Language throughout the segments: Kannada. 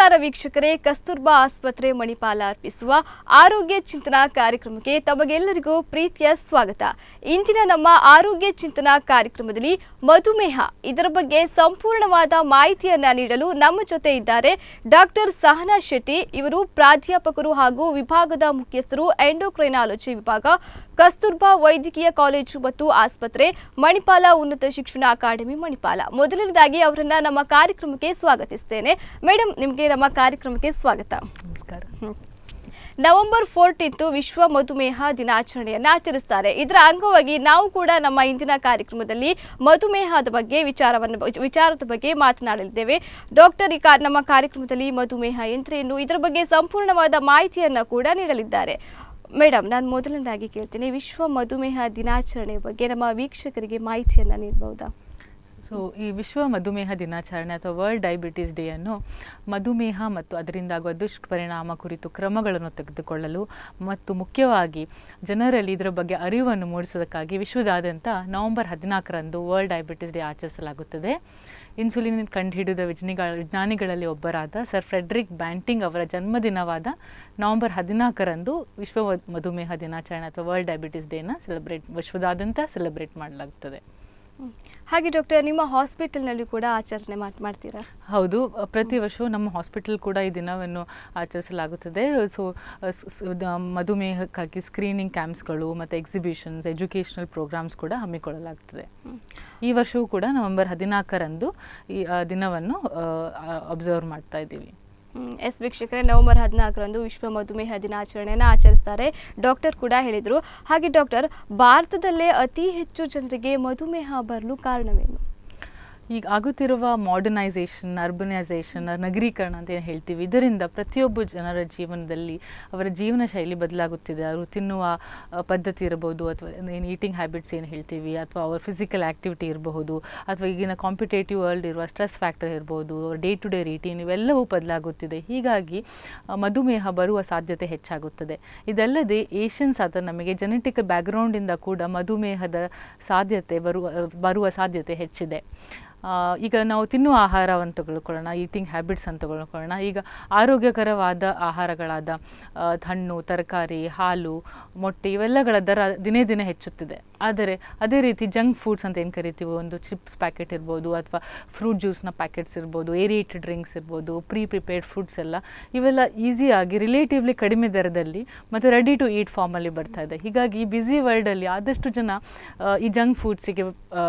ನಮಸ್ಕಾರ ವೀಕ್ಷಕರೇ ಕಸ್ತೂರ್ಬಾ ಆಸ್ಪತ್ರೆ ಮಣಿಪಾಲ ಅರ್ಪಿಸುವ ಆರೋಗ್ಯ ಚಿಂತನಾ ಕಾರ್ಯಕ್ರಮಕ್ಕೆ ತಮಗೆಲ್ಲರಿಗೂ ಪ್ರೀತಿಯ ಸ್ವಾಗತ ಇಂದಿನ ನಮ್ಮ ಆರೋಗ್ಯ ಚಿಂತನಾ ಕಾರ್ಯಕ್ರಮದಲ್ಲಿ ಮಧುಮೇಹ ಇದರ ಬಗ್ಗೆ ಸಂಪೂರ್ಣವಾದ ಮಾಹಿತಿಯನ್ನ ನೀಡಲು ನಮ್ಮ ಜೊತೆ ಇದ್ದಾರೆ ಡಾಕ್ಟರ್ ಸಹನಾ ಶೆಟ್ಟಿ ಇವರು ಪ್ರಾಧ್ಯಾಪಕರು ಹಾಗೂ ವಿಭಾಗದ ಮುಖ್ಯಸ್ಥರು ಎಂಡೋಕ್ರೈನಾಲಜಿ ವಿಭಾಗ ಕಸ್ತೂರ್ಬಾ ವೈದ್ಯಕೀಯ ಕಾಲೇಜು ಮತ್ತು ಆಸ್ಪತ್ರೆ ಮಣಿಪಾಲ ಉನ್ನತ ಶಿಕ್ಷಣ ಅಕಾಡೆಮಿ ಮಣಿಪಾಲ ಮೊದಲನೇದಾಗಿ ಅವರನ್ನ ನಮ್ಮ ಕಾರ್ಯಕ್ರಮಕ್ಕೆ ಸ್ವಾಗತಿಸ್ತೇನೆ ಮೇಡಮ್ ನಿಮಗೆ ನಮ್ಮ ಕಾರ್ಯಕ್ರಮಕ್ಕೆ ಸ್ವಾಗತ ನಮಸ್ಕಾರ ನವೆಂಬರ್ ಫೋರ್ಟೀನ್ತು ವಿಶ್ವ ಮಧುಮೇಹ ದಿನಾಚರಣೆಯನ್ನು ಆಚರಿಸ್ತಾರೆ ಇದರ ಅಂಗವಾಗಿ ನಾವು ಕೂಡ ನಮ್ಮ ಇಂದಿನ ಕಾರ್ಯಕ್ರಮದಲ್ಲಿ ಮಧುಮೇಹದ ಬಗ್ಗೆ ವಿಚಾರವನ್ನು ವಿಚಾರದ ಬಗ್ಗೆ ಮಾತನಾಡಲಿದ್ದೇವೆ ಡಾಕ್ಟರ್ ಈ ಕಾ ನಮ್ಮ ಕಾರ್ಯಕ್ರಮದಲ್ಲಿ ಮಧುಮೇಹ ಎಂದ್ರೇನು ಇದರ ಬಗ್ಗೆ ಸಂಪೂರ್ಣವಾದ ಮಾಹಿತಿಯನ್ನು ಕೂಡ ನೀಡಲಿದ್ದಾರೆ ಮೇಡಮ್ ನಾನು ಮೊದಲನೇದಾಗಿ ಕೇಳ್ತೀನಿ ವಿಶ್ವ ಮಧುಮೇಹ ದಿನಾಚರಣೆ ಬಗ್ಗೆ ನಮ್ಮ ವೀಕ್ಷಕರಿಗೆ ಮಾಹಿತಿಯನ್ನು ನೀಡಬಹುದಾ ಸೊ ಈ ವಿಶ್ವ ಮಧುಮೇಹ ದಿನಾಚರಣೆ ಅಥವಾ ವರ್ಲ್ಡ್ ಡಯಾಬಿಟೀಸ್ ಡೇ ಅನ್ನು ಮಧುಮೇಹ ಮತ್ತು ಅದರಿಂದಾಗುವ ದುಷ್ಪರಿಣಾಮ ಕುರಿತು ಕ್ರಮಗಳನ್ನು ತೆಗೆದುಕೊಳ್ಳಲು ಮತ್ತು ಮುಖ್ಯವಾಗಿ ಜನರಲ್ಲಿ ಇದರ ಬಗ್ಗೆ ಅರಿವನ್ನು ಮೂಡಿಸೋದಕ್ಕಾಗಿ ವಿಶ್ವದಾದ್ಯಂತ ನವೆಂಬರ್ ಹದಿನಾಲ್ಕರಂದು ವರ್ಲ್ಡ್ ಡಯಾಬಿಟೀಸ್ ಡೇ ಆಚರಿಸಲಾಗುತ್ತದೆ ಇನ್ಸುಲಿನ್ ಕಂಡುಹಿಡಿದ ವಿಜ್ಞಾನಿಗಳ ವಿಜ್ಞಾನಿಗಳಲ್ಲಿ ಒಬ್ಬರಾದ ಸರ್ ಫ್ರೆಡ್ರಿಕ್ ಬ್ಯಾಂಟಿಂಗ್ ಅವರ ಜನ್ಮದಿನವಾದ ನವೆಂಬರ್ ಹದಿನಾಲ್ಕರಂದು ವಿಶ್ವ ಮಧು- ಮಧುಮೇಹ ದಿನಾಚರಣೆ ಅಥವಾ ವರ್ಲ್ಡ್ ಡಯಾಬಿಟೀಸ್ ಡೇನ ಸೆಲೆಬ್ರೇಟ್ ವಿಶ್ವದಾದ್ಯಂತ ಸೆಲೆಬ್ರೇಟ್ ಮಾಡಲಾಗುತ್ತದೆ ಹ್ಮ್. ಹಾಗೆ ಡಾಕ್ಟರ್ ನಿಮ್ಮ ಹಾಸ್ಪಿಟಲ್ನಲ್ಲಿ ಕೂಡ ಆಚರಣೆ ಮಾಡ್- ಮಾಡ್ತೀರಾ ಹೌದು ಅ, ಪ್ರತಿ ವರ್ಷವೂ ನಮ್ಮ ಹಾಸ್ಪಿಟಲ್ ಕೂಡ ಈ ದಿನವನ್ನು ಆಚರಿಸಲಾಗುತ್ತದೆ ಸೊ ಮಧುಮೇಹಕ್ಕಾಗಿ ಸ್ಕ್ರೀನಿಂಗ್ ಕ್ಯಾಂಪ್ಸ್ಗಳು ಮತ್ತು ಎಕ್ಸಿಬಿಷನ್ಸ್ ಎಜುಕೇಷನಲ್ ಪ್ರೋಗ್ರಾಮ್ಸ್ ಕೂಡ ಹಮ್ಮಿಕೊಳ್ಳಲಾಗ್ತದೆ ಈ ವರ್ಷವೂ ಕೂಡ ನವೆಂಬರ್ ಹದಿನಾಲ್ಕರಂದು ಈ ಆ, ದಿನವನ್ನು ಅಬ್ಸರ್ವ್ ಮಾಡ್ತಾ ಇದ್ದೀವಿ ಹ್ಮ್, ಎಸ್ ವೀಕ್ಷಕರೇ ನವೆಂಬರ್ ಹದಿನಾಲ್ಕರಂದು ವಿಶ್ವ ಮಧುಮೇಹ ದಿನಾಚರಣೆಯನ್ನು ಆಚರಿಸ್ತಾರೆ ಡಾಕ್ಟರ್ ಕೂಡ ಹೇಳಿದರು ಹಾಗೆ ಡಾಕ್ಟರ್ ಭಾರತದಲ್ಲೇ ಅತಿ ಹೆಚ್ಚು ಜನರಿಗೆ ಮಧುಮೇಹ ಬರಲು ಕಾರಣವೇನು ಈಗ ಆಗುತ್ತಿರುವ ಮಾಡರ್ನೈಸೇಷನ್ ಅರ್ಬನೈಸೇಷನ್ ನಗರೀಕರಣ ಅಂತ ಏನು ಹೇಳ್ತೀವಿ ಇದರಿಂದ ಪ್ರತಿಯೊಬ್ಬ ಜನರ ಜೀವನದಲ್ಲಿ ಅವರ ಜೀವನ ಶೈಲಿ ಬದಲಾಗುತ್ತಿದೆ ಅವರು ತಿನ್ನುವ ಆ, ಪದ್ಧತಿ ಇರಬಹುದು ಅಥವಾ ಏನು ಈಟಿಂಗ್ ಹ್ಯಾಬಿಟ್ಸ್ ಏನು ಹೇಳ್ತೀವಿ ಅಥವಾ ಅವ್ರ ಫಿಸಿಕಲ್ ಆ್ಯಕ್ಟಿವಿಟಿ ಇರಬಹುದು ಅಥವಾ ಈಗಿನ ಕಾಂಪಿಟೇಟಿವ್ ವರ್ಲ್ಡ್ ಇರುವ ಸ್ಟ್ರೆಸ್ ಫ್ಯಾಕ್ಟರ್ ಇರ್ಬೋದು ಅವ್ರ ಡೇ ಟು ಡೇ ರೀಟೀನ್ ಇವೆಲ್ಲವೂ ಬದಲಾಗುತ್ತಿದೆ ಹೀಗಾಗಿ ಆ, ಮಧುಮೇಹ ಬರುವ ಸಾಧ್ಯತೆ ಹೆಚ್ಚಾಗುತ್ತದೆ ಇದಲ್ಲದೆ ಏಷ್ಯನ್ಸ್ ಅಥವಾ ನಮಗೆ ಜೆನೆಟಿಕ್ ಬ್ಯಾಕ್ಗ್ರೌಂಡಿಂದ ಕೂಡ ಮಧುಮೇಹದ ಸಾಧ್ಯತೆ ಬರುವ ಬರುವ ಸಾಧ್ಯತೆ ಹೆಚ್ಚಿದೆ ಆ, ಈಗ ನಾವು ತಿನ್ನುವ ಆಹಾರವನ್ನು ತೆಗೆದುಕೊಳ್ಳೋಣ ಈಟಿಂಗ್ ಹ್ಯಾಬಿಟ್ಸ್ ಅಂತ ತೆಗೆದುಕೊಳ್ಳೋಣ ಈಗ ಆರೋಗ್ಯಕರವಾದ ಆಹಾರಗಳಾದ ಆ, ಹಣ್ಣು ತರಕಾರಿ ಹಾಲು ಮೊಟ್ಟೆ ಇವೆಲ್ಲಗಳ ದರ ದಿನೇ ದಿನೇ ಹೆಚ್ಚುತ್ತಿದೆ ಆದರೆ ಅದೇ ರೀತಿ ಜಂಕ್ ಫುಡ್ಸ್ ಅಂತ ಏನು ಕರಿತೀವಿ ಒಂದು ಚಿಪ್ಸ್ ಪ್ಯಾಕೆಟ್ ಇರ್ಬೋದು ಅಥವಾ ಫ್ರೂಟ್ ಜ್ಯೂಸ್ನ ಪ್ಯಾಕೆಟ್ಸ್ ಇರ್ಬೋದು ಏರಿಯೇಟೆಡ್ ಡ್ರಿಂಕ್ಸ್ ಇರ್ಬೋದು ಪ್ರೀ ಪ್ರಿಪೇರ್ಡ್ ಫುಡ್ಸ್ ಎಲ್ಲ ಇವೆಲ್ಲ ಈಸಿಯಾಗಿ ರಿಲೇಟಿವ್ಲಿ ಕಡಿಮೆ ದರದಲ್ಲಿ ಮತ್ತು ರೆಡಿ ಟು ಈಟ್ ಫಾರ್ಮಲ್ಲಿ ಬರ್ತಾ ಇದೆ ಹೀಗಾಗಿ ಈ ಬ್ಯುಸಿ ವರ್ಲ್ಡಲ್ಲಿ ಆದಷ್ಟು ಜನ ಆ, ಈ ಜಂಕ್ ಫುಡ್ಸಿಗೆ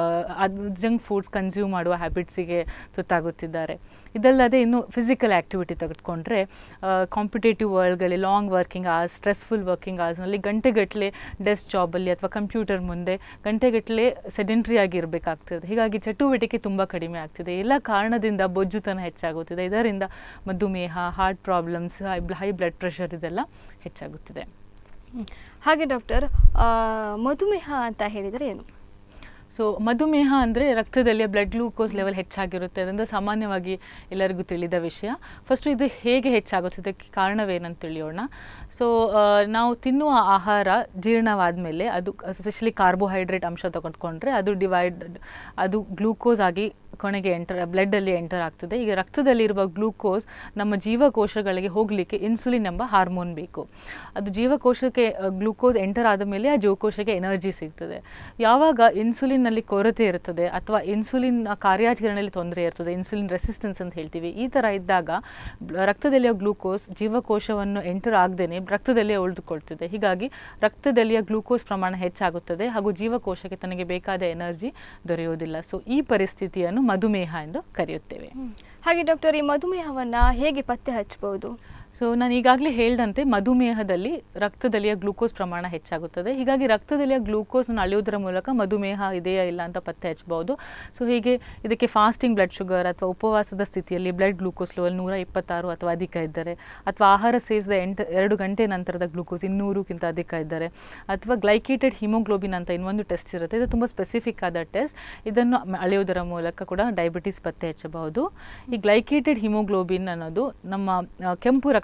ಜಂಕ್ ಫುಡ್ಸ್ ಕನ್ಸ್ಯೂಮ್ ಮಾಡುವ ಹ್ಯಾಬಿಟ್ಸಿಗೆ ತುತ್ತಾಗುತ್ತಿದ್ದಾರೆ ಇದಲ್ಲದೆ ಇನ್ನು ಫಿಸಿಕಲ್ ಆ್ಯಕ್ಟಿವಿಟಿ ತೆಗೆದುಕೊಂಡ್ರೆ ಕಾಂಪಿಟೇಟಿವ್ ವರ್ಲ್ಡ್ಗಳಲ್ಲಿ long working hours stressful working ಅವರ್ಸ್ನಲ್ಲಿ ಗಂಟೆಗಟ್ಟಲೆ ಡೆಸ್ಕ್ ಜಾಬಲ್ಲಿ ಅಥವಾ ಕಂಪ್ಯೂಟರ್ ಮುಂದೆ ಗಂಟೆಗಟ್ಟಲೆ ಸೆಡೆಂಟ್ರಿ ಆಗಿ ಇರಬೇಕಾಗ್ತದೆ ಹೀಗಾಗಿ ಚಟುವಟಿಕೆ ತುಂಬ ಕಡಿಮೆ ಆಗ್ತಿದೆ ಎಲ್ಲ ಕಾರಣದಿಂದ ಬೊಜ್ಜುತನ ಹೆಚ್ಚಾಗುತ್ತಿದೆ ಇದರಿಂದ ಮಧುಮೇಹ heart problems high high blood pressure ಇದೆಲ್ಲ ಹೆಚ್ಚಾಗುತ್ತಿದೆ ಹ್ಮ್. ಹಾಗೆ ಡಾಕ್ಟರ್ ಆ, ಮಧುಮೇಹ ಅಂತ ಹೇಳಿದರೆ ಏನು ಸೊ ಮಧುಮೇಹ ಅಂದರೆ ರಕ್ತದಲ್ಲಿ ಬ್ಲಡ್ ಗ್ಲೂಕೋಸ್ ಲೆವೆಲ್ ಹೆಚ್ಚಾಗಿರುತ್ತೆ ಅದರಿಂದ ಸಾಮಾನ್ಯವಾಗಿ ಎಲ್ಲರಿಗೂ ತಿಳಿದ ವಿಷಯ ಫಸ್ಟು ಇದು ಹೇಗೆ ಹೆಚ್ಚಾಗುತ್ತೆ ಇದಕ್ಕೆ ಕಾರಣವೇನಂತ ತಿಳಿಯೋಣ ಸೊ ನಾವು ತಿನ್ನುವ ಆಹಾರ ಜೀರ್ಣವಾದ ಮೇಲೆ ಅದು ಎಸ್ಪೆಷಲಿ ಕಾರ್ಬೋಹೈಡ್ರೇಟ್ ಅಂಶ ತಗೊಂಡ್ಕೊಂಡ್ರೆ ಅದು ಡಿವೈಡ್ ಅದು ಗ್ಲೂಕೋಸ್ ಆಗಿ ಕೊನೆಗೆ ಎಂಟರ್ ಬ್ಲಡ್ಡಲ್ಲಿ ಎಂಟರ್ ಆಗ್ತದೆ ಈಗ ರಕ್ತದಲ್ಲಿರುವ ಗ್ಲೂಕೋಸ್ ನಮ್ಮ ಜೀವಕೋಶಗಳಿಗೆ ಹೋಗಲಿಕ್ಕೆ ಇನ್ಸುಲಿನ್ ಎಂಬ ಹಾರ್ಮೋನ್ ಬೇಕು ಅದು ಜೀವಕೋಶಕ್ಕೆ ಗ್ಲೂಕೋಸ್ ಎಂಟರ್ ಆದ ಮೇಲೆ ಆ ಜೀವಕೋಶಕ್ಕೆ ಎನರ್ಜಿ ಸಿಗ್ತದೆ ಯಾವಾಗ ಇನ್ಸುಲಿನ್ನಲ್ಲಿ ಕೊರತೆ ಇರ್ತದೆ ಅಥವಾ ಇನ್ಸುಲಿನ್ ಕಾರ್ಯಾಚರಣೆಯಲ್ಲಿ ತೊಂದರೆ ಇರ್ತದೆ ಇನ್ಸುಲಿನ್ ರೆಸಿಸ್ಟೆನ್ಸ್ ಅಂತ ಹೇಳ್ತೀವಿ ಈ ಥರ ಇದ್ದಾಗ ಬ್- ರಕ್ತದಲ್ಲಿಯ ಗ್ಲೂಕೋಸ್ ಜೀವಕೋಶವನ್ನು ಎಂಟರ್ ಆಗದೇನೆ ರಕ್ತದಲ್ಲೇ ಉಳಿದುಕೊಳ್ತದೆ ಹೀಗಾಗಿ ರಕ್ತದಲ್ಲಿಯ ಗ್ಲೂಕೋಸ್ ಪ್ರಮಾಣ ಹೆಚ್ಚಾಗುತ್ತದೆ ಹಾಗೂ ಜೀವಕೋಶಕ್ಕೆ ತನಗೆ ಬೇಕಾದ ಎನರ್ಜಿ ದೊರೆಯುವುದಿಲ್ಲ ಸೊ ಈ ಪರಿಸ್ಥಿತಿಯನ್ನು ಮಧುಮೇಹ ಎಂದು ಕರೆಯುತ್ತೇವೆ ಹಾಗೆ ಡಾಕ್ಟರ್ ಈ ಮಧುಮೇಹವನ್ನ ಹೇಗೆ ಪತ್ತೆ ಹಚ್ಚಬಹುದು ಸೊ ನಾನು ಈಗಾಗಲೇ ಹೇಳ್ದಂತೆ ಮಧುಮೇಹದಲ್ಲಿ ರಕ್ತದಲ್ಲಿಯ ಗ್ಲೂಕೋಸ್ ಪ್ರಮಾಣ ಹೆಚ್ಚಾಗುತ್ತದೆ ಹೀಗಾಗಿ ರಕ್ತದಲ್ಲಿಯ ಗ್ಲೂಕೋಸ್ನ ಅಳೆಯುವುದರ ಮೂಲಕ ಮಧುಮೇಹ ಇದೆಯಾ ಇಲ್ಲ ಅಂತ ಪತ್ತೆ ಹಚ್ಚಬಹುದು ಸೊ ಹೀಗೆ ಇದಕ್ಕೆ ಫಾಸ್ಟಿಂಗ್ ಬ್ಲಡ್ ಶುಗರ್ ಅಥವಾ ಉಪವಾಸದ ಸ್ಥಿತಿಯಲ್ಲಿ ಬ್ಲಡ್ ಗ್ಲೂಕೋಸ್ ಲೆವೆಲ್ ನೂರ ಇಪ್ಪತ್ತಾರು ಅಥವಾ ಅಧಿಕ ಇದ್ದರೆ ಅಥವಾ ಆಹಾರ ಸೇವಿಸಿದ ಎಂಟು ಎರಡು ಗಂಟೆ ನಂತರದ ಗ್ಲೂಕೋಸ್ ಇನ್ನೂರಕ್ಕಿಂತ ಅಧಿಕ ಇದ್ದರೆ ಅಥವಾ ಗ್ಲೈಕೇಟೆಡ್ ಹಿಮೋಗ್ಲೋಬಿನ್ ಅಂತ ಇನ್ನೊಂದು ಟೆಸ್ಟ್ ಇರುತ್ತೆ ಇದು ತುಂಬ ಸ್ಪೆಸಿಫಿಕ್ ಆದ ಟೆಸ್ಟ್ ಇದನ್ನು ಮ- ಅಳೆಯುವುದರ ಮೂಲಕ ಕೂಡ ಡಯಾಬಿಟಿಸ್ ಪತ್ತೆ ಹಚ್ಚಬಹುದು ಈ ಗ್ಲೈಕೇಟೆಡ್ ಹಿಮೋಗ್ಲೋಬಿನ್ ಅನ್ನೋದು ನಮ್ಮ ಆ, ಕೆಂಪು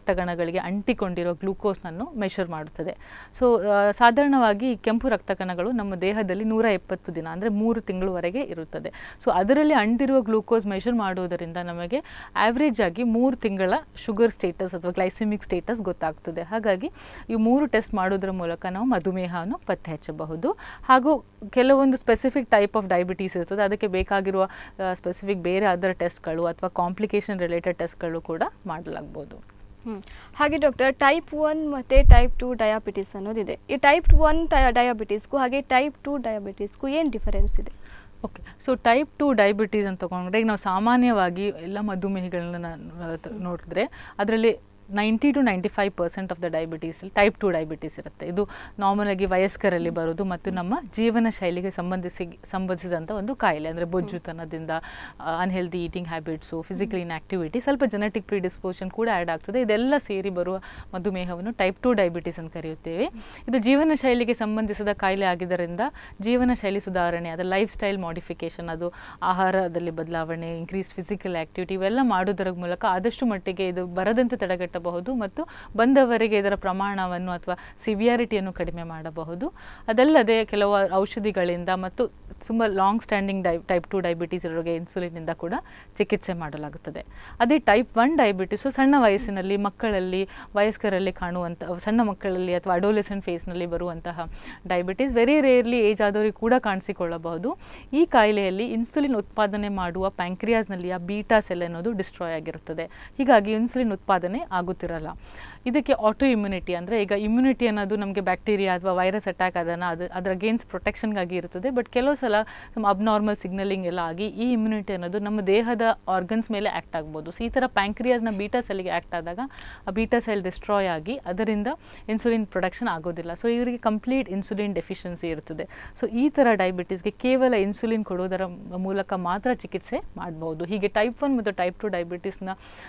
ರಕ್ತಕಣಗಳಿಗೆ ಅಂಟಿಕೊಂಡಿರೋ ಗ್ಲೂಕೋಸ್ನನ್ನು ಮೆಷರ್ ಮಾಡುತ್ತದೆ ಸೊ ಸಾಧಾರಣವಾಗಿ ಈ ಕೆಂಪು ರಕ್ತಕಣಗಳು ನಮ್ಮ ದೇಹದಲ್ಲಿ ನೂರ ಎಪ್ಪತ್ತು ದಿನ ಅಂದರೆ ಮೂರು ತಿಂಗಳವರೆಗೆ ಇರುತ್ತದೆ ಸೊ ಅದರಲ್ಲಿ ಅಂಟಿರುವ ಗ್ಲೂಕೋಸ್ ಮೆಷರ್ ಮಾಡುವುದರಿಂದ ನಮಗೆ ಆವ್ರೇಜ್ ಆಗಿ ಮೂರು ತಿಂಗಳ ಶುಗರ್ ಸ್ಟೇಟಸ್ ಅಥವಾ ಗ್ಲೈಸಿಮಿಕ್ ಸ್ಟೇಟಸ್ ಗೊತ್ತಾಗ್ತದೆ ಹಾಗಾಗಿ ಈ ಮೂರು ಟೆಸ್ಟ್ ಮಾಡೋದ್ರ ಮೂಲಕ ನಾವು ಮಧುಮೇಹವನ್ನು ಪತ್ತೆ ಹಚ್ಚಬಹುದು ಹಾಗೂ ಕೆಲವೊಂದು ಸ್ಪೆಸಿಫಿಕ್ ಟೈಪ್ ಆಫ್ ಡಯಾಬಿಟೀಸ್ ಇರ್ತದೆ ಅದಕ್ಕೆ ಬೇಕಾಗಿರುವ ಸ್ಪೆಸಿಫಿಕ್ ಬೇರೆ ಅದರ್ ಟೆಸ್ಟ್ಗಳು ಅಥವಾ ಕಾಂಪ್ಲಿಕೇಶನ್ ರಿಲೇಟೆಡ್ ಟೆಸ್ಟ್ಗಳು ಕೂಡ ಮಾಡಲಾಗ್ಬೋದು ಹ್ಮ್. ಹಾಗೆ ಡಾಕ್ಟರ್ ಟೈಪ್ ಒನ್ ಮತ್ತು ಟೈಪ್ ಟು ಡಯಾಬಿಟಿಸ್ ಅನ್ನೋದಿದೆ ಈ ಟೈಪ್ ಒನ್ ಡಯಾಬಿಟಿಸ್ಗೂ ಹಾಗೆ ಟೈಪ್ ಟು ಡಯಾಬಿಟಿಸ್ಗೂ ಏನು ಡಿಫರೆನ್ಸ್ ಇದೆ okay so type two diabetes ಅಂತ ತಗೊಂಡ್ರೆ ಈಗ ನಾವು ಸಾಮಾನ್ಯವಾಗಿ ಎಲ್ಲ ಮಧುಮೇಹಿಗಳನ್ನ ನಾ- ತ- ನೋಡಿದ್ರೆ ಅದರಲ್ಲಿ ninety to ninety five percent of the diabetes type two diabetes ಇರುತ್ತೆ ಇದು ನಾರ್ಮಲ್ ಆಗಿ ವಯಸ್ಕರಲ್ಲಿ ಬರೋದು ಮತ್ತು ನಮ್ಮ ಜೀವನ ಶೈಲಿಗೆ ಸಂಬಂಧಿಸಿ ಸಂಬಂಧಿಸಿದಂಥ ಒಂದು ಕಾಯಿಲೆ ಅಂದರೆ ಬೊಜ್ಜುತನದಿಂದ unhealthy eating habits physical inactivity ಸ್ವಲ್ಪ ಜೆನೆಟಿಕ್ ಪ್ರಿಡಿಸ್ಪೋಷನ್ ಕೂಡ ಆ್ಯಡ್ ಆಗ್ತದೆ ಇದೆಲ್ಲ ಸೇರಿ ಬರುವ ಮಧುಮೇಹವನ್ನು ಟೈಪ್ ಟು ಡಯಾಬಿಟೀಸ್ ಅಂತ ಕರೆಯುತ್ತೇವೆ ಇದು ಜೀವನ ಶೈಲಿಗೆ ಸಂಬಂಧಿಸಿದ ಕಾಯಿಲೆ ಆಗಿದ್ದರಿಂದ ಜೀವನ ಶೈಲಿ ಸುಧಾರಣೆ ಅದು ಲೈಫ್ ಸ್ಟೈಲ್ ಮಾಡಿಫಿಕೇಶನ್ ಅದು ಆಹಾರದಲ್ಲಿ ಬದಲಾವಣೆ ಇನ್ಕ್ರೀಸ್ ಫಿಸಿಕಲ್ ಆ್ಯಕ್ಟಿವಿಟಿ ಇವೆಲ್ಲ ಮಾಡೋದರ ಮೂಲಕ ಆದಷ್ಟು ಮಟ್ಟಿಗೆ ಇದು ಬರದಂತೆ ತಡೆಗಟ್ಟಬಹುದು ಮತ್ತು ಬಂದವರಿಗೆ ಇದರ ಪ್ರಮಾಣವನ್ನು ಅಥವಾ ಸಿವಿಯಾರಿಟಿಯನ್ನು ಕಡಿಮೆ ಮಾಡಬಹುದು ಅದಲ್ಲದೆ ಕೆಲವು ಔಷಧಿಗಳಿಂದ ಮತ್ತು ತುಂಬ ಲಾಂಗ್ ಸ್ಟ್ಯಾಂಡಿಂಗ್ ಡೈ ಟೈಪ್ ಟು ಡಯಾಬಿಟೀಸ್ ಇರೋರಿಗೆ ಇನ್ಸುಲಿನಿಂದ ಕೂಡ ಚಿಕಿತ್ಸೆ ಮಾಡಲಾಗುತ್ತದೆ ಅದೇ ಟೈಪ್ ಒನ್ ಡಯಾಬಿಟಿಸು ಸಣ್ಣ ವಯಸ್ಸಿನಲ್ಲಿ ಮಕ್ಕಳಲ್ಲಿ ವಯಸ್ಕರಲ್ಲಿ ಕಾಣುವಂಥ ಸಣ್ಣ ಮಕ್ಕಳಲ್ಲಿ ಅಥವಾ ಅಡೋಲೆಸೆಂಟ್ ಫೇಸ್ನಲ್ಲಿ ಬರುವಂತಹ ಡಯಾಬಿಟೀಸ್ ವೆರಿ ರೇರ್ಲಿ ಏಜ್ ಆದವರಿಗೆ ಕೂಡ ಕಾಣಿಸಿಕೊಳ್ಳಬಹುದು ಈ ಕಾಯಿಲೆಯಲ್ಲಿ ಇನ್ಸುಲಿನ್ ಉತ್ಪಾದನೆ ಮಾಡುವ ಪ್ಯಾಂಕ್ರಿಯಾಸ್ನಲ್ಲಿ ಆ ಬೀಟಾ ಸೆಲ್ ಅನ್ನೋದು ಡಿಸ್ಟ್ರಾಯ್ ಆಗಿರುತ್ತದೆ ಹೀಗಾಗಿ ಇನ್ಸುಲಿನ್ ಉತ್ಪಾದನೆ ಆಗುತ್ತಿರಲ್ಲ ಇದಕ್ಕೆ ಆಟೋ ಇಮ್ಯುನಿಟಿ ಅಂದರೆ ಈಗ ಇಮ್ಯುನಿಟಿ ಅನ್ನೋದು ನಮಗೆ ಬ್ಯಾಕ್ಟೀರಿಯಾ ಅಥವಾ ವೈರಸ್ ಅಟ್ಯಾಕ್ ಅದನ್ನು ಅದು ಅದರ ಅಗೇನ್ಸ್ಟ್ ಪ್ರೊಟೆಕ್ಷನ್ಗಾಗಿ ಇರ್ತದೆ ಬಟ್ ಕೆಲವು ಸಲ ನಮ್ಮ ಅಬ್ನಾರ್ಮಲ್ ಸಿಗ್ನಲಿಂಗ್ ಎಲ್ಲ ಆಗಿ ಈ ಇಮ್ಯುನಿಟಿ ಅನ್ನೋದು ನಮ್ಮ ದೇಹದ ಆರ್ಗನ್ಸ್ ಮೇಲೆ ಆ್ಯಕ್ಟ್ ಆಗ್ಬೋದು ಸೊ ಈ ಥರ ಪ್ಯಾಂಕ್ರಿಯಾಸ್ನ ಬೀಟಾ ಸೆಲ್ಗೆ ಆ್ಯಕ್ಟ್ ಆದಾಗ ಆ ಬೀಟಾ ಸೆಲ್ ಡಿಸ್ಟ್ರಾಯ್ ಆಗಿ ಅದರಿಂದ ಇನ್ಸುಲಿನ್ ಪ್ರೊಡಕ್ಷನ್ ಆಗೋದಿಲ್ಲ ಸೊ ಇವರಿಗೆ ಕಂಪ್ಲೀಟ್ ಇನ್ಸುಲಿನ್ ಡೆಫಿಷಿಯನ್ಸಿ ಇರ್ತದೆ ಸೊ ಈ ಥರ ಡಯಾಬಿಟೀಸ್ಗೆ ಕೇವಲ ಇನ್ಸುಲಿನ್ ಕೊಡೋದರ ಮೂಲಕ ಮಾತ್ರ ಚಿಕಿತ್ಸೆ ಮಾಡ್ಬೋದು ಹೀಗೆ ಟೈಪ್ ಒನ್ ಮತ್ತು ಟೈಪ್ ಟು ಡಯಾಬಿಟೀಸ್ನ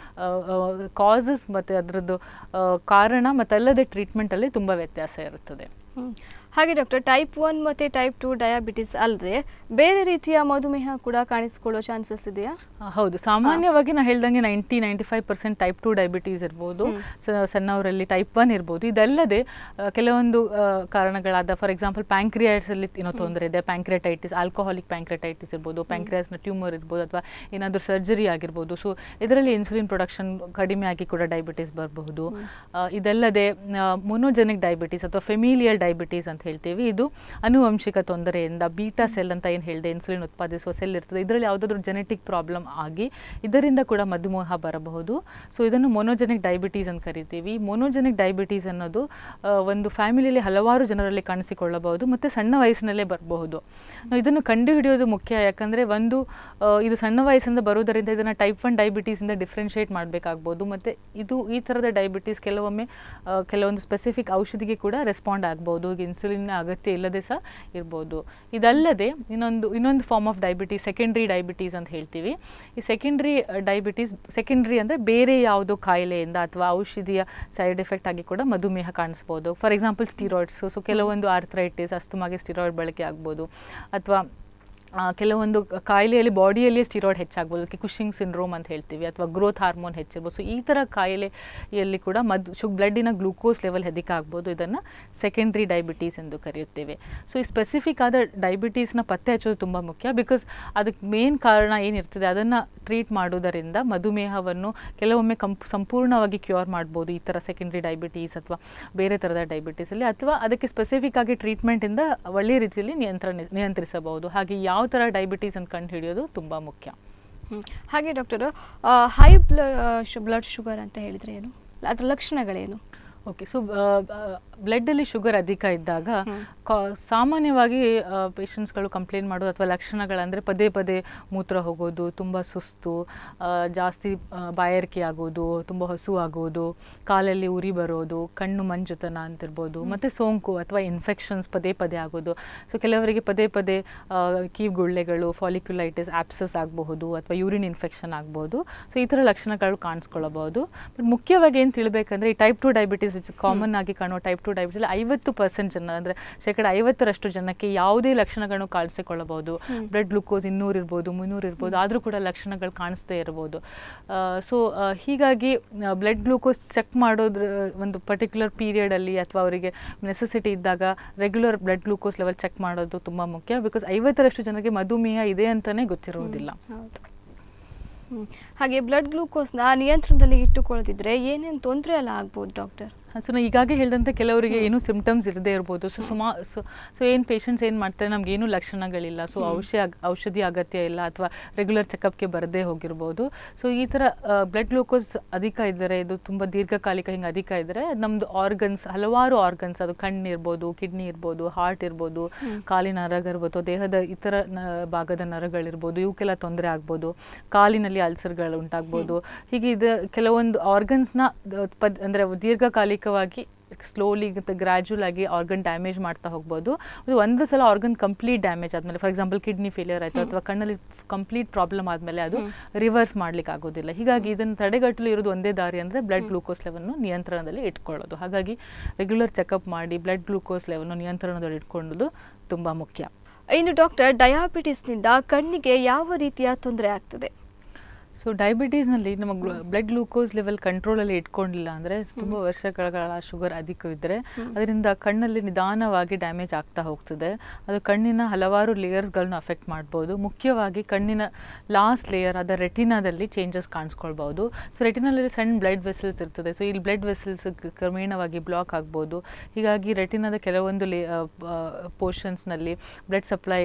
ಕಾಸಸ್ ಮತ್ತು ಅದರದ್ದು ಆ, ಕಾರಣ ಮತ್ತಲ್ಲದೆ ಟ್ರೀಟ್ಮೆಂಟಲ್ಲಿ ತುಂಬ ವ್ಯತ್ಯಾಸ ಇರುತ್ತದೆ ಹ್ಮ್. ಹಾಗೆ ಡಾಕ್ಟರ್ ಟೈಪ್ ಒನ್ ಮತ್ತು ಟೈಪ್ ಟು ಡಯಾಬಿಟಿಸ್ ಅಲ್ಲದೆ ಬೇರೆ ರೀತಿಯ ಮಧುಮೇಹ ಕೂಡ ಕಾಣಿಸಿಕೊಳ್ಳೋ ಚಾನ್ಸಸ್ ಇದೆಯಾ ಆ, ಹೌದು ಸಾಮಾನ್ಯವಾಗಿ ನಾ ಹೇಳ್ದಂಗೆ ninety ninety five percent type two diabetes ಇರ್ಬೋದು ಸ- ಸಣ್ಣವರಲ್ಲಿ ಟೈಪ್ ಒನ್ ಇರ್ಬೋದು ಇದಲ್ಲದೆ ಆ, ಕೆಲವೊಂದು ಆ, ಕಾರಣಗಳಾದ ಫಾರ್ ಎಕ್ಸಾಂಪಲ್ ಪ್ಯಾಂಕ್ರಿಯಾಟ್ಸಲ್ಲಿ ಏನೋ ತೊಂದರೆ ಇದೆ ಪ್ಯಾಂಕ್ರಿಯಟೈಟಿಸ್ ಆಲ್ಕೋಹಾಲಿಕ್ ಪ್ಯಾಂಕ್ರಿಯಟೈಟಿಸ್ ಇರ್ಬೋದು ಪ್ಯಾಂಕ್ರಿಯಾಸ್ನ ಟ್ಯೂಮರ್ ಇರ್ಬೋದು ಅಥವಾ ಏನಾದರೂ ಸರ್ಜರಿ ಆಗಿರ್ಬೋದು ಸೊ ಇದರಲ್ಲಿ ಇನ್ಸುಲಿನ್ ಪ್ರೊಡಕ್ಷನ್ ಕಡಿಮೆ ಆಗಿ ಕೂಡ ಡಯಾಬಿಟೀಸ್ ಬರಬಹುದು ಆ, ಇದಲ್ಲದೆ ಮೊನೋಜೆನಿಕ್ ಡಯಾಬಿಟೀಸ್ ಅಥವಾ ಫೆಮಿಲಿಯಲ್ ಡಯಾಬಿಟೀಸ್ ಅಂತ ಹೇಳ್ತೀವಿ ಇದು ಅನುವಂಶಿಕ ತೊಂದರೆಯಿಂದ ಬೀಟಾ ಸೆಲ್ ಅಂತ ಏನು ಹೇಳಿದೆ ಇನ್ಸುಲಿನ್ ಉತ್ಪಾದಿಸುವ ಸೆಲ್ ಇರ್ತದೆ ಇದರಲ್ಲಿ ಯಾವುದಾದ್ರೂ ಜೆನೆಟಿಕ್ ಪ್ರಾಬ್ಲಮ್ ಆಗಿ ಇದರಿಂದ ಕೂಡ ಮಧುಮೇಹ ಬರಬಹುದು ಸೊ ಇದನ್ನು ಮೊನೋಜೆನಿಕ್ ಡಯಾಬಿಟೀಸ್ ಅಂತ ಕರಿತೀವಿ ಮೊನೋಜೆನಿಕ್ ಡಯಾಬಿಟೀಸ್ ಅನ್ನೋದು ಆ, ಒಂದು ಫ್ಯಾಮಿಲಿಯಲ್ಲಿ ಹಲವಾರು ಜನರಲ್ಲಿ ಕಾಣಿಸಿಕೊಳ್ಳಬಹುದು ಮತ್ತು ಸಣ್ಣ ವಯಸ್ಸಿನಲ್ಲೇ ಬರಬಹುದು ನಾವು ಇದನ್ನು ಕಂಡುಹಿಡಿಯೋದು ಮುಖ್ಯ ಯಾಕಂದರೆ ಒಂದು ಆ, ಇದು ಸಣ್ಣ ವಯಸ್ಸಿಂದ ಬರುವುದರಿಂದ ಇದನ್ನು ಟೈಪ್ ಒನ್ ಡಯಾಬಿಟೀಸಿಂದ ಡಿಫ್ರೆನ್ಷಿಯೇಟ್ ಮಾಡಬೇಕಾಗ್ಬೋದು ಮತ್ತು ಇದು ಈ ಥರದ ಡಯಾಬಿಟೀಸ್ ಕೆಲವೊಮ್ಮೆ ಆ, ಕೆಲವೊಂದು ಸ್ಪೆಸಿಫಿಕ್ ಔಷಧಿಗೆ ಕೂಡ ರೆಸ್ಪಾಂಡ್ ಆಗ್ಬೋದು ಈಗ ಇನ್ಸುಲಿನ್ ಅಗತ್ಯ ಇಲ್ಲದೆ ಸಹ ಇರ್ಬೋದು ಇದಲ್ಲದೆ ಇನ್ನೊಂದು ಇನ್ನೊಂದು form of diabetes secondary diabetes ಅಂತ ಹೇಳ್ತೀವಿ ಈ ಸೆಕೆಂಡ್ರಿ ಡಯಾಬಿಟೀಸ್ ಸೆಕೆಂಡ್ರಿ ಅಂದರೆ ಬೇರೆ ಯಾವುದೋ ಕಾಯಿಲೆಯಿಂದ ಅಥವಾ ಔಷಧಿಯ ಸೈಡ್ ಎಫೆಕ್ಟ್ ಆಗಿ ಕೂಡ ಮಧುಮೇಹ ಕಾಣಿಸ್ಬೋದು ಫಾರ್ ಎಕ್ಸಾಂಪಲ್ ಸ್ಟಿರಾಯ್ಡ್ಸ್ ಸೊ ಕೆಲವೊಂದು ಆರ್ಥ್ರೈಟಿಸ್ ಅಸ್ತಮಾಗೆ ಸ್ಟಿರಾಯ್ಡ್ ಬಳಕೆ ಆಗ್ಬೋದು ಅಥವಾ ಆ, ಕೆಲವೊಂದು ಕಾಯಿಲೆಯಲ್ಲಿ ಬಾಡಿಯಲ್ಲಿ ಸ್ಟಿರಾಯ್ಡ್ ಹೆಚ್ಚಾಗ್ಬೋದು ಅದಕ್ಕೆ ಕುಶಿಂಗ್ ಸಿಂಡ್ರೋಮ್ ಅಂತ ಹೇಳ್ತೀವಿ ಅಥವಾ ಗ್ರೋತ್ ಹಾರ್ಮೋನ್ ಹೆಚ್ಚಿರ್ಬೋದು ಸೊ ಈ ಥರ ಕಾಯಿಲೆಯಲ್ಲಿ ಕೂಡ ಮದ್ ಶು ಬ್ಲಡ್ಡಿನ ಗ್ಲೂಕೋಸ್ ಲೆವೆಲ್ ಹೆದಿಕ ಆಗ್ಬೋದು ಇದನ್ನು ಸೆಕೆಂಡ್ರಿ ಡಯಾಬಿಟೀಸ್ ಎಂದು ಕರೆಯುತ್ತೇವೆ ಸೊ ಈ ಸ್ಪೆಸಿಫಿಕ್ ಆದ ಡಯಾಬಿಟೀಸ್ನ ಪತ್ತೆ ಹಚ್ಚೋದು ತುಂಬ ಮುಖ್ಯ ಬಿಕಾಸ್ ಅದಕ್ಕೆ ಮೇನ್ ಕಾರಣ ಏನಿರ್ತದೆ ಅದನ್ನು ಟ್ರೀಟ್ ಮಾಡೋದರಿಂದ ಮಧುಮೇಹವನ್ನು ಕೆಲವೊಮ್ಮೆ ಕಂಪ್ ಸಂಪೂರ್ಣವಾಗಿ ಕ್ಯೂರ್ ಮಾಡ್ಬೋದು ಈ ಥರ ಸೆಕೆಂಡ್ರಿ ಡಯಾಬಿಟೀಸ್ ಅಥವಾ ಬೇರೆ ಥರದ ಡಯಾಬಿಟೀಸಲ್ಲಿ ಅಥವಾ ಅದಕ್ಕೆ ಸ್ಪೆಸಿಫಿಕ್ ಆಗಿ ಟ್ರೀಟ್ಮೆಂಟಿಂದ ಒಳ್ಳೆಯ ರೀತಿಯಲ್ಲಿ ನಿಯಂತ್ರಣ ನಿಯಂತ್ರಿಸಬಹುದು ಹಾಗೆ ಯಾವ ಥರ ಡಯಾಬಿಟೀಸ್ ಅಂತ ಕಂಡು ಹಿಡಿಯೋದು ತುಂಬ ಮುಖ್ಯ ಹ್ಮ್. ಹಾಗೆ ಡಾಕ್ಟರ್ ಹೈ ಬ್ಲಡ್ ಶುಗರ್ ಅಂತ ಹೇಳಿದ್ರೆ ಏನು ಅದರ ಲಕ್ಷಣಗಳೇನು ಓಕೆ ಸೊ ಬ್ಲಡ್ಡಲ್ಲಿ ಶುಗರ್ ಅಧಿಕ ಇದ್ದಾಗ ಕಾ ಸಾಮಾನ್ಯವಾಗಿ ಪೇಷಂಟ್ಸ್ಗಳು ಕಂಪ್ಲೇಂಟ್ ಮಾಡೋದು ಅಥವಾ ಲಕ್ಷಣಗಳಂದರೆ ಪದೇ ಪದೇ ಮೂತ್ರ ಹೋಗೋದು ತುಂಬ ಸುಸ್ತು ಆ, ಜಾಸ್ತಿ ಆ, ಬಾಯಾರಿಕೆ ಆಗೋದು ತುಂಬ ಹಸು ಆಗೋದು ಕಾಲಲ್ಲಿ ಉರಿ ಬರೋದು ಕಣ್ಣು ಮಂಜುತನ ಅಂತಿರ್ಬೋದು ಮತ್ತು ಸೋಂಕು ಅಥವಾ ಇನ್ಫೆಕ್ಷನ್ಸ್ ಪದೇ ಪದೇ ಆಗೋದು ಸೊ ಕೆಲವರಿಗೆ ಪದೇ ಪದೇ ಆ, ಕೀವುಗುಳ್ಳೆಗಳು ಫಾಲಿಕ್ಯುಲೈಟಿಸ್ ಆಪ್ಸಸ್ ಆಗಬಹುದು ಅಥವಾ ಯೂರಿನ್ ಇನ್ಫೆಕ್ಷನ್ ಆಗ್ಬೋದು ಸೊ ಈ ಥರ ಲಕ್ಷಣಗಳು ಕಾಣಿಸ್ಕೊಳ್ಳಬಹುದು ಬಟ್ ಮುಖ್ಯವಾಗಿ ಏನು ತಿಳಬೇಕಂದ್ರೆ ಈ type two diabetes which common ಆಗಿ ಕಾಣುವ ಟೈಪ್ ಟು ಡಯಾಬಿಟಿಸ್ ಅಲ್ಲಿ ಐವತ್ತು ಪರ್ಸೆಂಟ್ ಜನ ಅಂದರೆ ಶೇಕಡ ಐವತ್ತರಷ್ಟು ಜನಕ್ಕೆ ಯಾವುದೇ ಲಕ್ಷಣಗಳನ್ನು ಕಾಣಿಸಿಕೊಳ್ಳಬಹುದು ಬ್ಲಡ್ ಗ್ಲೂಕೋಸ್ ಇನ್ನೂರು ಇರ್ಬೋದು ಮುನ್ನೂರು ಇರ್ಬೋದು ಆದರೂ ಕೂಡ ಲಕ್ಷಣಗಳು ಕಾಣಿಸ್ದೇ ಇರ್ಬೋದು ಸೊ ಹೀಗಾಗಿ ಬ್ಲಡ್ ಗ್ಲೂಕೋಸ್ ಚೆಕ್ ಮಾಡೋದ್ರ ಒಂದು ಪರ್ಟಿಕ್ಯುಲರ್ ಪೀರಿಯಡಲ್ಲಿ ಅಥವಾ ಅವರಿಗೆ ನೆಸೆಸಿಟಿ ಇದ್ದಾಗ regular blood glucose level check ಮಾಡೋದು ತುಂಬ ಮುಖ್ಯ ಬಿಕಾಸ್ ಐವತ್ತರಷ್ಟು ಜನರಿಗೆ ಮಧುಮೇಹ ಇದೆ ಅಂತಲೇ ಗೊತ್ತಿರೋದಿಲ್ಲ ಹೌದು ಹ್ಮ್. ಹಾಗೆ ಬ್ಲಡ್ ಗ್ಲೂಕೋಸ್ನ ನಿಯಂತ್ರಣದಲ್ಲಿ ಇಟ್ಟುಕೊಳ್ಳದಿದ್ರೆ ಏನೇನು ತೊಂದರೆ ಎಲ್ಲ ಆಗ್ಬೋದು ಡಾಕ್ಟರ್ ಸೊ ನಾನು ಈಗಾಗಲೇ ಹೇಳಿದಂತೆ ಕೆಲವರಿಗೆ ಏನೂ ಸಿಮ್ಟಮ್ಸ್ ಇರದೇ ಇರ್ಬೋದು ಸೊ ಸುಮಾ ಸೊ ಸೊ ಏನು ಪೇಷಂಟ್ಸ್ ಏನು ಮಾಡ್ತಾರೆ ನಮ್ಗೆ ಏನೂ ಲಕ್ಷಣಗಳಿಲ್ಲ ಸೊ ಔಷಧಿ ಅಗ್- ಔಷಧಿ ಅಗತ್ಯ ಇಲ್ಲ ಅಥವಾ ರೆಗ್ಯುಲರ್ ಚೆಕಪ್ಗೆ ಬರದೇ ಹೋಗಿರ್ಬೋದು ಸೊ ಈ ಥರ ಬ್ಲಡ್ ಗ್ಲೂಕೋಸ್ ಅಧಿಕ ಇದ್ದರೆ ಇದು ತುಂಬ ದೀರ್ಘಕಾಲಿಕ ಹಿಂಗೆ ಅಧಿಕ ಇದ್ದರೆ ನಮ್ಮದು ಆರ್ಗನ್ಸ್ ಹಲವಾರು ಆರ್ಗನ್ಸ್ ಅದು ಕಣ್ಣು ಇರ್ಬೋದು ಕಿಡ್ನಿ ಇರ್ಬೋದು ಹಾರ್ಟ್ ಇರ್ಬೋದು ಕಾಲಿನ ನರಗ ಇರ್ಬೋದು ದೇಹದ ಇತರ ನ- ಭಾಗದ ನರಗಳಿರ್ಬೋದು ಇವಕ್ಕೆಲ್ಲ ತೊಂದರೆ ಆಗ್ಬೋದು ಕಾಲಿನಲ್ಲಿ ಅಲ್ಸರ್ಗಳು ಉಂಟಾಗ್ಬೋದು ಹೀಗೆ ಇದು ಕೆಲವೊಂದು ಆರ್ಗನ್ಸ್ನ ಪದ್ ಅಂದರೆ ದೀರ್ಘಕಾಲಿಕವಾಗಿ ಸ್ಲೋಲಿ ಗ್ರ್ಯಾಜುವಲ್ ಆಗಿ ಆರ್ಗನ್ ಡ್ಯಾಮೇಜ್ ಮಾಡ್ತಾ ಹೋಗ್ಬೋದು ಅದು ಒಂದು ಸಲ ಆರ್ಗನ್ ಕಂಪ್ಲೀಟ್ ಡ್ಯಾಮೇಜ್ ಆದಮೇಲೆ ಫಾರ್ ಎಕ್ಸಾಂಪಲ್ ಕಿಡ್ನಿ ಫೇಲಿಯರ್ ಆಯಿತು ಅಥವಾ ಕಣ್ಣಲ್ಲಿ ಕಂಪ್ಲೀಟ್ ಪ್ರಾಬ್ಲಮ್ ಆದಮೇಲೆ ಅದು ರಿವರ್ಸ್ ಮಾಡ್ಲಿಕ್ಕೆ ಆಗೋದಿಲ್ಲ ಹೀಗಾಗಿ ಇದನ್ನು ತಡೆಗಟ್ಟಲು ಇರೋದು ಒಂದೇ ದಾರಿ ಅಂದರೆ ಬ್ಲಡ್ ಗ್ಲೂಕೋಸ್ ಲೆವೆಲ್ನು ನಿಯಂತ್ರಣದಲ್ಲಿ ಇಟ್ಕೊಳ್ಳೋದು ಹಾಗಾಗಿ ರೆಗ್ಯುಲರ್ ಚೆಕಪ್ ಮಾಡಿ ಬ್ಲಡ್ ಗ್ಲೂಕೋಸ್ ಲೆವೆಲ್ನು ನಿಯಂತ್ರಣದಲ್ಲಿ ಇಟ್ಕೊಳ್ಳೋದು ತುಂಬ ಮುಖ್ಯ ಇನ್ನು ಡಾಕ್ಟರ್ ಡಯಾಬಿಟಿಸ್ನಿಂದ ಕಣ್ಣಿಗೆ ಯಾವ ರೀತಿಯ ತೊಂದರೆ ಆಗ್ತದೆ ಸೊ ಡಯಾಬಿಟೀಸ್ನಲ್ಲಿ ನಮ್ಮ ಬ್ಲಡ್ ಗ್ಲೂಕೋಸ್ ಲೆವೆಲ್ ಕಂಟ್ರೋಲಲ್ಲಿ ಇಟ್ಕೊಂಡಿಲ್ಲ ಅಂದರೆ ತುಂಬ ವರ್ಷಗಳ ಶುಗರ್ ಅಧಿಕವಿದ್ದರೆ ಅದರಿಂದ ಕಣ್ಣಲ್ಲಿ ನಿಧಾನವಾಗಿ ಡ್ಯಾಮೇಜ್ ಆಗ್ತಾ ಹೋಗ್ತದೆ ಅದು ಕಣ್ಣಿನ ಹಲವಾರು ಲೇಯರ್ಸ್ಗಳನ್ನ ಅಫೆಕ್ಟ್ ಮಾಡ್ಬೋದು ಮುಖ್ಯವಾಗಿ ಕಣ್ಣಿನ ಲಾಸ್ಟ್ ಲೇಯರ್ ಆದ ರೆಟಿನಾದಲ್ಲಿ ಚೇಂಜಸ್ ಕಾಣಿಸ್ಕೊಳ್ಬೋದು ಸೊ ರೆಟಿನಲ್ಲಿ ಸಣ್ಣ ಬ್ಲಡ್ ವೆಸಲ್ಸ್ ಇರ್ತದೆ ಸೊ ಇಲ್ಲಿ ಬ್ಲಡ್ ವೆಸಲ್ಸ್ ಕ್ರಮೇಣವಾಗಿ ಬ್ಲಾಕ್ ಆಗ್ಬೋದು ಹೀಗಾಗಿ ರೆಟಿನಾದ ಕೆಲವೊಂದು ಲೇ ಪೋರ್ಷನ್ಸ್ನಲ್ಲಿ ಬ್ಲಡ್ ಸಪ್ಲೈ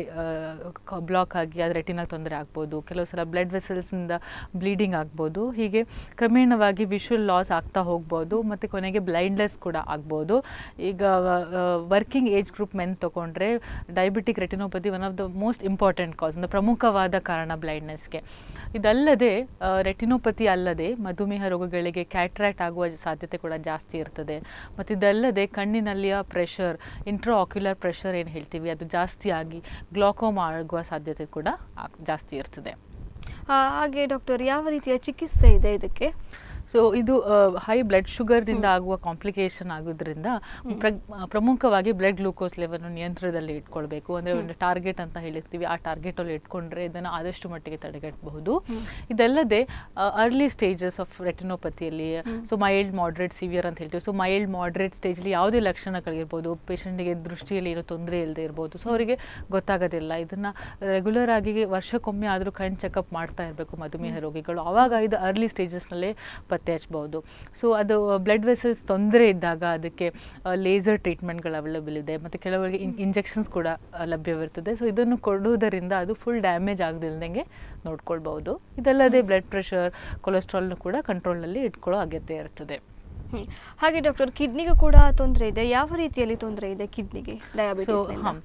ಬ್ಲಾಕ್ ಆಗಿ ಅದು ರೆಟಿನಾಗೆ ತೊಂದರೆ ಆಗ್ಬೋದು ಕೆಲವು ಸಲ ಬ್ಲಡ್ ವೆಸಲ್ಸಿಂದ ಬ್ಲೀಡಿಂಗ್ ಆಗ್ಬೋದು ಹೀಗೆ ಕ್ರಮೇಣವಾಗಿ ವಿಷುವಲ್ ಲಾಸ್ ಆಗ್ತಾ ಹೋಗ್ಬೋದು ಮತ್ತು ಕೊನೆಗೆ ಬ್ಲೈಂಡ್ನೆಸ್ ಕೂಡ ಆಗ್ಬೋದು ಈಗ ವರ್ಕಿಂಗ್ ಏಜ್ ಗ್ರೂಪ್ ಮೆನ್ ತಗೊಂಡ್ರೆ diabetic retinopathy one of the most important cause ಅಂದರೆ ಪ್ರಮುಖವಾದ ಕಾರಣ ಬ್ಲೈಂಡ್ನೆಸ್ಗೆ ಇದಲ್ಲದೆ ರೆಟಿನೋಪತಿ ಅಲ್ಲದೆ ಮಧುಮೇಹ ರೋಗಗಳಿಗೆ ಕ್ಯಾಟ್ರಾಕ್ಟ್ ಆಗುವ ಸಾಧ್ಯತೆ ಕೂಡ ಜಾಸ್ತಿ ಇರ್ತದೆ ಮತ್ತು ಇದಲ್ಲದೆ ಕಣ್ಣಿನಲ್ಲಿಯ ಪ್ರೆಷರ್ ಇಂಟ್ರಾ ಆಕ್ಯುಲರ್ ಪ್ರೆಷರ್ ಏನು ಹೇಳ್ತೀವಿ ಅದು ಜಾಸ್ತಿ ಆಗಿ ಗ್ಲಾಕೋಮಾ ಆಗುವ ಸಾಧ್ಯತೆ ಕೂಡ ಆಗ್- ಜಾಸ್ತಿ ಇರ್ತದೆ ಆ, ಹಾಗೆ ಡಾಕ್ಟರ್ ಯಾವ ರೀತಿಯ ಚಿಕಿತ್ಸೆ ಇದೆ ಇದಕ್ಕೆ ಸೊ ಇದು ಹೈ ಬ್ಲಡ್ ಶುಗರ್ನಿಂದ ಆಗುವ ಕಾಂಪ್ಲಿಕೇಶನ್ ಆಗೋದ್ರಿಂದ ಪ್ರ- ಪ್ರಮುಖವಾಗಿ ಬ್ಲಡ್ ಗ್ಲೂಕೋಸ್ ಲೆವೆಲ್ನ ನಿಯಂತ್ರಣದಲ್ಲಿ ಇಟ್ಕೊಳ್ಬೇಕು ಅಂದರೆ ಒಂದು ಟಾರ್ಗೆಟ್ ಅಂತ ಹೇಳಿರ್ತೀವಿ ಆ ಟಾರ್ಗೆಟಲ್ಲಿ ಇಟ್ಕೊಂಡ್ರೆ ಇದನ್ನು ಆದಷ್ಟು ಮಟ್ಟಿಗೆ ತಡೆಗಟ್ಟಬಹುದು ಇದಲ್ಲದೆ ಅರ್ಲಿ ಸ್ಟೇಜಸ್ ಆಫ್ ರೆಟಿನೋಪತಿಯಲ್ಲಿ ಸೊ ಮೈಲ್ಡ್ ಮಾಡ್ರೇಟ್ ಸಿವಿಯರ್ ಅಂತ ಹೇಳ್ತೀವಿ ಸೊ ಮೈಲ್ಡ್ ಮಾಡ್ರೇಟ್ ಸ್ಟೇಜಲ್ಲಿ ಯಾವುದೇ ಲಕ್ಷಣಗಳಿರ್ಬೋದು ಪೇಷಂಟಿಗೆ ದೃಷ್ಟಿಯಲ್ಲಿ ಏನೋ ತೊಂದರೆ ಇಲ್ಲದೆ ಇರ್ಬೋದು ಸೊ ಅವರಿಗೆ ಗೊತ್ತಾಗೋದಿಲ್ಲ ಇದನ್ನು ರೆಗ್ಯುಲರ್ ಆಗಿ ವರ್ಷಕ್ಕೊಮ್ಮೆ ಆದರೂ ಕಣ್ ಚೆಕಪ್ ಮಾಡ್ತಾ ಇರಬೇಕು ಮಧುಮೇಹ ರೋಗಿಗಳು ಆವಾಗ ಇದು ಅರ್ಲಿ ಸ್ಟೇಜಸ್ನಲ್ಲೇ ಪತ್ತೆ ಹಚ್ಬೋದು ಸೊ ಅದು ಬ್ಲಡ್ ವೆಸಲ್ಸ್ ತೊಂದರೆ ಇದ್ದಾಗ ಅದಕ್ಕೆ ಲೇಸರ್ ಟ್ರೀಟ್ಮೆಂಟ್ಗಳು ಅವೈಲೇಬಲ್ ಇದೆ ಮತ್ತು ಕೆಲವರಿಗೆ ಇಂಜೆಕ್ಷನ್ಸ್ ಕೂಡ ಆ, ಲಭ್ಯವಿರ್ತದೆ ಸೊ ಇದನ್ನು ಕೊಡುವುದರಿಂದ ಅದು ಫುಲ್ ಡ್ಯಾಮೇಜ್ ಆಗದಿಲ್ದಂಗೆ ನೋಡ್ಕೊಳ್ಬಹುದು ಇದಲ್ಲದೆ ಬ್ಲಡ್ ಪ್ರೆಷರ್ ಕೊಲೆಸ್ಟ್ರಾಲ್ನು ಕೂಡ ಕಂಟ್ರೋಲ್ನಲ್ಲಿ ಇಟ್ಕೊಳ್ಳೋ ಅಗತ್ಯ ಇರ್ತದೆ ಹ್ಮ್. ಹಾಗೆ ಡಾಕ್ಟರ್ ಕಿಡ್ನಿಗೂ ಕೂಡ ತೊಂದರೆ ಇದೆ ಯಾವ ರೀತಿಯಲ್ಲಿ ತೊಂದರೆ ಇದೆ ಕಿಡ್ನಿಗೆ ಸೊ ಡಯಾಬಿಟಿಸ್ ಹಾಂ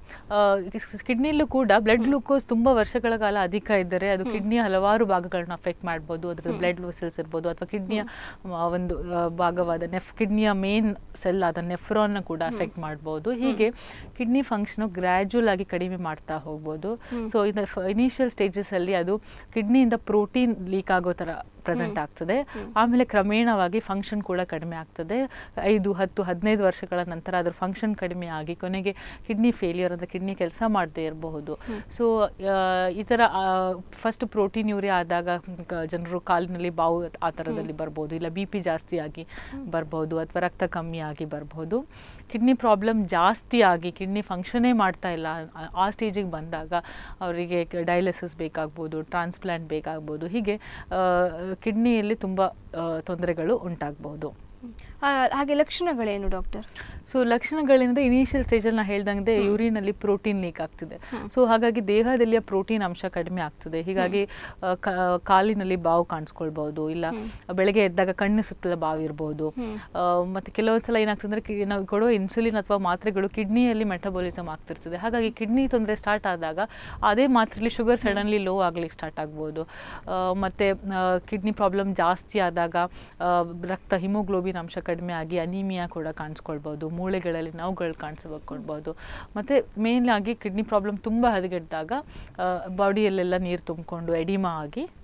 ಕಿಡ್ನಿಲೂ ಕೂಡ ಬ್ಲಡ್ ಗ್ಲೂಕೋಸ್ ತುಂಬ ವರ್ಷಗಳ ಕಾಲ ಅಧಿಕ ಇದ್ದರೆ ಅದು ಕಿಡ್ನಿಯ ಹಲವಾರು ಭಾಗಗಳನ್ನ ಅಫೆಕ್ಟ್ ಮಾಡ್ಬೋದು ಅದ್ರ ಬ್ಲಡ್ ವೆಸಲ್ಸ್ ಇರ್ಬೋದು ಅಥವಾ ಕಿಡ್ನಿಯ ಒಂದು ಆ, ಭಾಗವಾದ ನೆಫ್ ಕಿಡ್ನಿಯ ಮೇನ್ ಸೆಲ್ ಆದ ನೆಫ್ರಾನ್ನ ಕೂಡ ಅಫೆಕ್ಟ್ ಮಾಡ್ಬೋದು ಹೀಗೆ ಕಿಡ್ನಿ ಫಂಕ್ಷನ್ ಗ್ರ್ಯಾಜುವಲ್ ಆಗಿ ಕಡಿಮೆ ಮಾಡ್ತಾ ಹೋಗ್ಬೋದು ಸೊ ಇದು ಇನಿಷಿಯಲ್ ಸ್ಟೇಜಸ್ ಅಲ್ಲಿ ಅದು ಕಿಡ್ನಿಯಿಂದ ಪ್ರೋಟೀನ್ ಲೀಕ್ ಆಗೋ ಥರ ಪ್ರೆಸೆಂಟ್ ಆಗ್ತದೆ ಆಮೇಲೆ ಕ್ರಮೇಣವಾಗಿ ಫಂಕ್ಷನ್ ಕೂಡ ಕಡಿಮೆ ಆಗ್ತದೆ ಐದು ಹತ್ತು ಹದಿನೈದು ವರ್ಷಗಳ ನಂತರ ಅದ್ರ ಫಂಕ್ಷನ್ ಕಡಿಮೆ ಆಗಿ ಕೊನೆಗೆ ಕಿಡ್ನಿ ಫೇಲಿಯರ್ ಅಂದರೆ ಕಿಡ್ನಿ ಕೆಲಸ ಮಾಡದೇ ಇರಬಹುದು ಸೊ ಈ ಥರ ಫಸ್ಟ್ ಪ್ರೋಟೀನ್ ಯೂರಿಯಾ ಆದಾಗ ಜನರು ಕಾಲಿನಲ್ಲಿ ಬಾವು ಆ ಥರದಲ್ಲಿ ಬರ್ಬೋದು ಇಲ್ಲ ಬಿ ಪಿ ಜಾಸ್ತಿ ಆಗಿ ಬರ್ಬೋದು ಅಥವಾ ರಕ್ತ ಕಮ್ಮಿ ಆಗಿ ಬರ್ಬೋದು ಕಿಡ್ನಿ ಪ್ರಾಬ್ಲಮ್ ಜಾಸ್ತಿ ಆಗಿ ಕಿಡ್ನಿ ಫಂಕ್ಷನೇ ಮಾಡ್ತಾ ಇಲ್ಲ ಆ- ಆ ಸ್ಟೇಜಿಗೆ ಬಂದಾಗ ಅವರಿಗೆ ಡಯಾಲಿಸಿಸ್ ಬೇಕಾಗ್ಬೋದು ಟ್ರಾನ್ಸ್ಪ್ಲಾಂಟ್ ಬೇಕಾಗ್ಬೋದು ಹೀಗೆ ಕಿಡ್ನಿಯಲ್ಲಿ ತುಂಬ ತೊಂದರೆಗಳು ಉಂಟಾಗಬಹುದು ಆ, ಹಾಗೆ ಲಕ್ಷಣಗಳೇನು ಡಾಕ್ಟರ್ ಸೊ ಲಕ್ಷಣಗಳೇನಂದ್ರೆ ಇನಿಷಿಯಲ್ ಸ್ಟೇಜಲ್ಲಿ ನಾ ಹೇಳ್ದಂಗೆ ಯೂರಿನಲ್ಲಿ ಪ್ರೋಟೀನ್ ಲೀಕ್ ಆಗ್ತಿದೆ ಸೊ ಹಾಗಾಗಿ ದೇಹದಲ್ಲಿ ಪ್ರೋಟೀನ್ ಅಂಶ ಕಡಿಮೆ ಆಗ್ತದೆ ಹೀಗಾಗಿ ಆ, ಕ- ಕಾಲಿನಲ್ಲಿ ಬಾವು ಕಾಣಿಸ್ಕೊಳ್ಬಹುದು ಇಲ್ಲ ಬೆಳಗ್ಗೆ ಎದ್ದಾಗ ಕಣ್ಣು ಸುತ್ತಲ ಬಾವು ಇರ್ಬೋದು ಆ, ಮತ್ತೆ ಕೆಲವೊಂದು ಸಲ ಏನಾಗ್ತದೆ ಅಂದ್ರೆ ಕಿ- ನಾವು ಕೊಡೋ ಇನ್ಸುಲಿನ್ ಅಥವಾ ಮಾತ್ರೆಗಳು ಕಿಡ್ನಿಯಲ್ಲಿ ಮೆಟಬಾಲಿಸಮ್ ಆಗ್ತಿರ್ತದೆ ಹಾಗಾಗಿ ಕಿಡ್ನಿ ತೊಂದರೆ ಸ್ಟಾರ್ಟ್ ಆದಾಗ ಅದೇ ಮಾತ್ರೆಯಲ್ಲಿ ಶುಗರ್ ಸಡನ್ಲಿ ಲೋ ಆಗ್ಲಿಕ್ಕೆ ಸ್ಟಾರ್ಟ್ ಆಗ್ಬೋದು ಆ, ಮತ್ತೆ ಕಿಡ್ನಿ ಪ್ರಾಬ್ಲಮ್ ಜಾಸ್ತಿ ಆದಾಗ ಆ, ರಕ್ತ ಹಿಮೋಗ್ಲೋಬಿನ್ ಅಂಶ ಕಡಿಮೆ ಆಗಿ ಅನಿಮಿಯಾ ಕೂಡ ಕಾಣಿಸ್ಕೊಳ್ಬೋದು ಮೂಳೆಗಳಲ್ಲಿ ನೋವುಗಳು ಕಾಣಿಸ್ಕೊಳ್ಬೋದು ಮತ್ತು ಮೇನ್ ಆಗಿ ಕಿಡ್ನಿ ಪ್ರಾಬ್ಲಮ್ ತುಂಬ ಹದಗೆಟ್ಟಾಗ ಬಾಡಿಯಲ್ಲೆಲ್ಲ ನೀರು ತುಂಬಿಕೊಂಡು ಎಡಿಮಾ ಆಗಿ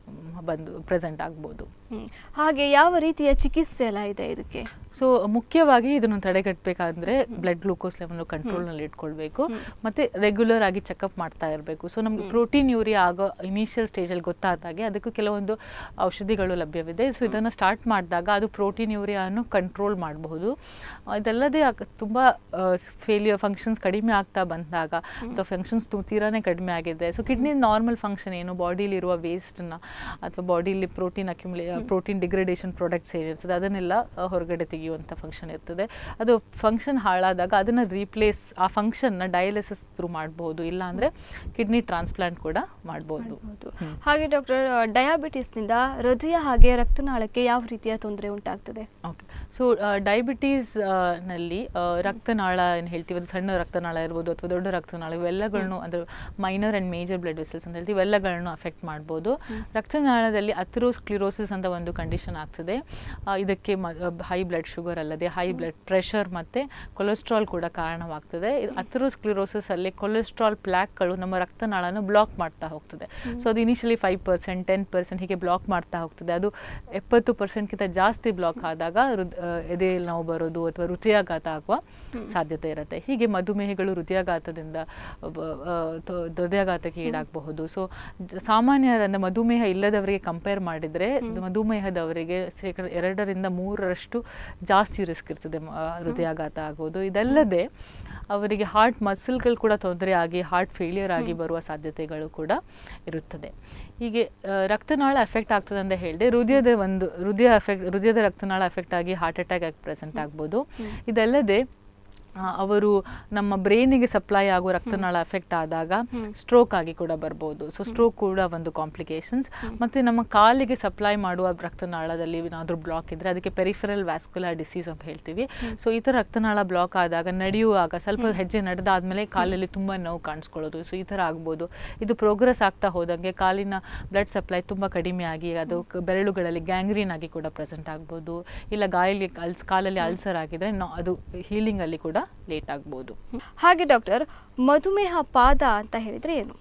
ಮ್, ಬಂದು ಪ್ರೆಸೆಂಟ್ ಆಗ್ಬೋದು ಹ್ಮ್. ಹಾಗೆ ಯಾವ ರೀತಿಯ ಚಿಕಿತ್ಸೆ ಎಲ್ಲ ಇದೆ ಇದಕ್ಕೆ ಸೊ ಮುಖ್ಯವಾಗಿ ಇದನ್ನು ತಡೆಗಟ್ಟಬೇಕಾದ್ರೆ ಬ್ಲಡ್ ಗ್ಲೂಕೋಸ್ ಲೆವೆಲ್ ಕಂಟ್ರೋಲ್ನಲ್ಲಿ ಇಟ್ಕೊಳ್ಬೇಕು ಮತ್ತೆ ರೆಗ್ಯುಲರ್ ಆಗಿ ಚೆಕಪ್ ಮಾಡ್ತಾ ಇರಬೇಕು ಸೊ ನಮ್ಗೆ ಪ್ರೋಟೀನ್ ಯೂರಿಯಾ ಆಗೋ ಇನಿಷಿಯಲ್ ಸ್ಟೇಜಲ್ಲಿ ಗೊತ್ತಾದಾಗೆ ಅದಕ್ಕೂ ಕೆಲವೊಂದು ಔಷಧಿಗಳು ಲಭ್ಯವಿದೆ ಸೊ ಇದನ್ನು ಸ್ಟಾರ್ಟ್ ಮಾಡಿದಾಗ ಅದು ಪ್ರೋಟೀನ್ ಯೂರಿಯಾನು ಕಂಟ್ರೋಲ್ ಮಾಡಬಹುದು ಇದಲ್ಲದೆ ಆಗ- ತುಂಬ ಫೇಲಿಯರ್ ಫಂಕ್ಷನ್ಸ್ ಕಡಿಮೆ ಆಗ್ತಾ ಬಂದಾಗ ಅಥವಾ ಫಂಕ್ಷನ್ಸ್ ತೀರಾನೇ ಕಡಿಮೆ ಆಗಿದೆ ಸೊ ಕಿಡ್ನಿ ನಾರ್ಮಲ್ ಫಂಕ್ಷನ್ ಏನು ಬಾಡಿಲಿರುವ ವೇಸ್ಟನ್ನ ಅಥವಾ ಬಾಡಿಲಿ protein accumulate protein degradation products ಏನಿರ್ತದೆ ಅದನ್ನೆಲ್ಲ ಆ, ಹೊರಗಡೆ ತೆಗೆಯುವಂಥ ಫಂಕ್ಷನ್ ಇರ್ತದೆ ಅದು ಫಂಕ್ಷನ್ ಹಾಳಾದಾಗ ಅದನ್ನು ರೀಪ್ಲೇಸ್ ಆ ಫಂಕ್ಷನ್ನ ಡಯಾಲಿಸಿಸ್ ಥ್ರೂ ಮಾಡ್ಬೋದು ಇಲ್ಲಾಂದರೆ ಕಿಡ್ನಿ ಟ್ರಾನ್ಸ್ಪ್ಲಾಂಟ್ ಕೂಡ ಮಾಡ್ಬೋದು ಹೌದು. ಹಾಗೆ ಡಾಕ್ಟರ್ ಡಯಾಬಿಟಿಸ್ನಿಂದ ಹೃದಯ ಹಾಗೆ ರಕ್ತನಾಳಕ್ಕೆ ಯಾವ ರೀತಿಯ ತೊಂದರೆ ಉಂಟಾಗ್ತದೆ ಓಕೆ ಸೊ ಡಯಾಬಿಟೀಸ್ ನಲ್ಲಿ ಆ, ರಕ್ತನಾಳ ಏನು ಹೇಳ್ತೀವಿ ಅದು ಸಣ್ಣ ರಕ್ತನಾಳ ಇರ್ಬೋದು ಅಥವಾ ದೊಡ್ಡ ರಕ್ತನಾಳ ಇವೆಲ್ಲಗಳನ್ನು ಅಂದರೆ minor and major blood vessels ಅಂತ ಹೇಳ್ತೀವಿ ಇವೆಲ್ಲಗಳನ್ನು ಅಫೆಕ್ಟ್ ಮಾಡ್ಬೋದು ರಕ್ತನಾಳದಲ್ಲಿ ಅಥ್ರೋಸ್ಕ್ಲಿರೋಸಿಸ್ ಅಂತ ಒಂದು ಕಂಡೀಷನ್ ಆಗ್ತದೆ ಆ, ಇದಕ್ಕೆ ಹೈ ಬ್ಲಡ್ ಶುಗರ್ ಅಲ್ಲದೆ ಹೈ ಬ್ಲಡ್ ಪ್ರೆಷರ್ ಮತ್ತು ಕೊಲೆಸ್ಟ್ರಾಲ್ ಕೂಡ ಕಾರಣವಾಗ್ತದೆ ಅಥ್ರೋಸ್ಕ್ಲಿರೋಸಿಸ್ ಅಲ್ಲಿ ಕೊಲೆಸ್ಟ್ರಾಲ್ ಪ್ಲ್ಯಾಕ್ಗಳು ನಮ್ಮ ರಕ್ತನಾಳನ ಬ್ಲಾಕ್ ಮಾಡ್ತಾ ಹೋಗ್ತದೆ ಸೊ ಅದು initially five percent ten percent ಹೀಗೆ ಬ್ಲಾಕ್ ಮಾಡ್ತಾ ಹೋಗ್ತದೆ ಅದು ಎಪ್ಪತ್ತು ಪರ್ಸೆಂಟ್ಗಿಂತ ಜಾಸ್ತಿ ಬ್ಲಾಕ್ ಆದಾಗ ಹೃದ್- ಆ, ಎದೆಯಲ್ಲಿ ನೋವು ಬರೋದು ಅಥವಾ ಹೃದಯಾಘಾತ ಆಗುವ ಸಾಧ್ಯತೆ ಇರುತ್ತೆ ಹೀಗೆ ಮಧುಮೇಹಿಗಳು ಹೃದಯಾಘಾತದಿಂದ ಬ- ಆ, ತ- ಹೃದಯಾಘಾತಕ್ಕೆ ಈಡಾಗಬಹುದು ಸೊ ಸಾಮಾನ್ಯರಂದ್ರೆ ಮಧುಮೇಹ ಇಲ್ಲದವರಿಗೆ ಕಂಪೇರ್ ಮಾಡಿದರೆ ಮಧುಮೇಹದವರಿಗೆ ಶೇಕಡ ಎರಡರಿಂದ ಮೂರರಷ್ಟು ಜಾಸ್ತಿ ರಿಸ್ಕ್ ಇರ್ತದೆ ಮ- ಆ, ಹೃದಯಾಘಾತ ಆಗೋದು ಇದಲ್ಲದೆ ಅವರಿಗೆ ಹಾರ್ಟ್ ಮಸಲ್ಗಳು ಕೂಡ ತೊಂದರೆ ಆಗಿ ಹಾರ್ಟ್ ಫೇಲಿಯರ್ ಆಗಿ ಬರುವ ಸಾಧ್ಯತೆಗಳು ಕೂಡ ಇರುತ್ತದೆ ಹೀಗೆ ಆ, ರಕ್ತನಾಳ ಎಫೆಕ್ಟ್ ಆಗ್ತದೆ ಅಂತ ಹೇಳಿದೆ ಹೃದಯದ ಒಂದು ಹೃದಯ ಎಫೆಕ್ಟ್ ಹೃದಯದ ರಕ್ತನಾಳ ಎಫೆಕ್ಟ್ ಆಗಿ ಹಾರ್ಟ್ ಅಟ್ಯಾಕ್ ಆಗಿ ಪ್ರೆಸೆಂಟ್ ಆಗ್ಬೋದು ಇದಲ್ಲದೆ ಆ, ಅವರು ನಮ್ಮ ಬ್ರೈನಿಗೆ ಸಪ್ಲೈ ಆಗೋ ರಕ್ತನಾಳ ಎಫೆಕ್ಟ್ ಆದಾಗ ಸ್ಟ್ರೋಕ್ ಆಗಿ ಕೂಡ ಬರ್ಬೋದು ಸೊ ಸ್ಟ್ರೋಕ್ ಕೂಡ ಒಂದು ಕಾಂಪ್ಲಿಕೇಶನ್ಸ್ ಮತ್ತು ನಮ್ಮ ಕಾಲಿಗೆ ಸಪ್ಲೈ ಮಾಡುವ ರಕ್ತನಾಳದಲ್ಲಿ ಏನಾದರೂ ಬ್ಲಾಕ್ ಇದ್ದರೆ ಅದಕ್ಕೆ ಪೆರಿಫರಲ್ ವ್ಯಾಸ್ಕುಲರ್ ಡಿಸೀಸ್ ಅಂತ ಹೇಳ್ತೀವಿ ಸೊ ಈ ಥರ ರಕ್ತನಾಳ ಬ್ಲಾಕ್ ಆದಾಗ ನಡೆಯುವಾಗ ಸ್ವಲ್ಪ ಹೆಜ್ಜೆ ನಡೆದಾದ್ಮೇಲೆ ಕಾಲಲ್ಲಿ ತುಂಬ ನೋವು ಕಾಣಿಸ್ಕೊಳ್ಳೋದು ಸೊ ಈ ಥರ ಆಗ್ಬೋದು ಇದು ಪ್ರೋಗ್ರೆಸ್ ಆಗ್ತಾ ಹೋದಂಗೆ ಕಾಲಿನ ಬ್ಲಡ್ ಸಪ್ಲೈ ತುಂಬ ಕಡಿಮೆ ಆಗಿ ಅದು ಕ- ಬೆರಳುಗಳಲ್ಲಿ ಗ್ಯಾಂಗ್ರೀನ್ ಆಗಿ ಕೂಡ ಪ್ರೆಸೆಂಟ್ ಆಗ್ಬೋದು ಇಲ್ಲ ಗಾಯಲ್ಲಿ ಅಲ್ಸ್ ಕಾಲಲ್ಲಿ ಅಲ್ಸರ್ ಆಗಿದ್ರೆ ನಾ- ಅದು ಹೀಲಿಂಗಲ್ಲಿ ಕೂಡ ಲೇಟ್ ಆಗ್ಬೋದು ಹಾಗೆ ಡಾಕ್ಟರ್ ಮಧುಮೇಹ ಪಾದ ಅಂತ ಹೇಳಿದ್ರೆ ಏನು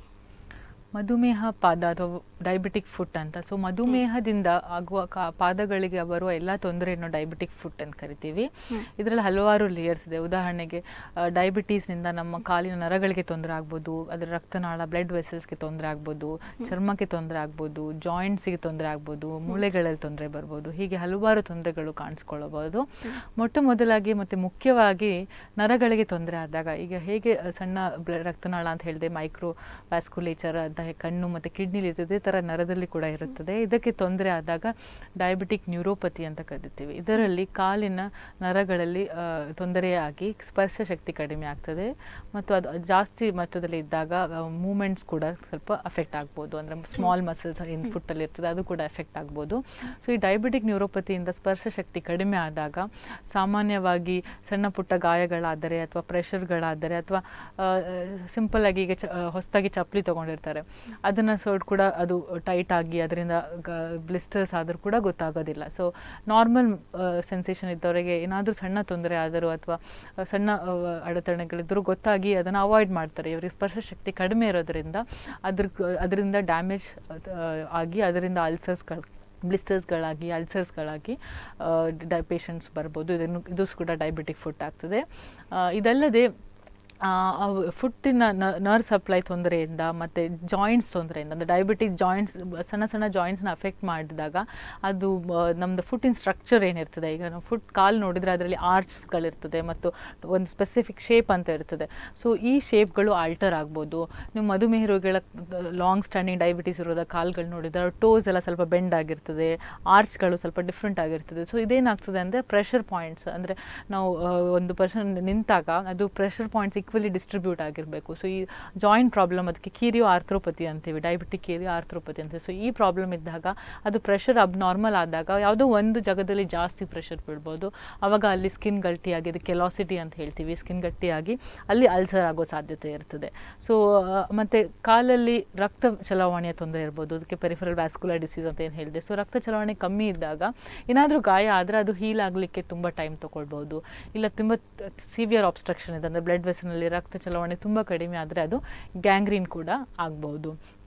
ಮಧುಮೇಹ ಪಾದ ಅಥವಾ ಡಯಾಬಿಟಿಕ್ ಫುಟ್ ಅಂತ ಸೊ ಮಧುಮೇಹದಿಂದ ಆಗುವ ಕಾ ಪಾದಗಳಿಗೆ ಬರುವ ಎಲ್ಲ ತೊಂದರೆಯನ್ನು ಡಯಾಬಿಟಿಕ್ ಫುಟ್ ಅಂತ ಕರಿತೀವಿ ಇದರಲ್ಲಿ ಹಲವಾರು ಲೇಯರ್ಸ್ ಇದೆ ಉದಾಹರಣೆಗೆ ಡಯಾಬಿಟೀಸ್ನಿಂದ ನಮ್ಮ ಕಾಲಿನ ನರಗಳಿಗೆ ತೊಂದರೆ ಆಗ್ಬೋದು ಅದರ ರಕ್ತನಾಳ ಬ್ಲಡ್ ವೆಸಲ್ಸ್ಗೆ ತೊಂದರೆ ಆಗ್ಬೋದು ಚರ್ಮಕ್ಕೆ ತೊಂದರೆ ಆಗ್ಬೋದು ಜಾಯಿಂಟ್ಸಿಗೆ ತೊಂದರೆ ಆಗ್ಬೋದು ಮೂಳೆಗಳಲ್ಲಿ ತೊಂದರೆ ಬರ್ಬೋದು ಹೀಗೆ ಹಲವಾರು ತೊಂದರೆಗಳು ಕಾಣಿಸ್ಕೊಳ್ಳಬಹುದು ಮೊಟ್ಟ ಮೊದಲಾಗಿ ಮತ್ತು ಮುಖ್ಯವಾಗಿ ನರಗಳಿಗೆ ತೊಂದರೆ ಆದಾಗ ಈಗ ಹೇಗೆ ಅಹ್, ಸಣ್ಣ ಬ್ಲ- ರಕ್ತನಾಳ ಅಂತ ಹೇಳಿದೆ ಮೈಕ್ರೋ ವ್ಯಾಸ್ಕುಲೇಚರ್ ಅಂತ ಹೇ- ಕಣ್ಣು ಮತ್ತು ಕಿಡ್ನಿಲಿ ಇರ್ತದೆ ಈ ಥರ ನರದಲ್ಲಿ ಕೂಡ ಇರುತ್ತದೆ ಇದಕ್ಕೆ ತೊಂದರೆ ಆದಾಗ ಡಯಾಬಿಟಿಕ್ ನ್ಯೂರೋಪತಿ ಅಂತ ಕರಿತೀವಿ ಇದರಲ್ಲಿ ಕಾಲಿನ ನರಗಳಲ್ಲಿ ಆ, ತೊಂದರೆಯಾಗಿ ಸ್ಪರ್ಶ ಶಕ್ತಿ ಕಡಿಮೆ ಆಗ್ತದೆ ಮತ್ತು ಅದು ಜಾಸ್ತಿ ಮಟ್ಟದಲ್ಲಿ ಇದ್ದಾಗ ಮೂಮೆಂಟ್ಸ್ ಕೂಡ ಸ್ವಲ್ಪ ಅಫೆಕ್ಟ್ ಆಗ್ಬೋದು ಅಂದರೆ ಸ್ಮಾಲ್ ಮಸಲ್ಸ್ ಇನ್ ಫುಟ್ಟಲ್ಲಿ ಇರ್ತದೆ ಅದು ಕೂಡ ಎಫೆಕ್ಟ್ ಆಗ್ಬೋದು ಸೊ ಈ ಡಯಾಬಿಟಿಕ್ ನ್ಯೂರೋಪತಿಯಿಂದ ಸ್ಪರ್ಶ ಶಕ್ತಿ ಕಡಿಮೆ ಆದಾಗ ಸಾಮಾನ್ಯವಾಗಿ ಸಣ್ಣ ಪುಟ್ಟ ಗಾಯಗಳಾದರೆ ಅಥವಾ ಪ್ರೆಷರ್ಗಳಾದರೆ ಅಥವಾ ಸಿಂಪಲ್ ಆಗಿ ಈಗ ಚ ಹೊಸದಾಗಿ ಚಪ್ಪಲಿ ತೊಗೊಂಡಿರ್ತಾರೆ ಅದನ್ನು ಸೋಡ್ ಕೂಡ ಅದು ಟೈಟ್ ಆಗಿ ಅದರಿಂದ ಬ್ಲಿಸ್ಟರ್ಸ್ ಆದರೂ ಕೂಡ ಗೊತ್ತಾಗೋದಿಲ್ಲ ಸೊ ನಾರ್ಮಲ್ ಸೆನ್ಸೇಷನ್ ಇದ್ದವರಿಗೆ ಏನಾದರೂ ಸಣ್ಣ ತೊಂದರೆ ಆದರೂ ಅಥವಾ ಸಣ್ಣ ಆ, ಅಡೆತಡೆಗಳಿದ್ದರೂ ಗೊತ್ತಾಗಿ ಅದನ್ನು ಅವಾಯ್ಡ್ ಮಾಡ್ತಾರೆ ಇವರಿಗೆ ಸ್ಪರ್ಶ ಶಕ್ತಿ ಕಡಿಮೆ ಇರೋದ್ರಿಂದ ಅದ್ರ ಅದರಿಂದ ಡ್ಯಾಮೇಜ್ ಆಗಿ ಅದರಿಂದ ಅಲ್ಸರ್ಸ್ಗಳು ಬ್ಲಿಸ್ಟರ್ಸ್ಗಳಾಗಿ ಅಲ್ಸರ್ಸ್ಗಳಾಗಿ ಡೈ ಪೇಷಂಟ್ಸ್ ಬರ್ಬೋದು ಇದನ್ನು ಇದು ಕೂಡ ಡಯಾಬಿಟಿಕ್ ಫುಟ್ ಆಗ್ತದೆ ಆ, ಇದಲ್ಲದೆ ಫುಟ್ಟಿನ ನರ್ವ್ ಸಪ್ಲೈ ತೊಂದರೆಯಿಂದ ಮತ್ತು ಜಾಯಿಂಟ್ಸ್ ತೊಂದರೆಯಿಂದ ಅಂದರೆ ಡಯಾಬಿಟಿಕ್ ಜಾಯಿಂಟ್ಸ್ ಸಣ್ಣ ಸಣ್ಣ ಜಾಯಿಂಟ್ಸ್ನ ಅಫೆಕ್ಟ್ ಮಾಡಿದಾಗ ಅದು ಆ, ನಮ್ಮದು ಫುಟ್ಟಿನ ಸ್ಟ್ರಕ್ಚರ್ ಏನಿರ್ತದೆ ಈಗ ನಾವು ಫುಟ್ ಕಾಲು ನೋಡಿದರೆ ಅದರಲ್ಲಿ ಆರ್ಚ್ಸ್ಗಳಿರ್ತದೆ ಮತ್ತು ಒಂದು ಸ್ಪೆಸಿಫಿಕ್ ಶೇಪ್ ಅಂತ ಇರ್ತದೆ ಸೊ ಈ ಶೇಪ್ಗಳು ಆಲ್ಟರ್ ಆಗ್ಬೋದು ನೀವು ಮಧುಮೇಹ ರೋಗಿಗಳ ಲಾಂಗ್ ಸ್ಟ್ಯಾಂಡಿಂಗ್ ಡಯಾಬಿಟೀಸ್ ಇರೋದ ಕಾಲ್ಗಳು ನೋಡಿದರೆ ಟೋಸ್ ಎಲ್ಲ ಸ್ವಲ್ಪ ಬೆಂಡ್ ಆಗಿರ್ತದೆ ಆರ್ಚ್ಗಳು ಸ್ವಲ್ಪ ಡಿಫ್ರೆಂಟ್ ಆಗಿರ್ತದೆ ಸೊ ಇದೇನಾಗ್ತದೆ ಅಂದರೆ ಪ್ರೆಷರ್ ಪಾಯಿಂಟ್ಸ್ ಅಂದರೆ ನಾವು ಆ, ಒಂದು ಪರ್ಸನ್ ನಿಂತಾಗ ಅದು ಪ್ರೆಷರ್ ಪಾಯಿಂಟ್ಸ್ ಈಕ್ವಲಿ ಡಿಸ್ಟ್ರಿಬ್ಯೂಟ್ ಆಗಿರಬೇಕು ಸೊ ಈ ಜಾಯಿಂಟ್ ಪ್ರಾಬ್ಲಮ್ ಅದಕ್ಕೆ ಕೀರಿಯೋ ಆರ್ಥ್ರೋಪತಿ ಅಂತೀವಿ ಡಯಾಬಿಟಿಕ್ ಕೀರಿಯೋ ಆರ್ಥ್ರೋಪತಿ ಅಂತೀವಿ ಸೊ ಈ ಪ್ರಾಬ್ಲಮ್ ಇದ್ದಾಗ ಅದು ಪ್ರೆಷರ್ ಅಬ್ ನಾರ್ಮಲ್ ಆದಾಗ ಯಾವುದೋ ಒಂದು ಜಾಗದಲ್ಲಿ ಜಾಸ್ತಿ ಪ್ರೆಷರ್ ಬೀಳ್ಬೋದು ಆವಾಗ ಅಲ್ಲಿ ಸ್ಕಿನ್ ಗಟ್ಟಿಯಾಗಿ ಅದು ಕೆಲಾಸಿಟಿ ಅಂತ ಹೇಳ್ತೀವಿ ಸ್ಕಿನ್ ಗಟ್ಟಿಯಾಗಿ ಅಲ್ಲಿ ಅಲ್ಸರ್ ಆಗೋ ಸಾಧ್ಯತೆ ಇರ್ತದೆ ಸೊ ಮತ್ತು ಕಾಲಲ್ಲಿ ರಕ್ತ ಚಲಾವಣೆಯ ತೊಂದರೆ ಇರ್ಬೋದು ಅದಕ್ಕೆ ಪೆರಿಫರಲ್ ವ್ಯಾಸ್ಕುಲರ್ ಡಿಸೀಸ್ ಅಂತ ಏನು ಹೇಳಿದೆ ಸೊ ರಕ್ತ ಚಲಾವಣೆ ಕಮ್ಮಿ ಇದ್ದಾಗ ಏನಾದರೂ ಗಾಯ ಆದರೆ ಅದು ಹೀಲ್ ಆಗಲಿಕ್ಕೆ ತುಂಬ ಟೈಮ್ ತೊಗೊಳ್ಬೋದು ಇಲ್ಲ ತುಂಬ ಸಿವಿಯರ್ ಆಬ್ಸ್ಟ್ರಕ್ಷನ್ ಇದೆ ಅಂದರೆ ಬ್ಲಡ್ ವೆಸಲ್ನಲ್ಲಿ ರಕ್ತ ಚಲಾವಣೆ ತುಂಬ ಕಡಿಮೆ ಆದರೆ ಅದು ಗ್ಯಾಂಗ್ರೀನ್ ಕೂಡ ಆಗ್ಬೋದು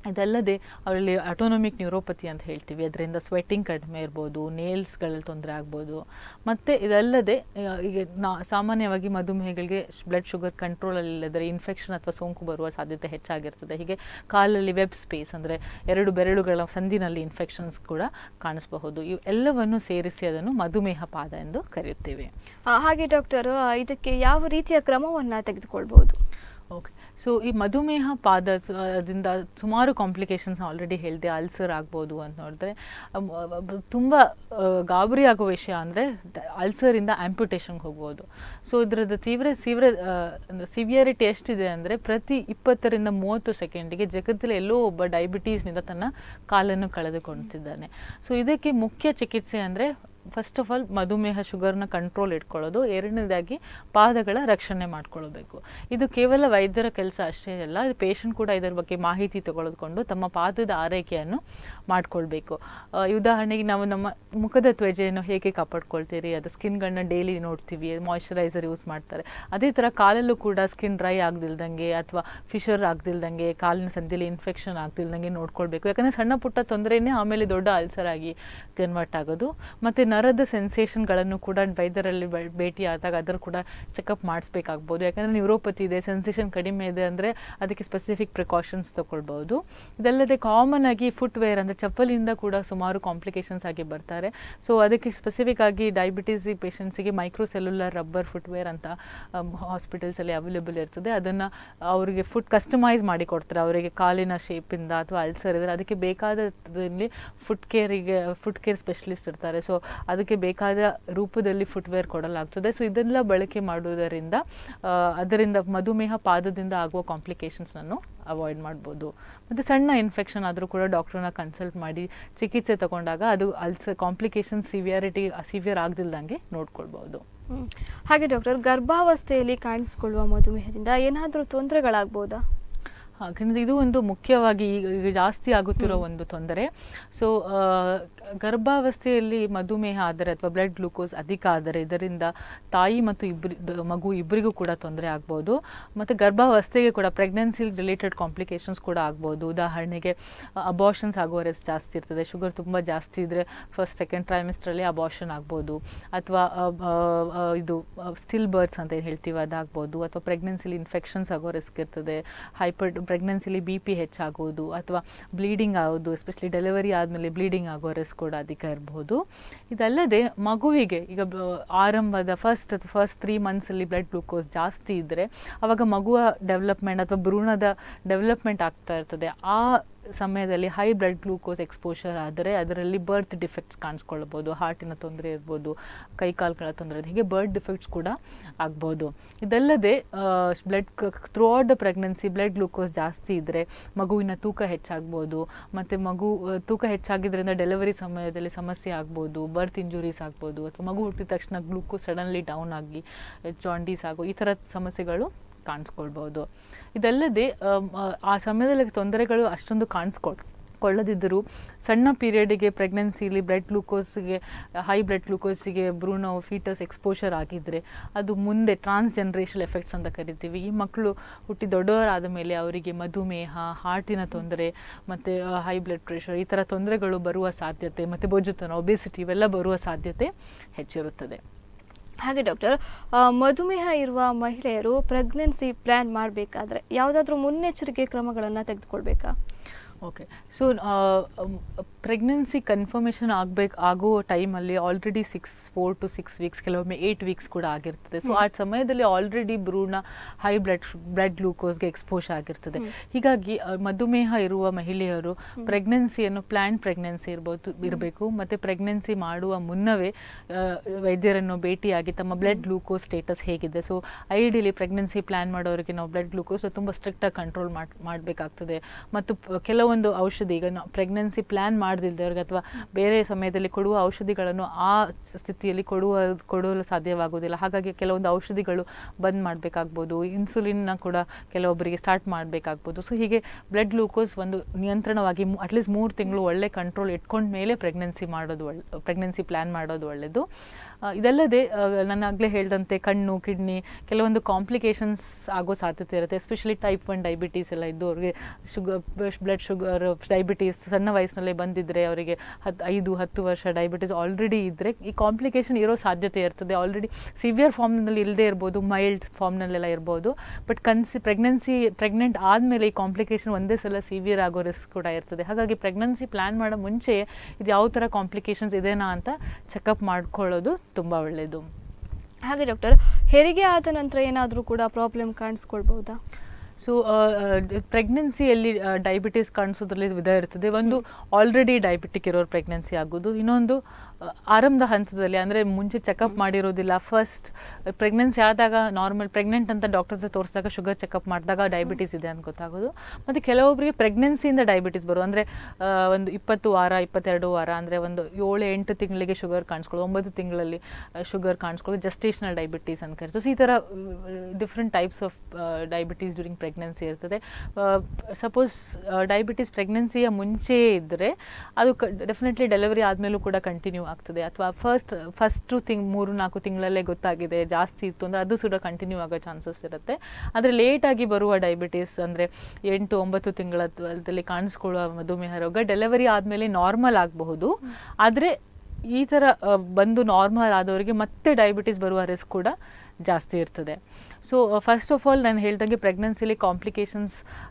ಇದಲ್ಲದೆ ಅವರಲ್ಲಿ ಆಟೋನಮಿಕ್ ನ್ಯೂರೋಪತಿ ಅಂತ ಹೇಳ್ತೀವಿ ಅದರಿಂದ ಸ್ವೆಟ್ಟಿಂಗ್ ಕಡಿಮೆ ಇರ್ಬೋದು ನೇಲ್ಸ್ಗಳಲ್ಲಿ ತೊಂದರೆ ಆಗ್ಬೋದು ಮತ್ತು ಇದಲ್ಲದೆ ಆ, ಈಗ ನಾ ಸಾಮಾನ್ಯವಾಗಿ ಮಧುಮೇಹಗಳಿಗೆ ಬ್ಲಡ್ ಶುಗರ್ ಕಂಟ್ರೋಲಲ್ಲಿ ಇಲ್ಲದ್ರೆ ಇನ್ಫೆಕ್ಷನ್ ಅಥವಾ ಸೋಂಕು ಬರುವ ಸಾಧ್ಯತೆ ಹೆಚ್ಚಾಗಿರ್ತದೆ ಹೀಗೆ ಕಾಲಲ್ಲಿ ವೆಬ್ ಸ್ಪೇಸ್ ಅಂದರೆ ಎರಡು ಬೆರಳುಗಳ ಸಂದಿನಲ್ಲಿ ಇನ್ಫೆಕ್ಷನ್ಸ್ ಕೂಡ ಕಾಣಿಸಬಹುದು ಇವು ಎಲ್ಲವನ್ನು ಸೇರಿಸಿ ಅದನ್ನು ಮಧುಮೇಹ ಪಾದ ಎಂದು ಕರೆಯುತ್ತೇವೆ ಆ, ಹಾಗೆ ಡಾಕ್ಟರ್ ಆ, ಇದಕ್ಕೆ ಯಾವ ರೀತಿಯ ಕ್ರಮವನ್ನು ತೆಗೆದುಕೊಳ್ಬಹುದು ಓಕೆ ಸೊ ಈ ಮಧುಮೇಹ ಪಾದ ಸ- ದಿಂದ ಸುಮಾರು ಕಾಂಪ್ಲಿಕೇಶನ್ಸ್ ಆಲ್ರೆಡಿ ಹೇಳಿದೆ ಅಲ್ಸರ್ ಆಗ್ಬೋದು ಅಂತ ನೋಡಿದ್ರೆ ಅಮ್, ಅ- ಅ- ತುಂಬ ಆ, ಗಾಬರಿ ಆಗೋ ವಿಷಯ ಅಂದರೆ ಅಲ್ಸರಿಂದ ಆಂಪ್ಯುಟೇಷನ್ಗೆ ಹೋಗ್ಬೋದು ಸೊ ಇದ್ರದ್ದು ತೀವ್ರ ತೀವ್ರ ಸಿವಿಯರಿಟಿ ಎಷ್ಟಿದೆ ಅಂದರೆ ಪ್ರತಿ ಇಪ್ಪತ್ತರಿಂದ ಮೂವತ್ತು ಸೆಕೆಂಡಿಗೆ ಜಗತ್ತಲ್ಲಿ ಎಲ್ಲೋ ಒಬ್ಬ ಡಯಾಬಿಟೀಸ್ನಿಂದ ತನ್ನ ಕಾಲನ್ನು ಕಳೆದುಕೊಳ್ತಿದ್ದಾನೆ ಸೊ ಇದಕ್ಕೆ ಮುಖ್ಯ ಚಿಕಿತ್ಸೆ ಅಂದರೆ ಫಸ್ಟ್ ಆಫ್ ಆಲ್ ಮಧುಮೇಹ ಶುಗರ್ನ ಕಂಟ್ರೋಲ್ ಇಟ್ಕೊಳ್ಳೋದು ಎರಡನೇದಾಗಿ ಪಾದಗಳ ರಕ್ಷಣೆ ಮಾಡ್ಕೊಳ್ಬೇಕು ಇದು ಕೇವಲ ವೈದ್ಯರ ಕೆಲಸ ಅಷ್ಟೇ ಅಲ್ಲ ಪೇಷಂಟ್ ಕೂಡ ಇದರ ಬಗ್ಗೆ ಮಾಹಿತಿ ತಗೊಳ್ಕೊಂಡು ತಮ್ಮ ಪಾದದ ಆರೈಕೆಯನ್ನು ಮಾಡ್ಕೊಳ್ಬೇಕು ಆ, ಈ ಉದಾಹರಣೆಗೆ ನಾವು ನಮ್ಮ ಮುಖದ ತ್ವಚೆಯನ್ನು ಹೇಗೆ ಕಾಪಾಡ್ಕೊಳ್ತೀರಿ ಅದು ಸ್ಕಿನ್ಗಳನ್ನ ಡೈಲಿ ನೋಡ್ತೀವಿ ಮಾಯ್ಶ್ಚರೈಸರ್ ಯೂಸ್ ಮಾಡ್ತಾರೆ ಅದೇ ಥರ ಕಾಲಲ್ಲೂ ಕೂಡ ಸ್ಕಿನ್ ಡ್ರೈ ಆಗ್ದಿಲ್ದಂಗೆ ಅಥವಾ ಫಿಶರ್ ಆಗ್ದಿಲ್ದಂಗೆ ಕಾಲಿನ ಸಂದಿಯಲ್ಲಿ ಇನ್ಫೆಕ್ಷನ್ ಆಗ್ದಿಲ್ದಂಗೆ ನೋಡ್ಕೊಳ್ಬೇಕು ಯಾಕಂದರೆ ಸಣ್ಣ ಪುಟ್ಟ ತೊಂದರೆನೇ ಆಮೇಲೆ ದೊಡ್ಡ ಅಲ್ಸರ್ ಆಗಿ ಕನ್ವರ್ಟ್ ಆಗೋದು ಮತ್ತು ನರದ ಸೆನ್ಸೇಷನ್ಗಳನ್ನು ಕೂಡ ವೈದ್ಯರಲ್ಲಿ ಬ- ಭೇಟಿ ಆದಾಗ ಅದರ ಕೂಡ ಚೆಕಪ್ ಮಾಡಿಸ್ಬೇಕಾಗ್ಬೋದು ಯಾಕಂದರೆ ನ್ಯೂರೋಪತಿ ಇದೆ ಸೆನ್ಸೇಷನ್ ಕಡಿಮೆ ಇದೆ ಅಂದರೆ ಅದಕ್ಕೆ ಸ್ಪೆಸಿಫಿಕ್ ಪ್ರಿಕಾಷನ್ಸ್ ತಗೊಳ್ಬೋದು ಇದಲ್ಲದೆ ಕಾಮನ್ ಆಗಿ ಫುಟ್ವೇರ್ ಅಂದರೆ ಚಪ್ಪಲಿಂದ ಕೂಡ ಸುಮಾರು ಕಾಂಪ್ಲಿಕೇಶನ್ಸ್ ಆಗಿ ಬರ್ತಾರೆ ಸೊ ಅದಕ್ಕೆ ಸ್ಪೆಸಿಫಿಕ್ ಆಗಿ ಡಯಾಬಿಟೀಸ್ ಪೇಷಂಟ್ಸಿಗೆ ಮೈಕ್ರೋಸೆಲ್ಯುಲರ್ ರಬ್ಬರ್ ಫುಟ್ವೇರ್ ಅಂತ ಹಾಸ್ಪಿಟಲ್ಸಲ್ಲಿ ಅವೈಲೇಬಲ್ ಇರ್ತದೆ ಅದನ್ನು ಅವರಿಗೆ ಫುಟ್ ಕಸ್ಟಮೈಸ್ ಮಾಡಿ ಕೊಡ್ತಾರೆ ಅವರಿಗೆ ಕಾಲಿನ ಶೇಪಿಂದ ಅಥವಾ ಅಲ್ಸರ್ ಇದ್ದರೆ ಅದಕ್ಕೆ ಬೇಕಾದಲ್ಲಿ ಫುಟ್ ಕೇರಿಗೆ ಫುಟ್ ಕೇರ್ ಸ್ಪೆಷಲಿಸ್ಟ್ ಇರ್ತಾರೆ ಸೊ ಅದಕ್ಕೆ ಬೇಕಾದ ರೂಪದಲ್ಲಿ ಫುಟ್ವೇರ್ ಕೊಡಲಾಗ್ತದೆ ಸೊ ಇದೆಲ್ಲ ಬಳಕೆ ಮಾಡುವುದರಿಂದ ಆ, ಅದರಿಂದ ಮಧುಮೇಹ ಪಾದದಿಂದ ಆಗುವ ಕಾಂಪ್ಲಿಕೇಶನ್ಸ್ನನ್ನು ಅವಾಯ್ಡ್ ಮಾಡ್ಬೋದು ಮತ್ತು ಸಣ್ಣ ಇನ್ಫೆಕ್ಷನ್ ಆದರೂ ಕೂಡ ಡಾಕ್ಟ್ರನ್ನ ಕನ್ಸಲ್ಟ್ ಮಾಡಿ ಚಿಕಿತ್ಸೆ ತಗೊಂಡಾಗ ಅದು ಅಲ್ಸರ್ ಕಾಂಪ್ಲಿಕೇಶನ್ ಸಿವಿಯಾರಿಟಿ ಸಿವಿಯರ್ ಆಗದಿಲ್ದಂಗೆ ನೋಡ್ಕೊಳ್ಬೋದು ಹ್ಮ್. ಹಾಗೆ ಡಾಕ್ಟರ್ ಗರ್ಭಾವಸ್ಥೆಯಲ್ಲಿ ಕಾಣಿಸಿಕೊಳ್ಳುವ ಮಧುಮೇಹದಿಂದ ಏನಾದರೂ ತೊಂದರೆಗಳಾಗ್ಬೋದಾ ಯಾಕಂದರೆ ಇದು ಒಂದು ಮುಖ್ಯವಾಗಿ ಈಗ ಈಗ ಜಾಸ್ತಿ ಆಗುತ್ತಿರೋ ಒಂದು ತೊಂದರೆ ಸೊ ಗರ್ಭಾವಸ್ಥೆಯಲ್ಲಿ ಮಧುಮೇಹ ಆದರೆ ಅಥವಾ ಬ್ಲಡ್ ಗ್ಲೂಕೋಸ್ ಅಧಿಕ ಆದರೆ ಇದರಿಂದ ತಾಯಿ ಮತ್ತು ಇಬ್ಬರಿ ದ- ಮಗು ಇಬ್ಬರಿಗೂ ಕೂಡ ತೊಂದರೆ ಆಗ್ಬೋದು ಮತ್ತು ಗರ್ಭಾವಸ್ಥೆಗೆ ಕೂಡ ಪ್ರೆಗ್ನೆನ್ಸಿ ರಿಲೇಟೆಡ್ ಕಾಂಪ್ಲಿಕೇಶನ್ಸ್ ಕೂಡ ಆಗ್ಬೋದು ಉದಾಹರಣೆಗೆ ಅಬಾಷನ್ಸ್ ಆಗೋ ರಿಸ್ಕ್ ಜಾಸ್ತಿ ಇರ್ತದೆ ಶುಗರ್ ತುಂಬ ಜಾಸ್ತಿ ಇದ್ದರೆ ಫಸ್ಟ್ ಸೆಕೆಂಡ್ ಟ್ರೈಮಿಸ್ಟ್ರಲ್ಲಿ ಅಬಾಷನ್ ಆಗ್ಬೋದು ಅಥವಾ ಇದು ಸ್ಟಿಲ್ ಬರ್ಡ್ಸ್ ಅಂತ ಏನ್ ಹೇಳ್ತೀವಿ ಅದಾಗ್ಬೋದು ಅಥವಾ ಪ್ರೆಗ್ನೆನ್ಸಿಲಿ ಇನ್ಫೆಕ್ಷನ್ಸ್ ಆಗೋ ರಿಸ್ಕ್ ಇರ್ತದೆ ಹೈಪರ್ ಪ್ರೆಗ್ನೆನ್ಸಿಲಿ ಬಿ ಪಿ ಹೆಚ್ಚಾಗೋದು ಅಥವಾ ಬ್ಲೀಡಿಂಗ್ ಆಗೋದು ಎಸ್ಪೆಷಲಿ ಡೆಲಿವರಿ ಆದಮೇಲೆ ಬ್ಲೀಡಿಂಗ್ ಆಗೋ ರಿಸ್ಕ್ ಕೂಡ ಅಧಿಕ ಇರಬಹುದು ಇದಲ್ಲದೆ ಮಗುವಿಗೆ ಈಗ ಬ- ಆರಂಭದ ಫಸ್ಟ್ ಫಸ್ಟ್ ತ್ರೀ ಮಂತ್ಸಲ್ಲಿ ಬ್ಲಡ್ ಗ್ಲೂಕೋಸ್ ಜಾಸ್ತಿ ಇದ್ದರೆ ಆವಾಗ ಮಗುವ ಡೆವಲಪ್ಮೆಂಟ್ ಅಥವಾ ಭ್ರೂಣದ ಡೆವಲಪ್ಮೆಂಟ್ ಆಗ್ತಾ ಇರ್ತದೆ ಆ ಸಮಯದಲ್ಲಿ ಹೈ ಬ್ಲಡ್ ಗ್ಲೂಕೋಸ್ ಎಕ್ಸ್ಪೋಷರ್ ಆದರೆ ಅದರಲ್ಲಿ ಬರ್ತ್ ಡಿಫೆಕ್ಟ್ಸ್ ಕಾಣಿಸ್ಕೊಳ್ಬೋದು ಹಾರ್ಟಿನ ತೊಂದರೆ ಇರ್ಬೋದು ಕೈಕಾಲುಗಳ ತೊಂದರೆ ಹೀಗೆ ಬರ್ತ್ ಡಿಫೆಕ್ಟ್ಸ್ ಕೂಡ ಆಗ್ಬೋದು ಇದಲ್ಲದೆ blood throughout the pregnancy blood glucose ಜಾಸ್ತಿ ಇದ್ದರೆ ಮಗುವಿನ ತೂಕ ಹೆಚ್ಚಾಗ್ಬೋದು ಮತ್ತು ಮಗು ಆ, ತೂಕ ಹೆಚ್ಚಾಗಿದ್ದರಿಂದ ಡೆಲಿವರಿ ಸಮಯದಲ್ಲಿ ಸಮಸ್ಯೆ ಆಗ್ಬೋದು ಬರ್ತ್ ಇಂಜುರೀಸ್ ಆಗ್ಬೋದು ಅಥವಾ ಮಗು ಹುಟ್ಟಿದ ತಕ್ಷಣ ಗ್ಲೂಕೋಸ್ ಸಡನ್ಲಿ ಡೌನ್ ಆಗಿ ಜಾಂಡೀಸ್ ಆಗೋ ಈ ಥರದ ಸಮಸ್ಯೆಗಳು ಕಾಣಿಸ್ಕೊಳ್ಬೋದು ಇದಲ್ಲದೆ ಆಮ್, ಆ, ಆ ಸಮಯದಲ್ಲಿ ತೊಂದರೆಗಳು ಅಷ್ಟೊಂದು ಕಾಣಿಸ್ಕೊಳ್ ಕೊಳ್ಳದಿದ್ದರೂ ಸಣ್ಣ ಪೀರಿಯಡಿಗೆ ಪ್ರೆಗ್ನೆನ್ಸಿಲಿ ಬ್ಲಡ್ ಗ್ಲೂಕೋಸ್ಗೆ ಹೈ ಬ್ಲಡ್ ಗ್ಲೂಕೋಸಿಗೆ ಭ್ರೂಣ ಫೀಟಸ್ ಎಕ್ಸ್ಪೋಷರ್ ಆಗಿದ್ದರೆ ಅದು ಮುಂದೆ ಟ್ರಾನ್ಸ್ ಜನ್ರೇಷನ್ ಎಫೆಕ್ಟ್ಸ್ ಅಂತ ಕರಿತೀವಿ ಈ ಮಕ್ಕಳು ಹುಟ್ಟಿ ದೊಡ್ಡವರಾದ ಮೇಲೆ ಅವರಿಗೆ ಮಧುಮೇಹ ಹಾರ್ಟಿನ ತೊಂದರೆ ಮತ್ತು ಹೈ ಬ್ಲಡ್ ಪ್ರೆಷರ್ ಈ ಥರ ತೊಂದರೆಗಳು ಬರುವ ಸಾಧ್ಯತೆ ಮತ್ತು ಬೊಜ್ಜುತನ ಒಬೆಸಿಟಿ ಇವೆಲ್ಲ ಬರುವ ಸಾಧ್ಯತೆ ಹೆಚ್ಚಿರುತ್ತದೆ ಹಾಗೆ ಡಾಕ್ಟರ್ ಆ, ಮಧುಮೇಹ ಇರುವ ಮಹಿಳೆಯರು ಪ್ರೆಗ್ನೆನ್ಸಿ ಪ್ಲ್ಯಾನ್ ಮಾಡಬೇಕಾದ್ರೆ ಯಾವುದಾದ್ರೂ ಮುನ್ನೆಚ್ಚರಿಕೆ ಕ್ರಮಗಳನ್ನು ತೆಗೆದುಕೊಳ್ಬೇಕಾ ಓಕೆ ಸೊ ಪ್ರೆಗ್ನೆನ್ಸಿ ಕನ್ಫರ್ಮೇಷನ್ ಆಗಬೇಕು ಆಗೋ ಟೈಮಲ್ಲಿ already six four to six weeks ಕೆಲವೊಮ್ಮೆ ಏಯ್ಟ್ ವೀಕ್ಸ್ ಕೂಡ ಆಗಿರ್ತದೆ ಸೊ ಆ ಸಮಯದಲ್ಲಿ ಆಲ್ರೆಡಿ ಭ್ರೂಣ ಹೈ ಬ್ಲಡ್ ಬ್ಲಡ್ ಗ್ಲೂಕೋಸ್ಗೆ ಎಕ್ಸ್ಪೋಸ್ ಆಗಿರ್ತದೆ ಹೀಗಾಗಿ ಆ, ಮಧುಮೇಹ ಇರುವ ಮಹಿಳೆಯರು ಪ್ರೆಗ್ನೆನ್ಸಿಯನ್ನು ಪ್ಲ್ಯಾನ್ ಪ್ರೆಗ್ನೆನ್ಸಿ ಇರ್ಬೋದು ಇರಬೇಕು ಮತ್ತು ಪ್ರೆಗ್ನೆನ್ಸಿ ಮಾಡುವ ಮುನ್ನವೇ ಆ, ವೈದ್ಯರನ್ನು ಭೇಟಿಯಾಗಿ ತಮ್ಮ ಬ್ಲಡ್ ಗ್ಲೂಕೋಸ್ ಸ್ಟೇಟಸ್ ಹೇಗಿದೆ ಸೊ ಐಡಿಲಿ ಪ್ರೆಗ್ನೆನ್ಸಿ ಪ್ಲ್ಯಾನ್ ಮಾಡೋರಿಗೆ ನಾವು ಬ್ಲಡ್ ಗ್ಲೂಕೋಸ್ ತುಂಬ ಸ್ಟ್ರಿಕ್ಟಾಗಿ ಕಂಟ್ರೋಲ್ ಮಾಡಿ ಮಾಡಬೇಕಾಗ್ತದೆ ಮತ್ತು ಪ- ಕೆಲವೊಂದು ಔಷಧಿ ಈಗ ನಾವು ಪ್ರೆಗ್ನೆನ್ಸಿ ಪ್ಲ್ಯಾನ್ ಮಾಡದಿಲ್ದವ್ರಿಗೆ ಅಥವಾ ಬೇರೆ ಸಮಯದಲ್ಲಿ ಕೊಡುವ ಔಷಧಿಗಳನ್ನು ಆ ಸ್ಥಿತಿಯಲ್ಲಿ ಕೊಡುವ ಕೊಡಲು ಸಾಧ್ಯವಾಗುವುದಿಲ್ಲ ಹಾಗಾಗಿ ಕೆಲವೊಂದು ಔಷಧಿಗಳು ಬಂದ್ ಮಾಡಬೇಕಾಗ್ಬೋದು ಇನ್ಸುಲಿನ್ನ ಕೂಡ ಕೆಲವೊಬ್ಬರಿಗೆ ಸ್ಟಾರ್ಟ್ ಮಾಡಬೇಕಾಗ್ಬೋದು ಸೊ ಹೀಗೆ ಬ್ಲಡ್ ಗ್ಲೂಕೋಸ್ ಒಂದು ನಿಯಂತ್ರಣವಾಗಿ ಅಟ್ಲೀಸ್ಟ್ ಮೂರು ತಿಂಗಳು ಒಳ್ಳೆ ಕಂಟ್ರೋಲ್ ಇಟ್ಕೊಂಡ ಮೇಲೆ ಪ್ರೆಗ್ನೆನ್ಸಿ ಮಾಡೋದು ಒಳ್ಳೆ ಪ್ರೆಗ್ನೆನ್ಸಿ ಪ್ಲ್ಯಾನ್ ಮಾಡೋದು ಒಳ್ಳೆಯದು ಆ, ಇದಲ್ಲದೆ ಆ, ನಾನು ಆಗಲೇ ಹೇಳ್ದಂತೆ ಕಣ್ಣು ಕಿಡ್ನಿ ಕೆಲವೊಂದು ಕಾಂಪ್ಲಿಕೇಶನ್ಸ್ ಆಗೋ ಸಾಧ್ಯತೆ ಇರುತ್ತೆ ಎಸ್ಪೆಷಲಿ ಟೈಪ್ ಒನ್ ಡೈಬಿಟೀಸ್ ಎಲ್ಲ ಇದ್ದು ಅವ್ರಿಗೆ ಶುಗರ್ ಬ್ಲಡ್ ಶುಗರ್ ಡೈಬಿಟೀಸ್ ಸಣ್ಣ ವಯಸ್ಸಿನಲ್ಲೇ ಬಂದಿದ್ದರೆ ಅವರಿಗೆ ಹತ್ತು ಐದು ಹತ್ತು ವರ್ಷ ಡೈಬಿಟೀಸ್ ಆಲ್ರೆಡಿ ಇದ್ದರೆ ಈ ಕಾಂಪ್ಲಿಕೇಶನ್ ಇರೋ ಸಾಧ್ಯತೆ ಇರ್ತದೆ ಆಲ್ರೆಡಿ ಸಿವಿಯರ್ ಫಾರ್ಮ್ನಲ್ಲಿ ಇಲ್ಲದೆ ಇರ್ಬೋದು ಮೈಲ್ಡ್ ಫಾರ್ಮ್ನಲ್ಲೆಲ್ಲ ಇರ್ಬೋದು ಬಟ್ ಕನ್ಸಿ ಪ್ರೆಗ್ನೆನ್ಸಿ ಪ್ರೆಗ್ನೆಂಟ್ ಆದಮೇಲೆ ಈ ಕಾಂಪ್ಲಿಕೇಶನ್ ಒಂದೇ ಸಲ ಸಿವಿಯರ್ ಆಗೋ ರಿಸ್ಕ್ ಕೂಡ ಇರ್ತದೆ ಹಾಗಾಗಿ ಪ್ರೆಗ್ನೆನ್ಸಿ ಪ್ಲ್ಯಾನ್ ಮಾಡೋ ಮುಂಚೆ ಇದು ಯಾವ ಥರ ಕಾಂಪ್ಲಿಕೇಶನ್ಸ್ ಇದೆನಾ ಅಂತ ಚೆಕಪ್ ಮಾಡ್ಕೊಳ್ಳೋದು ತುಂಬ ಒಳ್ಳೆಯದು ಹಾಗೆ ಡಾಕ್ಟರ್ ಹೆರಿಗೆ ಆದ ನಂತರ ಏನಾದರೂ ಕೂಡ ಪ್ರಾಬ್ಲಮ್ ಕಾಣಿಸ್ಕೊಳ್ಬಹುದಾ ಸೊ ಪ್ರೆಗ್ನೆನ್ಸಿಯಲ್ಲಿ ಡಯಾಬಿಟೀಸ್ ಕಾಣಿಸೋದ್ರಲ್ಲಿ ವಿಧ ಇರ್ತದೆ ಒಂದು ಆಲ್ರೆಡಿ ಡಯಾಬಿಟಿಕ್ ಇರೋರು ಪ್ರೆಗ್ನೆನ್ಸಿ ಆಗೋದು ಇನ್ನೊಂದು ಆ, ಆರಂಭದ ಹಂತದಲ್ಲಿ ಅಂದರೆ ಮುಂಚೆ ಚೆಕಪ್ ಮಾಡಿರೋದಿಲ್ಲ ಫಸ್ಟ್ ಪ್ರೆಗ್ನೆನ್ಸಿ ಆದಾಗ ನಾರ್ಮಲ್ ಪ್ರೆಗ್ನೆಂಟ್ ಅಂತ ಡಾಕ್ಟರ್ ಹತ್ರ ತೋರಿಸಿದಾಗ ಶುಗರ್ ಚೆಕಪ್ ಮಾಡಿದಾಗ ಡಯಾಬಿಟೀಸ್ ಇದೆ ಅಂತ ಗೊತ್ತಾಗೋದು ಮತ್ತು ಕೆಲವೊಬ್ಬರಿಗೆ ಪ್ರೆಗ್ನೆನ್ಸಿಯಿಂದ ಡಯಾಬಿಟೀಸ್ ಬರೋದು ಅಂದರೆ ಒಂದು ಇಪ್ಪತ್ತು ವಾರ ಇಪ್ಪತ್ತೆರಡು ವಾರ ಅಂದರೆ ಒಂದು ಏಳು ಎಂಟು ತಿಂಗಳಿಗೆ ಶುಗರ್ ಕಾಣಿಸ್ಕೊಳ್ಳೋದು ಒಂಬತ್ತು ತಿಂಗಳಲ್ಲಿ ಶುಗರ್ ಕಾಣಿಸ್ಕೊಳ್ಳೋದು ಜಸ್ಟೇಷನಲ್ ಡಯಾಬಿಟೀಸ್ ಅಂತ ಕರಿತೀವಿ ಸೊ ಈ ಥರ different types of diabetes during pregnancy ಇರ್ತದೆ ಸಪೋಸ್ ಡಯಾಬಿಟೀಸ್ ಪ್ರೆಗ್ನೆನ್ಸಿಯ ಮುಂಚೆ ಇದ್ದರೆ ಅದು ಡೆಫಿನೆಟ್ಲಿ ಡೆಲಿವರಿ ಆದಮೇಲೂ ಕೂಡ ಕಂಟಿನ್ಯೂ ಆಗ್ತದೆ ಅಥವಾ ಫಸ್ಟ್ ಫಸ್ಟು ತಿಂಗ್ ಮೂರು ನಾಲ್ಕು ತಿಂಗಳಲ್ಲೇ ಗೊತ್ತಾಗಿದೆ ಜಾಸ್ತಿ ಇತ್ತು ಅಂದರೆ ಅದು ಕೂಡ ಕಂಟಿನ್ಯೂ ಆಗೋ ಚಾನ್ಸಸ್ ಇರುತ್ತೆ ಆದರೆ ಲೇಟಾಗಿ ಬರುವ ಡಯಾಬಿಟೀಸ್ ಅಂದರೆ ಎಂಟು ಒಂಬತ್ತು ತಿಂಗಳಲ್ಲಿ ಕಾಣಿಸ್ಕೊಳ್ಳುವ ಮಧುಮೇಹ ರೋಗ ಡೆಲಿವರಿ ಆದಮೇಲೆ ನಾರ್ಮಲ್ ಆಗಬಹುದು ಆದರೆ ಈ ಥರ ಆ, ಬಂದು ನಾರ್ಮಲ್ ಆದವರಿಗೆ ಮತ್ತೆ ಡಯಾಬಿಟೀಸ್ ಬರುವ ರಿಸ್ಕ್ ಕೂಡ ಜಾಸ್ತಿ ಇರ್ತದೆ ಸೊ ಫಸ್ಟ್ ಆಫ್ ಆಲ್ ನಾನು ಹೇಳ್ದಂಗೆ ಪ್ರೆಗ್ನೆನ್ಸಿಲಿ ಕಾಂಪ್ಲಿಕೇಶನ್ಸ್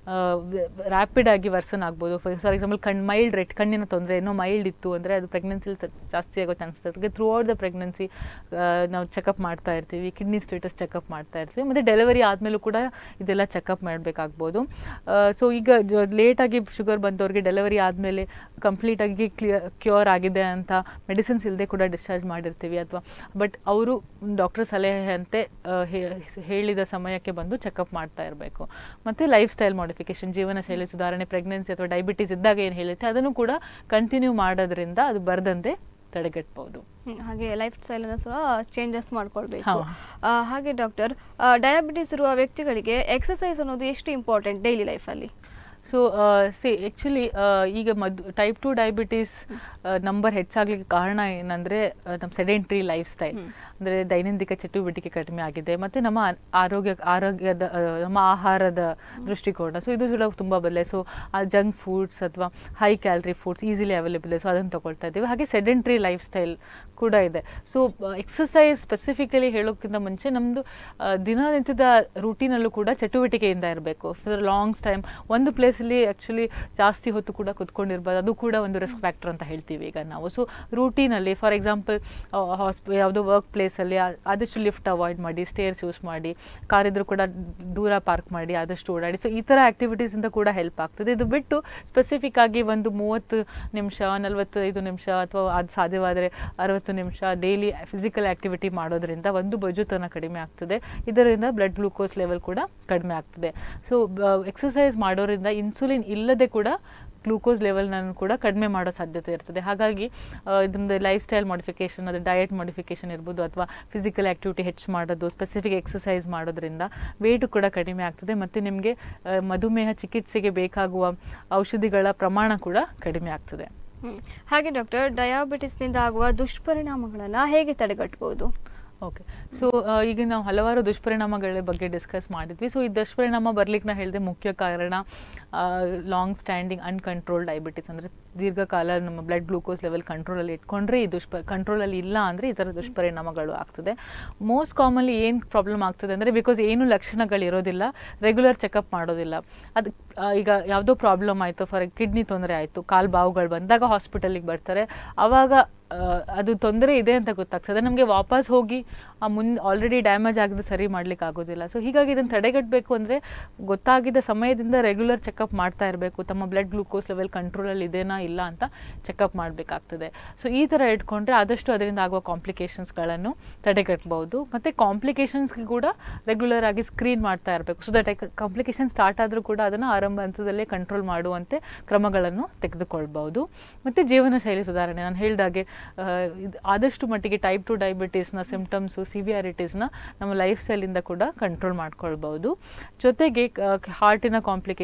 ರ್ಯಾಪಿಡ್ ಆಗಿ ವರ್ಸನ್ ಆಗ್ಬೋದು ಫಾರ್ ಎಕ್ಸಾಂಪಲ್ ಕಣ್ ಮೈಲ್ಡ್ ರೆಟ್ ಕಣ್ಣಿನ ತೊಂದರೆ ಏನೋ ಮೈಲ್ಡ್ ಇತ್ತು ಅಂದರೆ ಅದು ಪ್ರೆಗ್ನೆನ್ಸಿಲಿ ಜಾಸ್ತಿ ಆಗೋ ಚಾನ್ಸಸ್ ಇರ್ತದೆ ಥ್ರೂ ಔಟ್ ದ ಪ್ರೆಗ್ನೆನ್ಸಿ ನಾವು ಚೆಕಪ್ ಮಾಡ್ತಾ ಇರ್ತೀವಿ ಕಿಡ್ನಿ ಸ್ಟೇಟಸ್ ಚೆಕಪ್ ಮಾಡ್ತಾ ಇರ್ತೀವಿ ಮತ್ತು ಡೆಲಿವರಿ ಆದಮೇಲೂ ಕೂಡ ಇದೆಲ್ಲ ಚೆಕಪ್ ಮಾಡಬೇಕಾಗ್ಬೋದು ಸೊ ಈಗ ಲೇಟಾಗಿ ಶುಗರ್ ಬಂದವ್ರಿಗೆ ಡೆಲಿವರಿ ಆದಮೇಲೆ ಕಂಪ್ಲೀಟಾಗಿ ಕ್ಲಿಯರ್ ಕ್ಯೂರ್ ಆಗಿದೆ ಅಂತ ಮೆಡಿಸಿನ್ಸ್ ಇಲ್ಲದೆ ಕೂಡ ಡಿಸ್ಚಾರ್ಜ್ ಮಾಡಿರ್ತೀವಿ ಅಥವಾ ಬಟ್ ಅವರು ಡಾಕ್ಟರ್ ಸಲಹೆಯಂತೆ ಆ, ಹೇ- ಹೇಳಿದ ಸಮಯಕ್ಕೆ ಬಂದು ಚೆಕಪ್ ಮಾಡ್ತಾ ಇರಬೇಕು ಮತ್ತು ಲೈಫ್ ಸ್ಟೈಲ್ ಮಾಡಿಫಿಕೇಶನ್ ಜೀವನ ಶೈಲಿ ಸುಧಾರಣೆ ಪ್ರೆಗ್ನೆನ್ಸಿ ಅಥವಾ ಡಯಾಬಿಟೀಸ್ ಇದ್ದಾಗ ಏನು ಹೇಳುತ್ತೆ ಅದನ್ನು ಕೂಡ ಕಂಟಿನ್ಯೂ ಮಾಡೋದ್ರಿಂದ ಅದು ಬರದಂತೆ ತಡೆಗಟ್ಬೋದು ಹ್ಮ್, ಹಾಗೆ ಲೈಫ್ ಸ್ಟೈಲನ್ನು ಸಹ ಚೇಂಜಸ್ ಮಾಡ್ಕೊಳ್ಬೇಕು ಹಾ. ಆ, ಹಾಗೆ ಡಾಕ್ಟರ್ ಡಯಾಬಿಟಿಸ್ ಇರುವ ವ್ಯಕ್ತಿಗಳಿಗೆ ಎಕ್ಸಸೈಸ್ ಅನ್ನೋದು ಎಷ್ಟು ಇಂಪಾರ್ಟೆಂಟ್ ಡೈಲಿ ಲೈಫಲ್ಲಿ ಸೊ ಸಿ ಆ್ಯಕ್ಚುಲಿ ಈಗ ಮದ್ ಟೈಪ್ ಟು ಡಯಾಬಿಟೀಸ್ ನಂಬರ್ ಹೆಚ್ಚಾಗ್ಲಿಕ್ಕೆ ಕಾರಣ ಏನಂದರೆ ನಮ್ಮ ಸೆಡೆಂಟ್ರಿ ಲೈಫ್ ಸ್ಟೈಲ್ ಅಂದರೆ ದೈನಂದಿನ ಚಟುವಟಿಕೆ ಕಡಿಮೆ ಆಗಿದೆ ಮತ್ತು ನಮ್ಮ ಆ- ಆರೋಗ್ಯ ಆರೋಗ್ಯದ ಆ, ನಮ್ಮ ಆಹಾರದ ದೃಷ್ಟಿಕೋನ ಸೊ ಇದು ಕೂಡ ತುಂಬ ಬದಲೆ ಸೊ ಆ ಜಂಕ್ ಫುಡ್ಸ್ ಅಥವಾ high calorie foods easily available ಇದೆ ಸೊ ಅದನ್ನು ತಗೊಳ್ತಾ ಇದ್ದೀವಿ ಹಾಗೆ ಸೆಡೆಂಟ್ರಿ ಲೈಫ್ ಸ್ಟೈಲ್ ಕೂಡ ಇದೆ ಸೊ ಎಕ್ಸಸೈಸ್ ಸ್ಪೆಸಿಫಿಕಲಿ ಹೇಳೋಕ್ಕಿಂತ ಮುಂಚೆ ನಮ್ಮದು ದಿನನಿತ್ಯದ ರೂಟೀನಲ್ಲೂ ಕೂಡ ಚಟುವಟಿಕೆಯಿಂದ ಇರಬೇಕು ಫಾರ್ ಲಾಂಗ್ ಟೈಮ್ ಒಂದು ಪ್ಲೇಸಲ್ಲಿ ಆ್ಯಕ್ಚುಲಿ ಜಾಸ್ತಿ ಹೊತ್ತು ಕೂಡ ಕುತ್ಕೊಂಡಿರ್ಬೋದು ಅದು ಕೂಡ ಒಂದು ರಿಸ್ಕ್ ಫ್ಯಾಕ್ಟರ್ ಅಂತ ಹೇಳ್ತೀವಿ ಈಗ ನಾವು ಸೊ ರೂಟೀನಲ್ಲಿ ಫಾರ್ ಎಕ್ಸಾಂಪಲ್ ಹಾಸ್ಪಿ ಯಾವುದೋ ವರ್ಕ್ ಪ್ಲೇಸಲ್ಲಿ ಆದಷ್ಟು ಲಿಫ್ಟ್ ಅವಾಯ್ಡ್ ಮಾಡಿ ಸ್ಟೇರ್ಸ್ ಯೂಸ್ ಮಾಡಿ ಕಾರ್ ಇದ್ರೂ ಕೂಡ ದೂರ ಪಾರ್ಕ್ ಮಾಡಿ ಆದಷ್ಟು ಓಡಾಡಿ ಸೊ ಈ ಥರ ಆ್ಯಕ್ಟಿವಿಟೀಸಿಂದ ಕೂಡ ಹೆಲ್ಪ್ ಆಗ್ತದೆ ಇದು ಬಿಟ್ಟು ಸ್ಪೆಸಿಫಿಕ್ ಆಗಿ ಒಂದು ಮೂವತ್ತು ನಿಮಿಷ ನಲವತ್ತೈದು ನಿಮಿಷ ಅಥವಾ ಅದು ಸಾಧ್ಯವಾದರೆ ಅರವತ್ತು ನಿಮಿಷ ಡೈಲಿ ಫಿಸಿಕಲ್ ಆ್ಯಕ್ಟಿವಿಟಿ ಮಾಡೋದ್ರಿಂದ ಒಂದು ಬಜುತನ ಕಡಿಮೆ ಆಗ್ತದೆ ಇದರಿಂದ ಬ್ಲಡ್ ಗ್ಲೂಕೋಸ್ ಲೆವೆಲ್ ಕೂಡ ಕಡಿಮೆ ಆಗ್ತದೆ ಸೊ ಎಕ್ಸಸೈಸ್ ಮಾಡೋದ್ರಿಂದ ಇನ್ಸುಲಿನ್ ಇಲ್ಲದೆ ಕೂಡ ಗ್ಲೂಕೋಸ್ ಲೆವೆಲ್ನನ್ನು ಕೂಡ ಕಡಿಮೆ ಮಾಡೋ ಸಾಧ್ಯತೆ ಇರ್ತದೆ ಹಾಗಾಗಿ ಆ, ಇದೊಂದು ಲೈಫ್ ಸ್ಟೈಲ್ ಮಾಡಿಫಿಕೇಷನ್ ಅದು ಡಯಟ್ ಮಾಡಿಫಿಕೇಷನ್ ಇರ್ಬೋದು ಅಥವಾ ಫಿಸಿಕಲ್ ಆ್ಯಕ್ಟಿವಿಟಿ ಹೆಚ್ಚು ಮಾಡೋದು ಸ್ಪೆಸಿಫಿಕ್ ಎಕ್ಸಸೈಸ್ ಮಾಡೋದ್ರಿಂದ ವೇಟು ಕೂಡ ಕಡಿಮೆ ಆಗ್ತದೆ ಮತ್ತು ನಿಮಗೆ ಆ, ಮಧುಮೇಹ ಚಿಕಿತ್ಸೆಗೆ ಬೇಕಾಗುವ ಔಷಧಿಗಳ ಪ್ರಮಾಣ ಕೂಡ ಕಡಿಮೆ ಆಗ್ತದೆ ಹ್ಮ್. ಹಾಗೆ ಡಾಕ್ಟರ್ ಡಯಾಬಿಟಿಸ್ನಿಂದ ಆಗುವ ದುಷ್ಪರಿಣಾಮಗಳನ್ನು ಹೇಗೆ ತಡೆಗಟ್ಟಬಹುದು ಓಕೆ ಸೊ ಈಗ ನಾವು ಹಲವಾರು ದುಷ್ಪರಿಣಾಮಗಳ ಬಗ್ಗೆ ಡಿಸ್ಕಸ್ ಮಾಡಿದ್ವಿ ಸೊ ಈ ದುಷ್ಪರಿಣಾಮ ಬರ್ಲಿಕ್ಕೆ ನಾ ಹೇಳಿದೆ ಮುಖ್ಯ ಕಾರಣ ಲಾಂಗ್ ಸ್ಟ್ಯಾಂಡಿಂಗ್ ಅನ್ಕಂಟ್ರೋಲ್ ಡಯಾಬಿಟಿಸ್ ಅಂದರೆ ದೀರ್ಘಕಾಲ ನಮ್ಮ ಬ್ಲಡ್ ಗ್ಲೂಕೋಸ್ ಲೆವೆಲ್ ಕಂಟ್ರೋಲಲ್ಲಿ ಇಟ್ಕೊಂಡ್ರೆ ಈ ದುಷ್ಪ ಕಂಟ್ರೋಲಲ್ಲಿ ಇಲ್ಲ ಅಂದರೆ ಈ ಥರ ದುಷ್ಪರಿಣಾಮಗಳು ಆಗ್ತದೆ ಮೋಸ್ಟ್ ಕಾಮನ್ಲಿ ಏನು ಪ್ರಾಬ್ಲಮ್ ಆಗ್ತದೆ ಅಂದರೆ ಬಿಕಾಸ್ ಏನು ಲಕ್ಷಣಗಳಿರೋದಿಲ್ಲ ರೆಗ್ಯುಲರ್ ಚೆಕಪ್ ಮಾಡೋದಿಲ್ಲ ಅದು ಆ, ಈಗ ಯಾವುದೋ ಪ್ರಾಬ್ಲಮ್ ಆಯಿತು ಫಾರ್ ಕಿಡ್ನಿ ತೊಂದರೆ ಆಯಿತು ಕಾಲು ಬಾವುಗಳು ಬಂದಾಗ ಹಾಸ್ಪಿಟಲಿಗೆ ಬರ್ತಾರೆ ಆವಾಗ ಆ, ಅದು ತೊಂದರೆ ಇದೆ ಅಂತ ಗೊತ್ತಾಗ್ತದೆ ನಮಗೆ ವಾಪಸ್ ಹೋಗಿ ಆ ಮುನ್ ಆಲ್ರೆಡಿ ಡ್ಯಾಮೇಜ್ ಆಗಿದೆ ಸರಿ ಮಾಡ್ಲಿಕ್ಕೆ ಆಗೋದಿಲ್ಲ ಸೊ ಹೀಗಾಗಿ ಇದನ್ನು ತಡೆಗಟ್ಟಬೇಕು ಅಂದರೆ ಗೊತ್ತಾಗಿದ್ದ ಸಮಯದಿಂದ ರೆಗ್ಯುಲರ್ ಚೆಕಪ್ ಮಾಡ್ತಾ ಇರಬೇಕು ತಮ್ಮ ಬ್ಲಡ್ ಗ್ಲೂಕೋಸ್ ಲೆವೆಲ್ ಕಂಟ್ರೋಲಲ್ಲಿ ಇದೆನಾ ಇಲ್ಲ ಅಂತ ಚೆಕಪ್ ಮಾಡಬೇಕಾಗ್ತದೆ ಸೊ ಈ ಥರ ಇಟ್ಕೊಂಡ್ರೆ ಆದಷ್ಟು ಅದರಿಂದ ಆಗುವ ಕಾಂಪ್ಲಿಕೇಶನ್ಸ್ಗಳನ್ನು ತಡೆಗಟ್ಟಬಹುದು ಮತ್ತು ಕಾಂಪ್ಲಿಕೇಶನ್ಸ್ಗೆ ಕೂಡ ರೆಗ್ಯುಲರ್ ಆಗಿ ಸ್ಕ್ರೀನ್ ಮಾಡ್ತಾ ಇರಬೇಕು ಸೊ ದಟ್ ಕಾಂಪ್ಲಿಕೇಶನ್ ಸ್ಟಾರ್ಟ್ ಆದರೂ ಕೂಡ ಅದನ್ನು ಆರಂಭ ಹಂತದಲ್ಲೇ ಕಂಟ್ರೋಲ್ ಮಾಡುವಂತೆ ಕ್ರಮಗಳನ್ನು ತೆಗೆದುಕೊಳ್ಬಹುದು ಮತ್ತು ಜೀವನ ಶೈಲಿ ಸುಧಾರಣೆ ನಾನು ಹೇಳಿದಾಗೆ ಆ, ಇದು ಆದಷ್ಟು ಮಟ್ಟಿಗೆ ಟೈಪ್ ಟು ಡಯಾಬಿಟೀಸ್ನ ಸಿಮ್ಟಮ್ಸು ಸಿವಿಯಾರಿಟೀಸ್ನ ನಮ್ಮ ಲೈಫ್ ಸ್ಟೈಲಿಂದ ಕೂಡ ಕಂಟ್ರೋಲ್ ಮಾಡ್ಕೊಳ್ಬಹುದು ಜೊತೆಗೆ ಹಾರ್ಟಿನ ಕಾಂಪ್ಲಿಕೇಶನ್ಸ್ ಇರ್ಬೋದು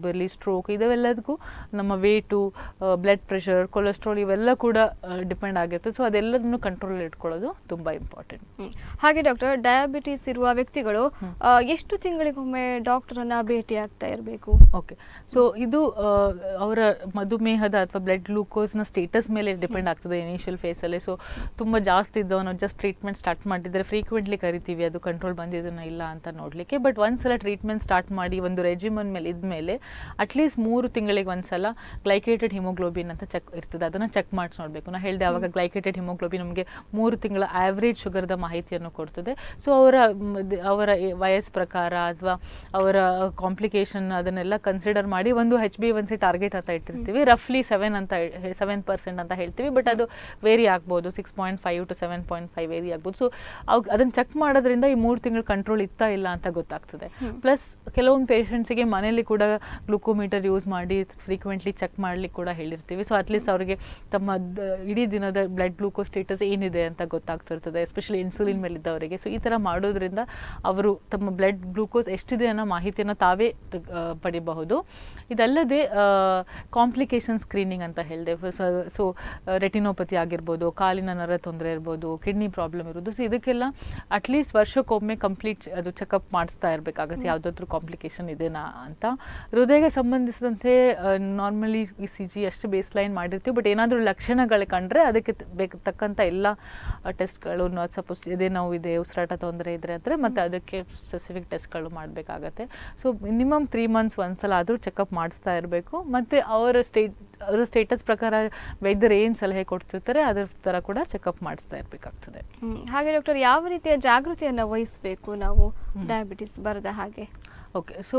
ಬರಲಿ ಸ್ಟ್ರೋಕ್ ಇದೆಲ್ಲದಕ್ಕೂ ನಮ್ಮ ವೇಟು ಬ್ಲಡ್ ಪ್ರೆಷರ್ ಕೊಲೆಸ್ಟ್ರಾಲ್ ಇವೆಲ್ಲ ಕೂಡ ಡಿಪೆಂಡ್ ಆಗಿರುತ್ತೆ ಸೊ ಅದೆಲ್ಲದನ್ನು ಕಂಟ್ರೋಲ್ ಇಟ್ಕೊಳ್ಳೋದು ತುಂಬ ಇಂಪಾರ್ಟೆಂಟ್ ಹ್ಮ್. ಹಾಗೆ ಡಾಕ್ಟರ್ ಡಯಾಬಿಟಿಸ್ ಇರುವ ವ್ಯಕ್ತಿಗಳು ಆ, ಎಷ್ಟು ತಿಂಗಳಿಗೊಮ್ಮೆ ಡಾಕ್ಟರನ್ನ ಭೇಟಿ ಆಗ್ತಾ ಇರಬೇಕು ಓಕೆ ಸೊ ಇದು ಆ, ಅವರ ಮಧುಮೇಹದ ಅಥವಾ ಬ್ಲಡ್ ಗ್ಲೂಕೋಸ್ನ ಸ್ಟೇಟಸ್ ಮೇಲೆ ಡಿಪೆಂಡ್ ಆಗ್ತದೆ ಇನಿಷಿಯಲ್ ಫೇಸಲ್ಲಿ ಸೊ ತುಂಬ ಜಾಸ್ತಿ ಇದ್ದವನು ಜಸ್ಟ್ ಟ್ರೀಟ್ಮೆಂಟ್ ಸ್ಟಾರ್ಟ್ ಮಾಡಿದರೆ ಫ್ರೀಕ್ವೆಂಟ್ಲಿ ಕರಿತೀವಿ ಅದು ಕಂಟ್ರೋಲ್ ಬಂದಿದ್ದನ್ನ ಇಲ್ಲ ಅಂತ ನೋಡಲಿಕ್ಕೆ ಬಟ್ ಒಂದ್ಸಲ ಟ್ರೀಟ್ಮೆಂಟ್ ಸ್ಟಾರ್ಟ್ ಮಾಡಿ ಒಂದು ರೆಜಿಮನ್ ಮೇಲೆ ಇದ್ಮೇಲೆ ಅಟ್ಲೀಸ್ಟ್ ಮೂರು ತಿಂಗಳಿಗೆ ಒಂದ್ಸಲ ಗ್ಲೈಕೇಟೆಡ್ ಹಿಮೋಗ್ಲೋಬಿನ್ ಅಂತ ಚೆಕ್ ಇರ್ತದೆ ಅದನ್ನು ಚೆಕ್ ಮಾಡಿಸಿ ನೋಡಬೇಕು ನಾ ಹೇಳಿದೆ ಆವಾಗ ಗ್ಲೈಕೇಟೆಡ್ ಹಿಮೋಗ್ಲೋಬಿನ್ ನಮಗೆ ಮೂರು ತಿಂಗಳ ಆವ್ರೇಜ್ ಶುಗರ್ದ ಮಾಹಿತಿಯನ್ನು ಕೊಡ್ತದೆ ಸೊ ಅವರ ಮ್, ದ- ಅವರ ಎ- ವಯಸ್ಸು ಪ್ರಕಾರ ಅಥವಾ ಅವರ ಕಾಂಪ್ಲಿಕೇಶನ್ ಅದನ್ನೆಲ್ಲ ಕನ್ಸಿಡರ್ ಮಾಡಿ ಒಂದು H B one C target ಅಂತ ಇಟ್ಟಿರ್ತೀವಿ ರಫ್ಲಿ ಸೆವೆನ್ ಅಂತ ಸೆವೆನ್ ಪರ್ಸೆಂಟ್ ಅಂತ ಹೇಳ್ತೀವಿ ಬಟ್ ಅದು ವೇರಿ ಆಗ್ಬೋದು six point five to seven point five vary ಆಗ್ಬೋದು ಸೊ ಅವ್ ಅದನ್ನು ಚೆಕ್ ಮಾಡೋದ್ರಿಂದ ಈ ಮೂರು ತಿಂಗಳು ಕಂಟ್ರೋಲ್ ಇತ್ತಾ ಇಲ್ಲ ಅಂತ ಗೊತ್ತಾಗ್ತದೆ ಪ್ಲಸ್ ಕೆಲವೊಂದು ಪೇಷಂಟ್ಸಿಗೆ ಮನೇಲಿ ಕೂಡ ಗ್ಲುಕೋಮೀಟರ್ ಯೂಸ್ ಮಾಡಿ ಫ್ರೀಕ್ವೆಂಟ್ಲಿ ಚೆಕ್ ಮಾಡ್ಲಿಕ್ಕೆ ಕೂಡ ಹೇಳಿರ್ತೀವಿ ಸೊ ಅಟ್ಲೀಸ್ಟ್ ಅವರಿಗೆ ತಮ್ಮ ದ- ಇಡೀ ದಿನದ ಬ್ಲಡ್ ಗ್ಲೂಕೋಸ್ ಸ್ಟೇಟಸ್ ಏನಿದೆ ಅಂತ ಗೊತ್ತಾಗ್ತಿರ್ತದೆ ಎಸ್ಪೆಷಲಿ ಇನ್ಸುಲಿನ್ ಮೇಲಿದ್ದವರಿಗೆ ಸೊ ಈ ಥರ ಮಾಡೋದ್ರಿಂದ ಅವರು ತಮ್ಮ ಬ್ಲಡ್ ಗ್ಲೂಕೋಸ್ ಎಷ್ಟಿದೆ ಅನ್ನೋ ಮಾಹಿತಿಯನ್ನು ತಾವೇ ತ- ಆ, ಪಡಿಬಹುದು ಇದಲ್ಲದೆ ಕಾಂಪ್ಲಿಕೇಶನ್ ಸ್ಕ್ರೀನಿಂಗ್ ಅಂತ ಹೇಳಿದೆ ಸೊ ರೆಟಿನೋಪತಿ ಆಗಿರ್ಬೋದು ಕಾಲಿನ ನರ ತೊಂದರೆ ಇರ್ಬೋದು ಕಿಡ್ನಿ ಪ್ರಾಬ್ಲಮ್ ಇರೋದು ಸೊ ಇದಕ್ಕೆಲ್ಲ ಅಟ್ಲೀಸ್ಟ್ ವರ್ಷಕ್ಕೊಮ್ಮೆ ಕಂಪ್ಲೀಟ್ ಅದು ಚೆಕಪ್ ಮಾಡಿಸ್ತಾ ಇರಬೇಕಾಗತ್ತೆ ಯಾವುದಾದ್ರೂ ಕಾಂಪ್ಲಿಕೇಶನ್ ಇದೆನಾ ಅಂತ ಹೃದಯಕ್ಕೆ ಸಂಬಂಧಿಸಿದಂತೆ ನಾರ್ಮಲಿ ಈ ಸಿ ಜಿ ಅಷ್ಟು ಬೇಸ್ ಲೈನ್ ಮಾಡಿರ್ತೀವಿ ಬಟ್ ಏನಾದರೂ ಲಕ್ಷಣಗಳು ಕಂಡ್ರೆ ಅದಕ್ಕೆ ತ- ಬೇಕು ತಕ್ಕಂಥ ಎಲ್ಲ ಟೆಸ್ಟ್ಗಳು ಸಪೋಸ್ ಎದೆ ನೋವು ಇದೆ ಉಸಿರಾಟ ತೊಂದರೆ ಇದ್ರೆ ಅಂದರೆ ಮತ್ತೆ ಅದಕ್ಕೆ ಸ್ಪೆಸಿಫಿಕ್ ಟೆಸ್ಟ್ಗಳು ಮಾಡಬೇಕಾಗತ್ತೆ ಸೊ ಮಿನಿಮಮ್ ತ್ರೀ ಮಂತ್ಸ್ ಒಂದ್ಸಲ ಆದರೂ ಚೆಕಪ್ ಮಾಡಿಸ್ತಾ ಇರಬೇಕು ಮತ್ತು ಅವರ ಸ್ಟೇಟ್ ಅವರ ಸ್ಟೇಟಸ್ ಪ್ರಕಾರ ವೈದ್ಯರು ಏನು ಸಲಹೆ ಕೊಡ್ತಿರ್ತಾರೆ ಅದರ ಥರ ಕೂಡ ಚೆಕಪ್ ಮಾಡಿಸ್ತಾ ಇರಬೇಕಾಗ್ತದೆ ಹ್ಮ್. ಹಾಗೆ ಡಾಕ್ಟರ್ ಯಾವ ರೀತಿಯ ಜಾಗೃತಿಯನ್ನ ವಹಿಸಬೇಕು ನಾವು ಡಯಾಬಿಟಿಸ್ ಬರದ ಹಾಗೆ ಓಕೆ ಸೊ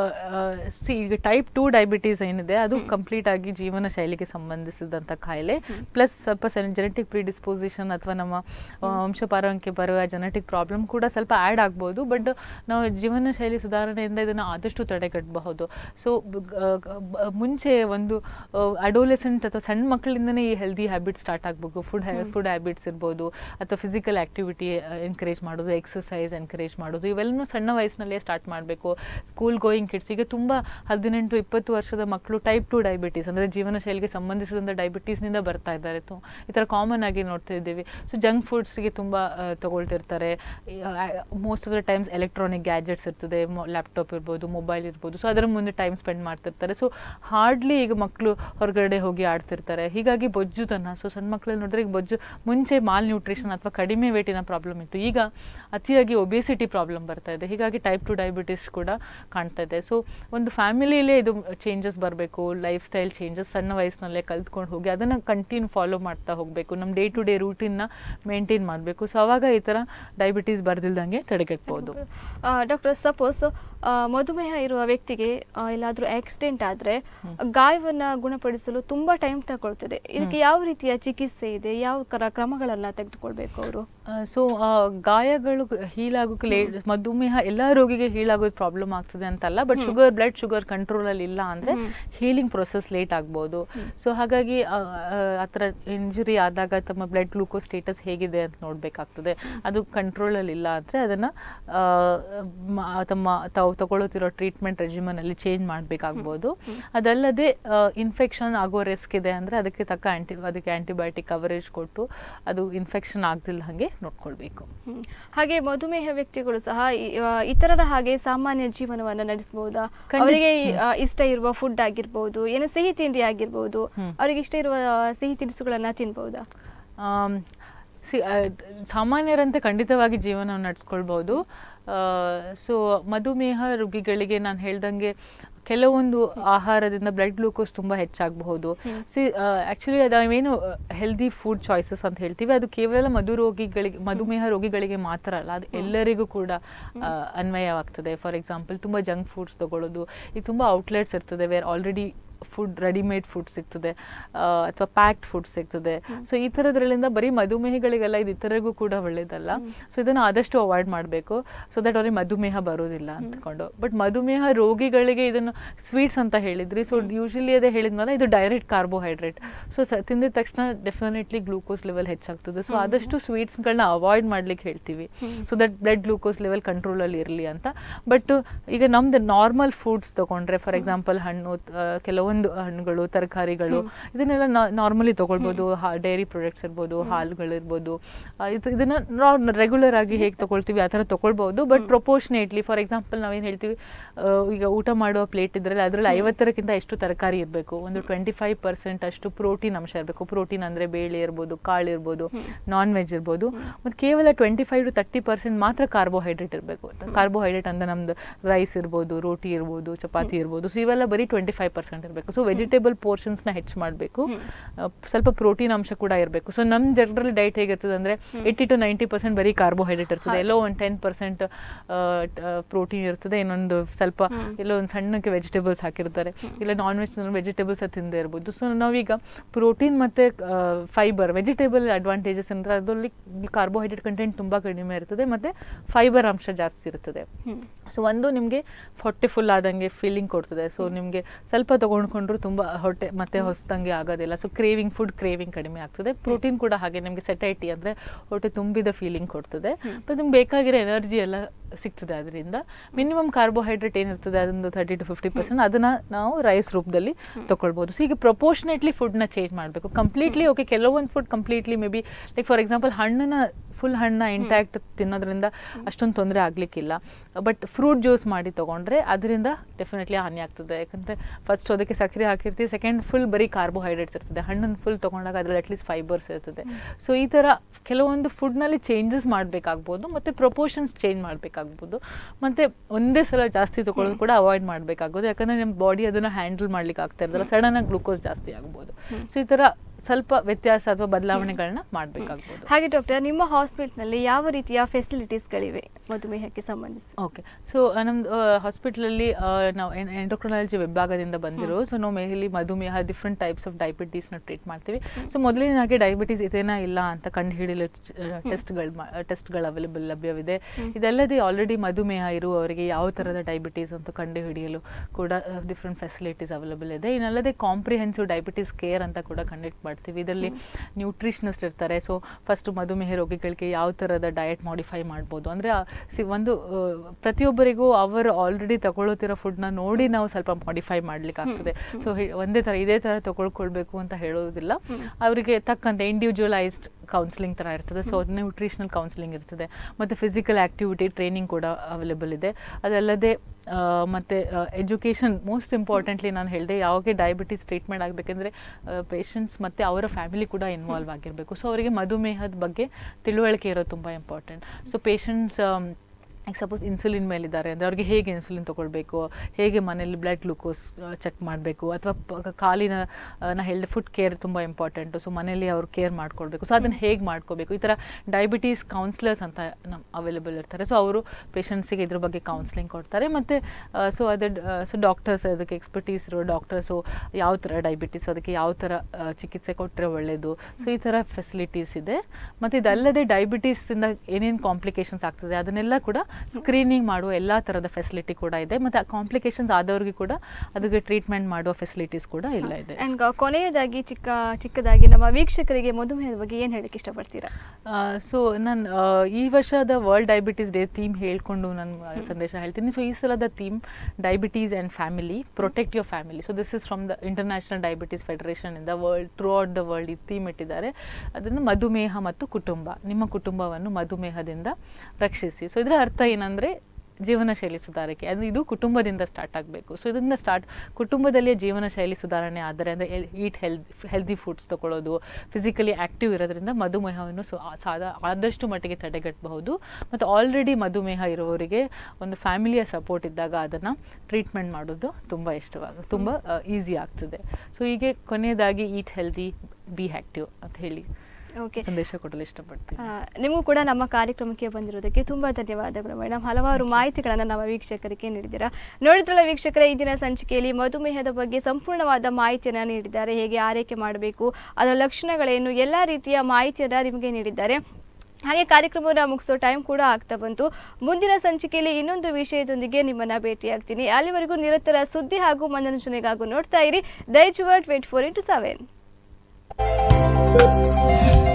ಸಿ ಈಗ ಟೈಪ್ ಟು ಡಯಾಬಿಟೀಸ್ ಏನಿದೆ ಅದು ಕಂಪ್ಲೀಟ್ ಆಗಿ ಜೀವನ ಶೈಲಿಗೆ ಸಂಬಂಧಿಸಿದಂಥ ಕಾಯಿಲೆ ಪ್ಲಸ್ ಸ್ವಲ್ಪ ಜೆನೆಟಿಕ್ ಪ್ರಿಡಿಸ್ಪೋಸಿಷನ್ ಅಥವಾ ನಮ್ಮ ಆ, ವಂಶಪಾರಂಕ್ಕೆ ಬರುವ ಜೆನೆಟಿಕ್ ಪ್ರಾಬ್ಲಮ್ ಕೂಡ ಸ್ವಲ್ಪ ಆ್ಯಡ್ ಆಗ್ಬೋದು ಬಟ್ ನಾವು ಜೀವನ ಶೈಲಿ ಸುಧಾರಣೆಯಿಂದ ಇದನ್ನು ಆದಷ್ಟು ತಡೆಗಟ್ಟಬಹುದು ಸೊ ಮುಂಚೆ ಒಂದು ಅಡೋಲೆಸೆಂಟ್ ಅಥವಾ ಸಣ್ಣ ಮಕ್ಕಳಿಂದನೇ ಈ ಹೆಲ್ದಿ ಹ್ಯಾಬಿಟ್ ಸ್ಟಾರ್ಟ್ ಆಗಬೇಕು ಫುಡ್ ಫುಡ್ ಹ್ಯಾಬಿಟ್ಸ್ ಇರ್ಬೋದು ಅಥವಾ ಫಿಸಿಕಲ್ ಆ್ಯಕ್ಟಿವಿಟಿ ಎನ್ಕರೇಜ್ ಮಾಡೋದು ಎಕ್ಸಸೈಸ್ ಎನ್ಕರೇಜ್ ಮಾಡೋದು ಇವೆಲ್ಲನೂ ಸಣ್ಣ ವಯಸ್ಸಿನಲ್ಲೇ ಸ್ಟಾರ್ಟ್ ಮಾಡಬೇಕು ಸ್ಕೂಲ್ ಗೋಯಿಂಗ್ ಕಿಡ್ಸ್ ಈಗ ತುಂಬ ಹದಿನೆಂಟು ಇಪ್ಪತ್ತು ವರ್ಷದ ಮಕ್ಕಳು ಟೈಪ್ ಟು ಡಯಾಬಿಟೀಸ್ ಅಂದರೆ ಜೀವನ ಶೈಲಿಗೆ ಸಂಬಂಧಿಸಿದಂಥ ಡಯಾಬಿಟೀಸ್ನಿಂದ ಬರ್ತಾ ಇದ್ದಾರೆ ತು- ಈ ಥರ ಕಾಮನ್ ಆಗಿ ನೋಡ್ತಾ ಇದ್ದೀವಿ ಸೊ ಜಂಕ್ ಫುಡ್ಸ್ಗೆ ತುಂಬ ತಗೊಳ್ತಿರ್ತಾರೆ most of the times electronic gadgets ಇರ್ತದೆ ಲ್ಯಾಪ್ಟಾಪ್ ಇರ್ಬೋದು ಮೊಬೈಲ್ ಇರ್ಬೋದು ಸೊ ಅದರ ಮುಂದೆ ಟೈಮ್ ಸ್ಪೆಂಡ್ ಮಾಡ್ತಿರ್ತಾರೆ ಸೊ ಹಾರ್ಡ್ಲಿ ಈಗ ಮಕ್ಕಳು ಹೊರಗಡೆ ಹೋಗಿ ಆಡ್ತಿರ್ತಾರೆ ಹೀಗಾಗಿ ಬೊಜ್ಜುತನ ಸೊ ಸಣ್ಣ ಮಕ್ಕಳಲ್ಲಿ ನೋಡಿದ್ರೆ ಈಗ ಬೊಜ್ಜು ಮುಂಚೆ ಮಾಲ್ ನ್ಯೂಟ್ರಿಷನ್ ಅಥವಾ ಕಡಿಮೆ ವೇಟಿನ ಪ್ರಾಬ್ಲಮ್ ಇತ್ತು ಈಗ ಅತಿಯಾಗಿ ಒಬೇಸಿಟಿ ಪ್ರಾಬ್ಲಮ್ ಬರ್ತಾ ಇದೆ ಹೀಗಾಗಿ ಟೈಪ್ ಟು ಡಯಾಬಿಟಿಸ್ ಕೂಡ ಕಾಣ್ತಾ ಇದೆ ಸೊ ಒಂದು ಫ್ಯಾಮಿಲಿಯಲ್ಲೇ ಇದು ಚೇಂಜಸ್ ಬರಬೇಕು ಲೈಫ್ ಸ್ಟೈಲ್ ಚೇಂಜಸ್ ಸಣ್ಣ ವಯಸ್ಸಿನಲ್ಲೇ ಕಲ್ತ್ಕೊಂಡು ಹೋಗಿ ಅದನ್ನು ಕಂಟಿನ್ಯೂ ಫಾಲೋ ಮಾಡ್ತಾ ಹೋಗಬೇಕು ನಮ್ಮ ಡೇ ಟು ಡೇ ರೂಟೀನ್ನ ಮೇಂಟೈನ್ ಮಾಡಬೇಕು ಸೊ ಅವಾಗ ಈ ಥರ ಡಯಾಬಿಟೀಸ್ ಬರ್ದಿಲ್ದಂಗೆ ತಡೆಗಟ್ಬೋದು ಡಾಕ್ಟರ್ ಸಪೋಸ್ ಮಧುಮೇಹ ಇರುವ ವ್ಯಕ್ತಿಗೆ ಆ, ಎಲ್ಲಾದ್ರೂ ಆಕ್ಸಿಡೆಂಟ್ ಆದ್ರೆ ಗಾಯವನ್ನ ಗುಣಪಡಿಸಲು ತುಂಬಾ ಟೈಮ್ ತಗೊಳ್ತದೆ ಇದಕ್ಕೆ ಯಾವ ರೀತಿಯ ಚಿಕಿತ್ಸೆ ಇದೆ ಯಾವ ಕರ ಕ್ರಮಗಳನ್ನ ತೆಗೆದುಕೊಳ್ಬೇಕು ಅವರು ಸೊ ಗಾಯಗಳು ಹೀಲ್ ಆಗೋಕೆ ಲೇಟ್ ಮಧುಮೇಹ ಎಲ್ಲ ರೋಗಿಗೆ ಹೀಲ್ ಆಗೋದು ಪ್ರಾಬ್ಲಮ್ ಆಗ್ತದೆ ಅಂತಲ್ಲ ಬಟ್ ಶುಗರ್ ಬ್ಲಡ್ ಶುಗರ್ ಕಂಟ್ರೋಲಲ್ಲಿ ಇಲ್ಲ ಅಂದರೆ ಹೀಲಿಂಗ್ ಪ್ರೊಸೆಸ್ ಲೇಟ್ ಆಗ್ಬೋದು ಸೊ ಹಾಗಾಗಿ ಆ, ಆ, ಆ ಥರ ಇಂಜುರಿ ಆದಾಗ ತಮ್ಮ ಬ್ಲಡ್ ಗ್ಲೂಕೋಸ್ ಸ್ಟೇಟಸ್ ಹೇಗಿದೆ ಅಂತ ನೋಡಬೇಕಾಗ್ತದೆ ಅದು ಕಂಟ್ರೋಲಲ್ಲಿ ಇಲ್ಲ ಅಂದರೆ ಅದನ್ನು ತಮ್ಮ ತಾವು ತಗೊಳ್ಳುತ್ತಿರೋ ಟ್ರೀಟ್ಮೆಂಟ್ ರೆಜಿಮನಲ್ಲಿ ಚೇಂಜ್ ಮಾಡಬೇಕಾಗ್ಬೋದು ಅದಲ್ಲದೆ ಇನ್ಫೆಕ್ಷನ್ ಆಗೋ ರಿಸ್ಕ್ ಇದೆ ಅಂದರೆ ಅದಕ್ಕೆ ತಕ್ಕ ಆಂಟಿ ಅದಕ್ಕೆ ಆ್ಯಂಟಿಬಯೋಟಿಕ್ ಕವರೇಜ್ ಕೊಟ್ಟು ಅದು ಇನ್ಫೆಕ್ಷನ್ ಆಗ್ದಿಲ್ಲ ಹಾಗೆ ನೋಡ್ಕೊಳ್ಬೇಕು ಹ್ಮ್. ಹಾಗೆ ಮಧುಮೇಹ ವ್ಯಕ್ತಿಗಳು ಸಹ ಈ- ಆ, ಇತರರ ಹಾಗೆ ಸಾಮಾನ್ಯ ಜೀವನವನ್ನ ನಡೆಸಬಹುದಾ ಖಂಡಿತ. ಅವರಿಗೆ ಈ, ಆ, ಇಷ್ಟ ಇರುವ ಫುಡ್ ಆಗಿರ್ಬೋದು ಏನೋ ಸಿಹಿ ತಿಂಡಿ ಆಗಿರ್ಬೋದು ಅವರಿಗೆ ಇಷ್ಟ ಇರುವ ಆ, ಸಿಹಿ ತಿನಿಸುಗಳನ್ನ ತಿನ್ಬಹುದಾ ಆಮ್, ಸಿ ಆ, ಸಾಮಾನ್ಯರಂತೆ ಖಂಡಿತವಾಗಿ ಜೀವನ ನಡೆಸ್ಕೊಳ್ಬೋದು ಸೊ ಮಧುಮೇಹ ರೋಗಿಗಳಿಗೆ ನಾನು ಹೇಳ್ದಂಗೆ ಕೆಲವೊಂದು ಆಹಾರದಿಂದ ಬ್ಲಡ್ ಗ್ಲೂಕೋಸ್ ತುಂಬ ಹೆಚ್ಚಾಗಬಹುದು ಸಿ ಆ್ಯಕ್ಚುಲಿ ನಾವೇನು ಹೆಲ್ದಿ ಫುಡ್ ಚಾಯ್ಸಸ್ ಅಂತ ಹೇಳ್ತೀವಿ ಅದು ಕೇವಲ ಮಧು ರೋಗಿಗಳಿಗೆ ಮಧುಮೇಹ ರೋಗಿಗಳಿಗೆ ಮಾತ್ರ ಅಲ್ಲ ಅದು ಎಲ್ಲರಿಗೂ ಕೂಡ ಆ, ಅನ್ವಯವಾಗ್ತದೆ ಫಾರ್ ಎಕ್ಸಾಂಪಲ್ ತುಂಬ ಜಂಕ್ ಫುಡ್ಸ್ ತಗೊಳ್ಳೋದು ಈಗ ತುಂಬ ಔಟ್ಲೆಟ್ಸ್ ಇರ್ತದೆ where already food readymade food ಸಿಗ್ತದೆ ಅಥವಾ ಪ್ಯಾಕ್ಡ್ ಫುಡ್ ಸಿಗ್ತದೆ ಸೊ ಈ ಥರದ್ರಲ್ಲಿಂದ ಬರೀ ಮಧುಮೇಹಿಗಳಿಗೆಲ್ಲ ಇದು ಇತರಿಗೂ ಕೂಡ ಒಳ್ಳೇದಲ್ಲ ಸೊ ಇದನ್ನು ಆದಷ್ಟು ಅವಾಯ್ಡ್ ಮಾಡಬೇಕು ಸೊ ದಟ್ ಅವ್ರಿಗೆ ಮಧುಮೇಹ ಬರೋದಿಲ್ಲ ಅಂದ್ಕೊಂಡು ಬಟ್ ಮಧುಮೇಹ ರೋಗಿಗಳಿಗೆ ಇದನ್ನು ಸ್ವೀಟ್ಸ್ ಅಂತ ಹೇಳಿದ್ರಿ ಸೊ ಯೂಶಲಿ ಅದೇ ಹೇಳಿದ್ನಲ್ಲ ಇದು ಡೈರೆಕ್ಟ್ ಕಾರ್ಬೋಹೈಡ್ರೇಟ್ ಸೊ ಸ ತಿಂದಿದ ತಕ್ಷಣ ಡೆಫಿನೆಟ್ಲಿ ಗ್ಲೂಕೋಸ್ ಲೆವೆಲ್ ಹೆಚ್ಚಾಗ್ತದೆ ಸೊ ಆದಷ್ಟು ಸ್ವೀಟ್ಸ್ಗಳನ್ನ ಅವಾಯ್ಡ್ ಮಾಡ್ಲಿಕ್ಕೆ ಹೇಳ್ತೀವಿ so that blood glucose level ಕಂಟ್ರೋಲಲ್ಲಿ ಇರಲಿ ಅಂತ ಬಟ್ ಈಗ ನಮ್ದು ನಾರ್ಮಲ್ ಫುಡ್ಸ್ ತಗೊಂಡ್ರೆ ಫಾರ್ ಎಕ್ಸಾಂಪಲ್ ಹಣ್ಣು ಆ, ಕೆಲವೊಂದು ಹಣ್ಣುಗಳು ತರಕಾರಿಗಳು ಇದನ್ನೆಲ್ಲ ನಾರ್ಮಲಿ ತಗೊಳ್ಬೋದು ಡೈರಿ ಪ್ರಾಡಕ್ಟ್ಸ್ ಇರ್ಬೋದು ಹಾಲುಗಳಿರ್ಬೋದು ಆ, ಇದು ಇದನ್ನ ರೆಗ್ಯುಲರ್ ಆಗಿ ಹೇಗೆ ತಗೊಳ್ತೀವಿ ಆ ಥರ ತಗೊಳ್ಬೋದು ಬಟ್ ಪ್ರೊಪೋರ್ಷನೇಟ್ಲಿ ಫಾರ್ ಎಕ್ಸಾಂಪಲ್ ನಾವೇನು ಹೇಳ್ತೀವಿ ಆ, ಈಗ ಊಟ ಮಾಡುವ ಪ್ಲೇಟ್ ಇದ್ರಲ್ಲಿ ಅದರಲ್ಲಿ ಐವತ್ತರಕ್ಕಿಂತ ಎಷ್ಟು ತರಕಾರಿ ಇರಬೇಕು ಒಂದು ಟ್ವೆಂಟಿ ಫೈವ್ ಪರ್ಸೆಂಟ್ ಅಷ್ಟು ಪ್ರೋಟೀನ್ ಅಂಶ ಇರಬೇಕು ಪ್ರೋಟೀನ್ ಅಂದರೆ ಬೇಳೆ ಇರ್ಬೋದು ಕಾಳು ಇರ್ಬೋದು ನಾನ್ ವೆಜ್ ಇರ್ಬೋದು ಮತ್ತು ಕೇವಲ twenty five to thirty percent ಮಾತ್ರ ಕಾರ್ಬೋಹೈಡ್ರೇಟ್ ಇರಬೇಕು ಕಾರ್ಬೋಹೈಡ್ರೇಟ್ ಅಂದರೆ ನಮ್ದು ರೈಸ್ ಇರ್ಬೋದು ರೋಟಿ ಇರ್ಬೋದು ಚಪಾತಿ ಇರ್ಬೋದು ಸೊ ಇವೆಲ್ಲ ಬರೀ ಟ್ವೆಂಟಿ ಫೈವ್ ಪರ್ಸೆಂಟ್ ಇರಬೇಕು ಸೊ ವೆಜಿಟೇಬಲ್ ಪೋರ್ಷನ್ಸ್ನ ಹೆಚ್ಚು ಮಾಡಬೇಕು ಸ್ವಲ್ಪ ಪ್ರೋಟೀನ್ ಅಂಶ ಕೂಡ ಇರಬೇಕು ಸೊ ನಮ್ಮ ಜನರಲ್ ಡೈಟ್ ಹೇಗಿರ್ತದೆ ಅಂದರೆ ಏಯ್ಟಿ ಟು ನೈಂಟಿ ಪರ್ಸೆಂಟ್ ಬರೀ ಕಾರ್ಬೋಹೈಡ್ರೇಟ್ ಇರ್ತದೆ ಎಲ್ಲೋ ಒಂದು ಟೆನ್ ಪರ್ಸೆಂಟ್ ಪ್ರೋಟೀನ್ ಇರ್ತದೆ ಇನ್ನೊಂದು ಸ್ವಲ್ಪ ಎಲ್ಲೋ ಒಂದು ಸಣ್ಣಕ್ಕೆ ವೆಜಿಟೇಬಲ್ಸ್ ಹಾಕಿರ್ತಾರೆ ಇಲ್ಲ ನಾನ್ ವೆಜ್ ವೆಜಿಟೇಬಲ್ಸ್ ತಿಂದೇ ಇರ್ಬೋದು ಸೊ ನಾವೀಗ ಪ್ರೋಟೀನ್ ಮತ್ತು ಫೈಬರ್ ವೆಜಿಟೇಬಲ್ ಅಡ್ವಾಂಟೇಜಸ್ ಅಂದರೆ ಅದರಲ್ಲಿ ಕಾರ್ಬೋಹೈಡ್ರೇಟ್ ಕಂಟೆಂಟ್ ತುಂಬ ಕಡಿಮೆ ಇರ್ತದೆ ಮತ್ತು ಫೈಬರ್ ಅಂಶ ಜಾಸ್ತಿ ಇರ್ತದೆ ಸೊ ಒಂದು ನಿಮಗೆ ಹೊಟ್ಟೆ ಫುಲ್ ಆದಂಗೆ ಫೀಲಿಂಗ್ ಕೊಡ್ತದೆ ಸೊ ನಿಮಗೆ ಸ್ವಲ್ಪ ತೊಗೊಂಡ್ಕೊಂಡ್ರು ತುಂಬ ಹೊಟ್ಟೆ ಮತ್ತೆ ಹೊಸದಂಗೆ ಆಗೋದಿಲ್ಲ ಸೊ ಕ್ರೇವಿಂಗ್ ಫುಡ್ ಕ್ರೇವಿಂಗ್ ಕಡಿಮೆ ಆಗ್ತದೆ ಪ್ರೋಟೀನ್ ಕೂಡ ಹಾಗೆ ನಿಮಗೆ ಸೆಟೈಟಿ ಅಂದರೆ ಹೊಟ್ಟೆ ತುಂಬಿದ ಫೀಲಿಂಗ್ ಕೊಡ್ತದೆ ಮತ್ತು ನಿಮ್ಗೆ ಬೇಕಾಗಿರೋ ಎನರ್ಜಿ ಎಲ್ಲ ಸಿಗ್ತದೆ ಅದರಿಂದ ಮಿನಿಮಮ್ ಕಾರ್ಬೋಹೈಡ್ರೇಟ್ ಏನಿರ್ತದೆ ಅದೊಂದು ತರ್ಟಿ ಟು ಫಿಫ್ಟಿ ಪರ್ಸೆಂಟ್ ಅದನ್ನು ನಾವು ರೈಸ್ ರೂಪದಲ್ಲಿ ತಗೊಳ್ಬೋದು ಸೊ ಈಗ ಪ್ರಪೋರ್ಷನೇಟ್ಲಿ ಫುಡ್ನ ಚೇಂಜ್ ಮಾಡಬೇಕು ಕಂಪ್ಲೀಟ್ಲಿ ಓಕೆ ಕೆಲವೊಂದು food completely maybe like for example ಹಣ್ಣನ್ನ ಫುಲ್ ಹಣ್ಣ ಇಂಟ್ಯಾಕ್ಟ್ ತಿನ್ನೋದ್ರಿಂದ ಅಷ್ಟೊಂದು ತೊಂದರೆ ಆಗಲಿಕ್ಕಿಲ್ಲ ಬಟ್ ಫ್ರೂಟ್ ಜ್ಯೂಸ್ ಮಾಡಿ ತೊಗೊಂಡ್ರೆ ಅದರಿಂದ ಡೆಫಿನೆಟ್ಲಿ ಹಾನಿ ಆಗ್ತದೆ ಯಾಕಂದರೆ ಫಸ್ಟ್ ಅದಕ್ಕೆ ಸಕ್ಕರೆ ಹಾಕಿರ್ತೀವಿ ಸೆಕೆಂಡ್ ಫುಲ್ ಬರೀ ಕಾರ್ಬೋಹೈಡ್ರೇಟ್ಸ್ ಇರ್ತದೆ ಹಣ್ಣನ್ನು ಫುಲ್ ತೊಗೊಂಡಾಗ ಅದರಲ್ಲಿ ಅಟ್ಲೀಸ್ಟ್ ಫೈಬರ್ಸ್ ಇರ್ತದೆ ಸೊ ಈ ಥರ ಕೆಲವೊಂದು ಫುಡ್ನಲ್ಲಿ ಚೇಂಜಸ್ ಮಾಡಬೇಕಾಗ್ಬೋದು ಮತ್ತು ಪ್ರೊಪೋರ್ಷನ್ಸ್ ಚೇಂಜ್ ಮಾಡಬೇಕಾಗ್ಬೋದು ಮತ್ತು ಒಂದೇ ಸಲ ಜಾಸ್ತಿ ತೊಗೊಳ್ಳೋದು ಕೂಡ ಅವಾಯ್ಡ್ ಮಾಡಬೇಕಾಗ್ಬೋದು ಯಾಕಂದರೆ ನಮ್ಮ ಬಾಡಿ ಅದನ್ನು ಹ್ಯಾಂಡಲ್ ಮಾಡ್ಲಿಕ್ಕೆ ಆಗ್ತಾ ಇರೋದಿಲ್ಲ ಸಡನ್ನಾಗಿ ಗ್ಲೂಕೋಸ್ ಜಾಸ್ತಿ ಆಗ್ಬೋದು ಸೊ ಈ ಥರ ಸ್ವಲ್ಪ ವ್ಯತ್ಯಾಸ ಅಥವಾ ಬದಲಾವಣೆಗಳನ್ನ ಮಾಡಬೇಕಾಗ್ಬೋದು ಹಾಗೆ ಡಾಕ್ಟರ್ ನಿಮ್ಮ ಹಾಸ್ಪಿಟಲ್ನಲ್ಲಿ ಯಾವ ರೀತಿಯ ಫೆಸಿಲಿಟೀಸ್ಗಳಿವೆ ಮಧುಮೇಹಕ್ಕೆ ಸಂಬಂಧಿಸಿ ಓಕೆ ಸೊ ನಮ್ದು ಹಾಸ್ಪಿಟ್ಲಲ್ಲಿ ನಾವು ಎಂಡೋಕ್ರೊನಾಲಜಿ ವಿಭಾಗದಿಂದ ಬಂದಿರೋ ಸೊ ನಾವು ಮೇಲಿ ಮಧುಮೇಹ ಡಿಫ್ರೆಂಟ್ ಟೈಪ್ಸ್ ಆಫ್ ಡಯಾಬಿಟೀಸ್ನ ಟ್ರೀಟ್ ಮಾಡ್ತೀವಿ ಸೊ ಮೊದಲಿನಾಗೆ ಡಯಾಬಿಟೀಸ್ ಇದೇನಾ ಇಲ್ಲ ಅಂತ ಕಂಡು ಹಿಡಿಯಲು ಟೆಸ್ಟ್ಗಳು ಟೆಸ್ಟ್ಗಳು ಅವೈಲೇಬಲ್ ಲಭ್ಯವಿದೆ ಇದಲ್ಲದೆ ಆಲ್ರೆಡಿ ಮಧುಮೇಹ ಇರುವವರಿಗೆ ಯಾವ ಥರದ ಡಯಾಬಿಟೀಸ್ ಅಂತ ಕಂಡು ಹಿಡಿಯಲು ಕೂಡ ಡಿಫ್ರೆಂಟ್ ಫೆಸಿಲಿಟೀಸ್ ಅವೈಲೇಬಲ್ ಇದೆ ಇನ್ನಲ್ಲದೆ ಕಾಂಪ್ರಿಹೆನ್ಸಿವ್ ಡಯಾಬಿಟೀಸ್ ಕೇರ್ ಅಂತ ಕೂಡ ಕಂಡಕ್ಟ್ ಮಾಡ್ತೀವಿ ಇದರಲ್ಲಿ ನ್ಯೂಟ್ರಿಷನಿಸ್ಟ್ ಇರ್ತಾರೆ ಸೊ ಫಸ್ಟ್ ಮಧುಮೇಹ ರೋಗಿಗಳಿಗೆ ಯಾವ ಥರದ ಡಯಟ್ ಮಾಡಿಫೈ ಮಾಡ್ಬೋದು ಅಂದರೆ ಸಿ ಒಂದು ಆ, ಪ್ರತಿಯೊಬ್ಬರಿಗೂ ಅವರು ಆಲ್ರೆಡಿ ತಗೊಳ್ಳುತ್ತಿರೋ ಫುಡ್ನ ನೋಡಿ ನಾವು ಸ್ವಲ್ಪ ಮಾಡಿಫೈ ಮಾಡ್ಲಿಕ್ಕೆ ಆಗ್ತದೆ ಸೊ ಒಂದೇ ಥರ ಇದೇ ಥರ ತಗೊಳ್ಕೊಳ್ಬೇಕು ಅಂತ ಹೇಳೋದಿಲ್ಲ ಅವರಿಗೆ ತಕ್ಕಂತೆ ಇಂಡಿವಿಜುವಲೈಸ್ಡ್ ಕೌನ್ಸಿಲಿಂಗ್ ಥರ ಇರ್ತದೆ ಸೊ ನ್ಯೂಟ್ರಿಷನಲ್ ಕೌನ್ಸಿಲಿಂಗ್ ಇರ್ತದೆ ಮತ್ತು ಫಿಸಿಕಲ್ ಆ್ಯಕ್ಟಿವಿಟಿ ಟ್ರೈನಿಂಗ್ ಕೂಡ ಅವೈಲೇಬಲ್ ಇದೆ ಅದಲ್ಲದೆ ಆ, ಮತ್ತೆ ಎಜುಕೇಷನ್ ಮೋಸ್ಟ್ ಇಂಪಾರ್ಟೆಂಟ್ಲಿ ನಾನು ಹೇಳಿದೆ ಯಾವಾಗ ಡಯಾಬಿಟಿಸ್ ಟ್ರೀಟ್ಮೆಂಟ್ ಆಗಬೇಕಂದ್ರೆ ಪೇಷಂಟ್ಸ್ ಮತ್ತು ಅವರ ಫ್ಯಾಮಿಲಿ ಕೂಡ ಇನ್ವಾಲ್ವ್ ಆಗಿರಬೇಕು ಸೊ ಅವರಿಗೆ ಮಧುಮೇಹದ ಬಗ್ಗೆ ತಿಳುವಳಿಕೆ ಇರೋದು ತುಂಬ ಇಂಪಾರ್ಟೆಂಟ್ ಸೊ ಪೇಷಂಟ್ಸ್ ಈಗ ಸಪೋಸ್ ಇನ್ಸುಲಿನ್ ಮೇಲಿದ್ದಾರೆ ಅಂದರೆ ಅವ್ರಿಗೆ ಹೇಗೆ ಇನ್ಸುಲಿನ್ ತೊಗೊಳ್ಬೇಕು ಹೇಗೆ ಮನೇಲಿ ಬ್ಲಡ್ ಗ್ಲೂಕೋಸ್ ಚೆಕ್ ಮಾಡಬೇಕು ಅಥವಾ ಪ- ಕಾಲಿನ ಆ, ನಾ ಹೇಳಿದೆ ಫುಡ್ ಕೇರ್ ತುಂಬ ಇಂಪಾರ್ಟೆಂಟು ಸೊ ಮನೇಲಿ ಅವ್ರು ಕೇರ್ ಮಾಡ್ಕೊಳ್ಬೇಕು ಸೊ ಅದನ್ನು ಹೇಗೆ ಮಾಡ್ಕೋಬೇಕು ಈ ಥರ ಡಯಾಬಿಟೀಸ್ ಕೌನ್ಸಿಲರ್ಸ್ ಅಂತ ನಮ್ಮ ಅವೈಲೇಬಲ್ ಇರ್ತಾರೆ ಸೊ ಅವರು ಪೇಷಂಟ್ಸಿಗೆ ಇದ್ರ ಬಗ್ಗೆ ಕೌನ್ಸಿಲಿಂಗ್ ಕೊಡ್ತಾರೆ ಮತ್ತು ಸೊ ಅದೇ ಸೊ ಡಾಕ್ಟರ್ಸ್ ಅದಕ್ಕೆ ಎಕ್ಸ್ಪರ್ಟೀಸ್ ಇರೋ ಡಾಕ್ಟರ್ಸು ಯಾವ ಥರ ಡಯಾಬಿಟೀಸ್ ಅದಕ್ಕೆ ಯಾವ ಥರ ಆ, ಚಿಕಿತ್ಸೆ ಕೊಟ್ಟರೆ ಒಳ್ಳೆಯದು ಸೊ ಈ ಥರ ಫೆಸಿಲಿಟೀಸ್ ಇದೆ ಮತ್ತು ಇದಲ್ಲದೆ ಡಯಾಬಿಟೀಸಿಂದ ಏನೇನು ಕಾಂಪ್ಲಿಕೇಶನ್ಸ್ ಆಗ್ತದೆ ಅದನ್ನೆಲ್ಲ ಕೂಡ ಸ್ಕ್ರೀನಿಂಗ್ ಮಾಡುವ ಎಲ್ಲ ಥರದ ಫೆಸಿಲಿಟಿ ಕೂಡ ಇದೆ ಮತ್ತು ಕಾಂಪ್ಲಿಕೇಶನ್ಸ್ ಆದವ್ರಿಗೆ ಕೂಡ ಅದಕ್ಕೆ ಟ್ರೀಟ್ಮೆಂಟ್ ಮಾಡುವ ಫೆಸಿಲಿಟೀಸ್ ಕೂಡ ಇಲ್ಲ ಇದೆ ಅಂಡ್ ಕೊನೆಯದಾಗಿ ಚಿಕ್ಕ ಚಿಕ್ಕದಾಗಿ ನಮ್ಮ ವೀಕ್ಷಕರಿಗೆ ಮಧುಮೇಹದ ಬಗ್ಗೆ ಏನು ಹೇಳಕ್ಕೆ ಇಷ್ಟಪಡ್ತೀರಾ ಸೊ ನಾನು ಈ ವರ್ಷದ ವರ್ಲ್ಡ್ ಡಯಾಬಿಟೀಸ್ ಡೇ ಥೀಮ್ ಹೇಳ್ಕೊಂಡು ನಾನು ಸಂದೇಶ ಹೇಳ್ತೀನಿ ಸೊ ಈ ಸಲದ theme diabetes and family protect your family so this is from the international diabetes federation ಇಂದ world throughout the world ಈ ಥೀಮ್ ಇಟ್ಟಿದ್ದಾರೆ ಅದನ್ನು ಮಧುಮೇಹ ಮತ್ತು ಕುಟುಂಬ ನಿಮ್ಮ ಕುಟುಂಬವನ್ನು ಮಧುಮೇಹದಿಂದ ರಕ್ಷಿಸಿ ಸೊ ಇದರ ಅರ್ಥ ಏನಂದರೆ ಜೀವನ ಶೈಲಿ ಸುಧಾರಕ್ಕೆ ಅದು ಇದು ಕುಟುಂಬದಿಂದ ಸ್ಟಾರ್ಟ್ ಆಗಬೇಕು ಸೊ ಇದರಿಂದ ಸ್ಟಾರ್ಟ್ ಕುಟುಂಬದಲ್ಲಿಯೇ ಜೀವನ ಶೈಲಿ ಸುಧಾರಣೆ ಆದರೆ ಅಂದರೆ ಈಟ್ ಹೆಲ್ತ್ ಹೆಲ್ದಿ ಫುಡ್ಸ್ ತಗೊಳ್ಳೋದು ಫಿಸಿಕಲಿ ಆ್ಯಕ್ಟಿವ್ ಇರೋದ್ರಿಂದ ಮಧುಮೇಹವನ್ನು ಸೊ ಸಾದಾ ಆದಷ್ಟು ಮಟ್ಟಿಗೆ ತಡೆಗಟ್ಟಬಹುದು ಮತ್ತು ಆಲ್ರೆಡಿ ಮಧುಮೇಹ ಇರುವವರಿಗೆ ಒಂದು ಫ್ಯಾಮಿಲಿಯ ಸಪೋರ್ಟ್ ಇದ್ದಾಗ ಅದನ್ನು ಟ್ರೀಟ್ಮೆಂಟ್ ಮಾಡೋದು ತುಂಬ ಇಷ್ಟವಾಗ ತುಂಬ ಈಸಿ ಆಗ್ತದೆ ಸೊ ಹೀಗೆ ಕೊನೆಯದಾಗಿ ಈಟ್ ಹೆಲ್ದಿ ಬಿ ಆ್ಯಕ್ಟಿವ್ ಅಂತ ಹೇಳಿ ಓಕೆ ಸಂದೇಶ ಕೊಡಲು ಇಷ್ಟಪಡ್ತೀನಿ ಆ, ನಿಮಗೂ ಕೂಡ ನಮ್ಮ ಕಾರ್ಯಕ್ರಮಕ್ಕೆ ಬಂದಿರೋದಕ್ಕೆ ತುಂಬಾ ಧನ್ಯವಾದಗಳು ಮೇಡಮ್ ಹಲವಾರು ಮಾಹಿತಿಗಳನ್ನು ನಮ್ಮ ವೀಕ್ಷಕರಿಗೆ ನೀಡಿದ್ದೀರಾ ನೋಡಿದ್ರಲ್ಲ ವೀಕ್ಷಕರ ಈ ದಿನ ಸಂಚಿಕೆಯಲ್ಲಿ ಮಧುಮೇಹದ ಬಗ್ಗೆ ಸಂಪೂರ್ಣವಾದ ಮಾಹಿತಿಯನ್ನು ನೀಡಿದ್ದಾರೆ ಹೇಗೆ ಆರೈಕೆ ಮಾಡಬೇಕು ಅದರ ಲಕ್ಷಣಗಳೇನು ಎಲ್ಲ ರೀತಿಯ ಮಾಹಿತಿಯನ್ನು ನಿಮಗೆ ನೀಡಿದ್ದಾರೆ ಹಾಗೆ ಕಾರ್ಯಕ್ರಮವನ್ನು ಮುಗಿಸೋ ಟೈಮ್ ಕೂಡ ಆಗ್ತಾ ಬಂತು ಮುಂದಿನ ಸಂಚಿಕೆಯಲ್ಲಿ ಇನ್ನೊಂದು ವಿಷಯದೊಂದಿಗೆ ನಿಮ್ಮನ್ನ ಭೇಟಿಯಾಗ್ತೀನಿ ಅಲ್ಲಿವರೆಗೂ ನಿರಂತರ ಸುದ್ದಿ ಹಾಗೂ ಮನೋರಂಜನೆಗಾಗೂ ನೋಡ್ತಾ ಇರಿ ದೈಜುವ ಟ್ವೆಂಟಿ ಫೋರ್ ಇಂಟು ಸೆವೆನ್